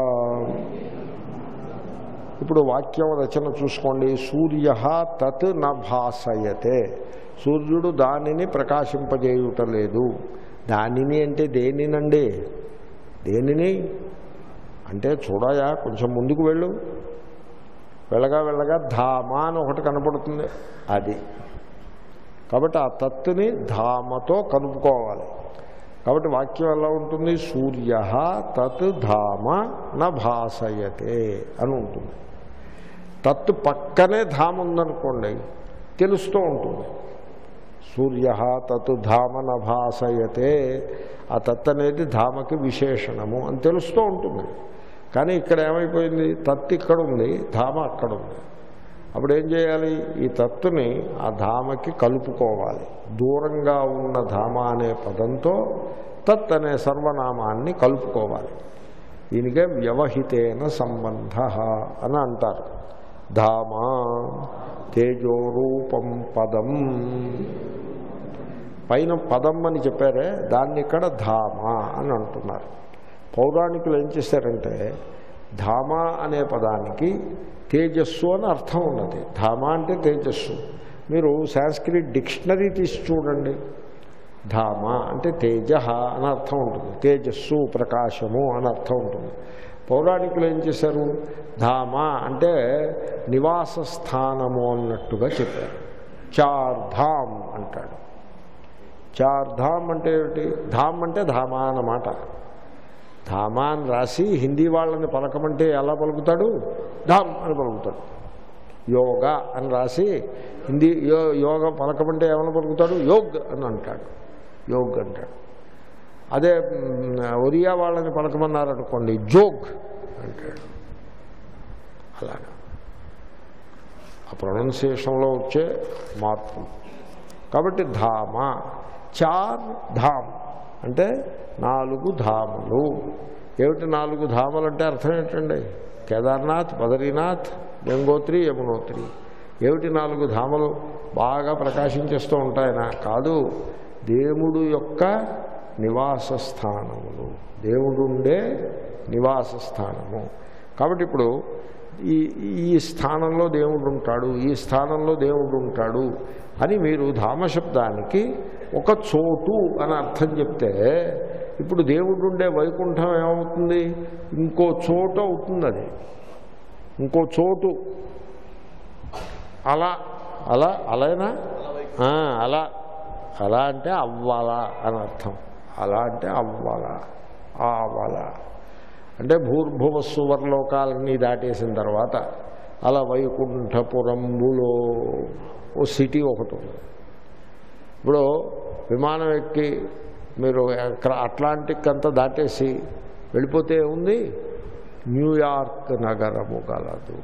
ఇప్పుడు వాక్యం రచన చూసుకోండి సూర్య తత్ న భాసయతే సూర్యుడు దానిని ప్రకాశింపజేయుటలేదు దానిని అంటే దేనినండి దేనిని అంటే చూడయా కొంచెం ముందుకు వెళ్ళు వెళ్ళగా వెళ్ళగా ధామ అని ఒకటి కనపడుతుంది అది కాబట్టి ఆ తత్తుని ధామతో కలుపుకోవాలి కాబట్టి వాక్యం ఎలా ఉంటుంది సూర్య తత్ ధామ న భాసయతే అని ఉంటుంది తత్తు పక్కనే ధామ ఉందనుకోండి తెలుస్తూ ఉంటుంది సూర్య తత్ ధామ న భాసయతే ఆ తత్ అనేది ధామకి విశేషణము అని తెలుస్తూ ఉంటుంది కానీ ఇక్కడ ఏమైపోయింది తత్ ఇక్కడ ఉంది ధామ అక్కడ ఉంది అప్పుడు ఏం చేయాలి ఈ తత్తుని ఆ ధామకి కలుపుకోవాలి దూరంగా ఉన్న ధామ అనే పదంతో తత్ అనే సర్వనామాన్ని కలుపుకోవాలి దీనికే వ్యవహితేన సంబంధ అని అంటారు ధామ తేజోరూపం పదం పైన పదం అని చెప్పారే దాన్ని ఇక్కడ ధామ అని అంటున్నారు పౌరాణికులు ఏం చేశారంటే ధామ అనే పదానికి తేజస్సు అని అర్థం ఉన్నది ధామ అంటే తేజస్సు మీరు సాంస్క్రిట్ డిక్షనరీ తీసి చూడండి ధామ అంటే తేజ అని అర్థం ఉంటుంది తేజస్సు ప్రకాశము అని అర్థం ఉంటుంది పౌరాణికులు ఏం చేశారు ధామ అంటే నివాస స్థానము అన్నట్టుగా చెప్పారు చార్ధామ్ అంటాడు చార్ధామ్ అంటే ఏమిటి ధామ్ అంటే ధామ అన్నమాట ధామ అని రాసి హిందీ వాళ్ళని పలకమంటే ఎలా పలుకుతాడు ధామ్ అని పలుకుతాడు యోగ అని రాసి హిందీ యో యోగ పలకమంటే ఏమని పలుకుతాడు యోగ్ అని అంటాడు యోగ్ అంటాడు అదే మ్, ఒరియా వాళ్ళని పలకమన్నారనుకోండి జోగ్ అంటాడు అలాగా ఆ ప్రొనౌన్సియేషన్లో వచ్చే మార్పు కాబట్టి ధామ చార్ ధామ్ అంటే నాలుగు ధామలు ఏమిటి నాలుగు ధామలు అంటే అర్థం ఏంటండి కేదార్నాథ్ బదరీనాథ్ గంగోత్రి యమునోత్రి ఏమిటి నాలుగు ధామలు బాగా ప్రకాశించేస్తూ ఉంటాయన కాదు దేవుడు యొక్క నివాస స్థానములు దేవుడు ఉండే నివాస స్థానము కాబట్టి ఇప్పుడు ఈ ఈ స్థానంలో దేవుడు ఉంటాడు ఈ స్థానంలో దేవుడు ఉంటాడు అని మీరు ధామశబ్దానికి ఒక చోటు అని అర్థం చెప్తే ఇప్పుడు దేవుడు ఉండే వైకుంఠం ఏమవుతుంది ఇంకో చోటు అవుతుంది అది ఇంకో చోటు అలా అలా అలానా ఆ, అలా అలా అంటే అవ్వాలా అని అర్థం అలా అంటే అవ్వాలా ఆవాలా అంటే భూర్భువ సువర్లోకాలన్నీ దాటేసిన తర్వాత అలా వైకుంఠపురంబులో ఓ సిటీ ఒకటి ఉంది ఇప్పుడు విమానం ఎక్కి మీరు ఎక్కడ- అట్లాంటిక్ అంతా దాటేసి వెళ్ళిపోతే ఉంది న్యూయార్క్ నగరము గలదు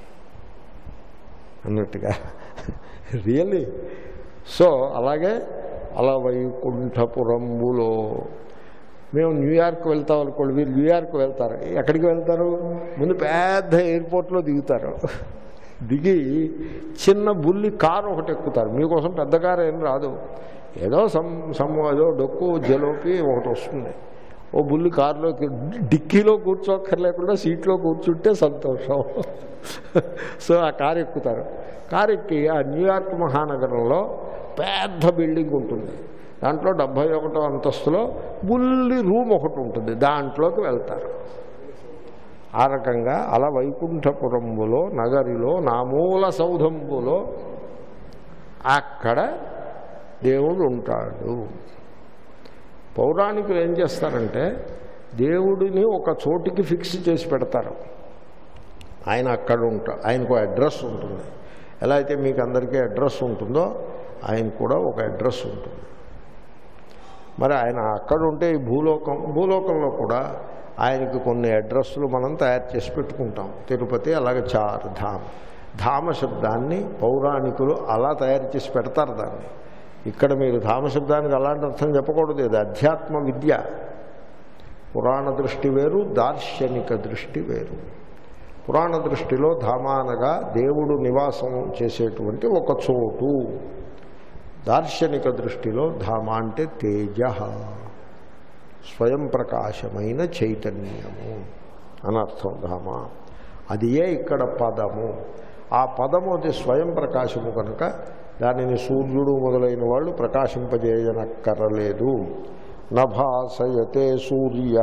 అన్నట్టుగా రియల్లీ సో అలాగే అలా వైకుంఠపురంబులో మేము న్యూయార్క్ వెళ్తాం అనుకోండి మీరు న్యూయార్క్ వెళ్తారు ఎక్కడికి వెళ్తారు ముందు పెద్ద ఎయిర్పోర్ట్లో దిగుతారు దిగి చిన్న బుల్లి కారు ఒకటి ఎక్కుతారు మీకోసం పెద్ద కారు ఏం రాదు ఏదో సమ్ సమ్ ఏదో డొక్కు జలోపి ఒకటి వస్తుంది ఓ బుల్లి కారులోకి డిక్కీలో కూర్చోక్కర్లేకుండా సీట్లో కూర్చుంటే సంతోషం సో ఆ కారు ఎక్కుతారు కారు ఎక్కి ఆ న్యూయార్క్ మహానగరంలో పెద్ద బిల్డింగ్ ఉంటుంది దాంట్లో డెబ్భై ఒకటో అంతస్తులో బుల్లి రూమ్ ఒకటి ఉంటుంది దాంట్లోకి వెళ్తారు ఆ రకంగా అలా వైకుంఠపురంబులో నగరిలో నామూల సౌధంబులో అక్కడ దేవుడు ఉంటాడు పౌరాణికులు ఏం చేస్తారంటే దేవుడిని ఒక చోటికి ఫిక్స్ చేసి పెడతారు ఆయన అక్కడ ఉంటా ఆయనకు అడ్రస్ ఉంటుంది ఎలా అయితే మీకు అందరికీ అడ్రస్ ఉంటుందో ఆయన కూడా ఒక అడ్రస్ ఉంటుంది మరి ఆయన అక్కడ ఉంటే ఈ భూలోకం భూలోకంలో కూడా ఆయనకి కొన్ని అడ్రస్లు మనం తయారు చేసి పెట్టుకుంటాం తిరుపతి అలాగే చార్ ధామ్ ధామ శబ్దాన్ని పౌరాణికులు అలా తయారు చేసి పెడతారు దాన్ని ఇక్కడ మీరు ధామ శబ్దానికి అలాంటి అర్థం చెప్పకూడదు ఇది అధ్యాత్మ విద్య పురాణ దృష్టి వేరు దార్శనిక దృష్టి వేరు పురాణ దృష్టిలో ధామానగా దేవుడు నివాసం చేసేటువంటి ఒక చోటు దార్శనిక దృష్టిలో ధామ అంటే తేజ స్వయం ప్రకాశమైన చైతన్యము అనర్థం ధామ అది ఏ ఇక్కడ పదము ఆ పదము అది స్వయం ప్రకాశము కనుక దానిని సూర్యుడు మొదలైన వాళ్ళు ప్రకాశింపజేయనక్కరలేదు నభాసయతే సూర్య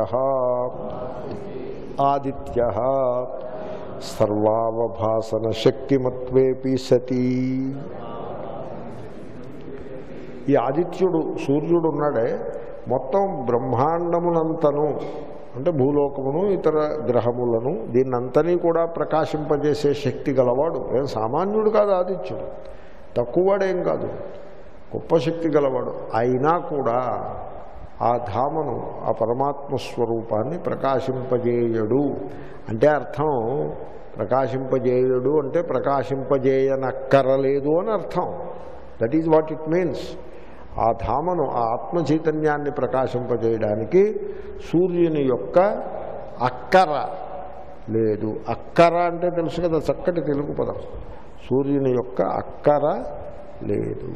ఆదిత్య సర్వావభాసన శక్తిమత్వేపి సతీ ఈ ఆదిత్యుడు సూర్యుడు ఉన్నాడే మొత్తం బ్రహ్మాండమునంతను అంటే భూలోకమును ఇతర గ్రహములను దీన్నంతనీ కూడా ప్రకాశింపజేసే శక్తి గలవాడు ఏం సామాన్యుడు కాదు ఆదిత్యుడు తక్కువవాడేం కాదు గొప్ప శక్తి గలవాడు అయినా కూడా ఆ ధామను ఆ పరమాత్మ స్వరూపాన్ని ప్రకాశింపజేయడు అంటే అర్థం ప్రకాశింపజేయడు అంటే ప్రకాశింపజేయనక్కరలేదు అని అర్థం that is what it means ఆ ధామను ఆ ఆత్మ చైతన్యాన్ని ప్రకాశింపజేయడానికి సూర్యుని యొక్క అక్కర లేదు అక్కర అంటే తెలుసు కదా చక్కటి తెలుగు పదం సూర్యుని యొక్క అక్కర లేదు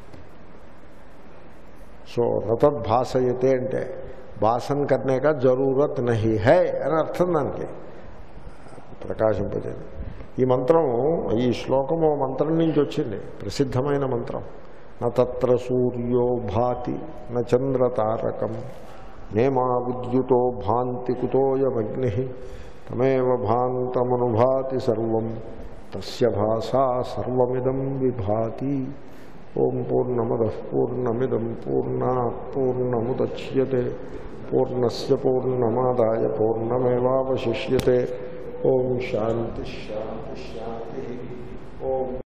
సో నతద్భాసయతే అంటే భాసన్ కర్నేక జరూరత్ నహి హై అని అర్థం దానికి ప్రకాశింపజేయడం ఈ మంత్రం ఈ శ్లోకము మంత్రం నుంచి వచ్చింది ప్రసిద్ధమైన మంత్రం న తత్ర సూర్యో భాతి న చంద్రతారకం నేమా విద్యుతో భాంతి కుతోయమగ్ని తమేవ భాంతమనుభాతి సర్వం తస్య భాషా సర్వమిదం విభాతి ఓం పూర్ణమద పూర్ణమిదం పూర్ణా పూర్ణముద్యతే పూర్ణస్ పూర్ణమాదాయ పూర్ణమేవాశిష్యతే ఓం శాంతి శాంతి శాంతి ఓం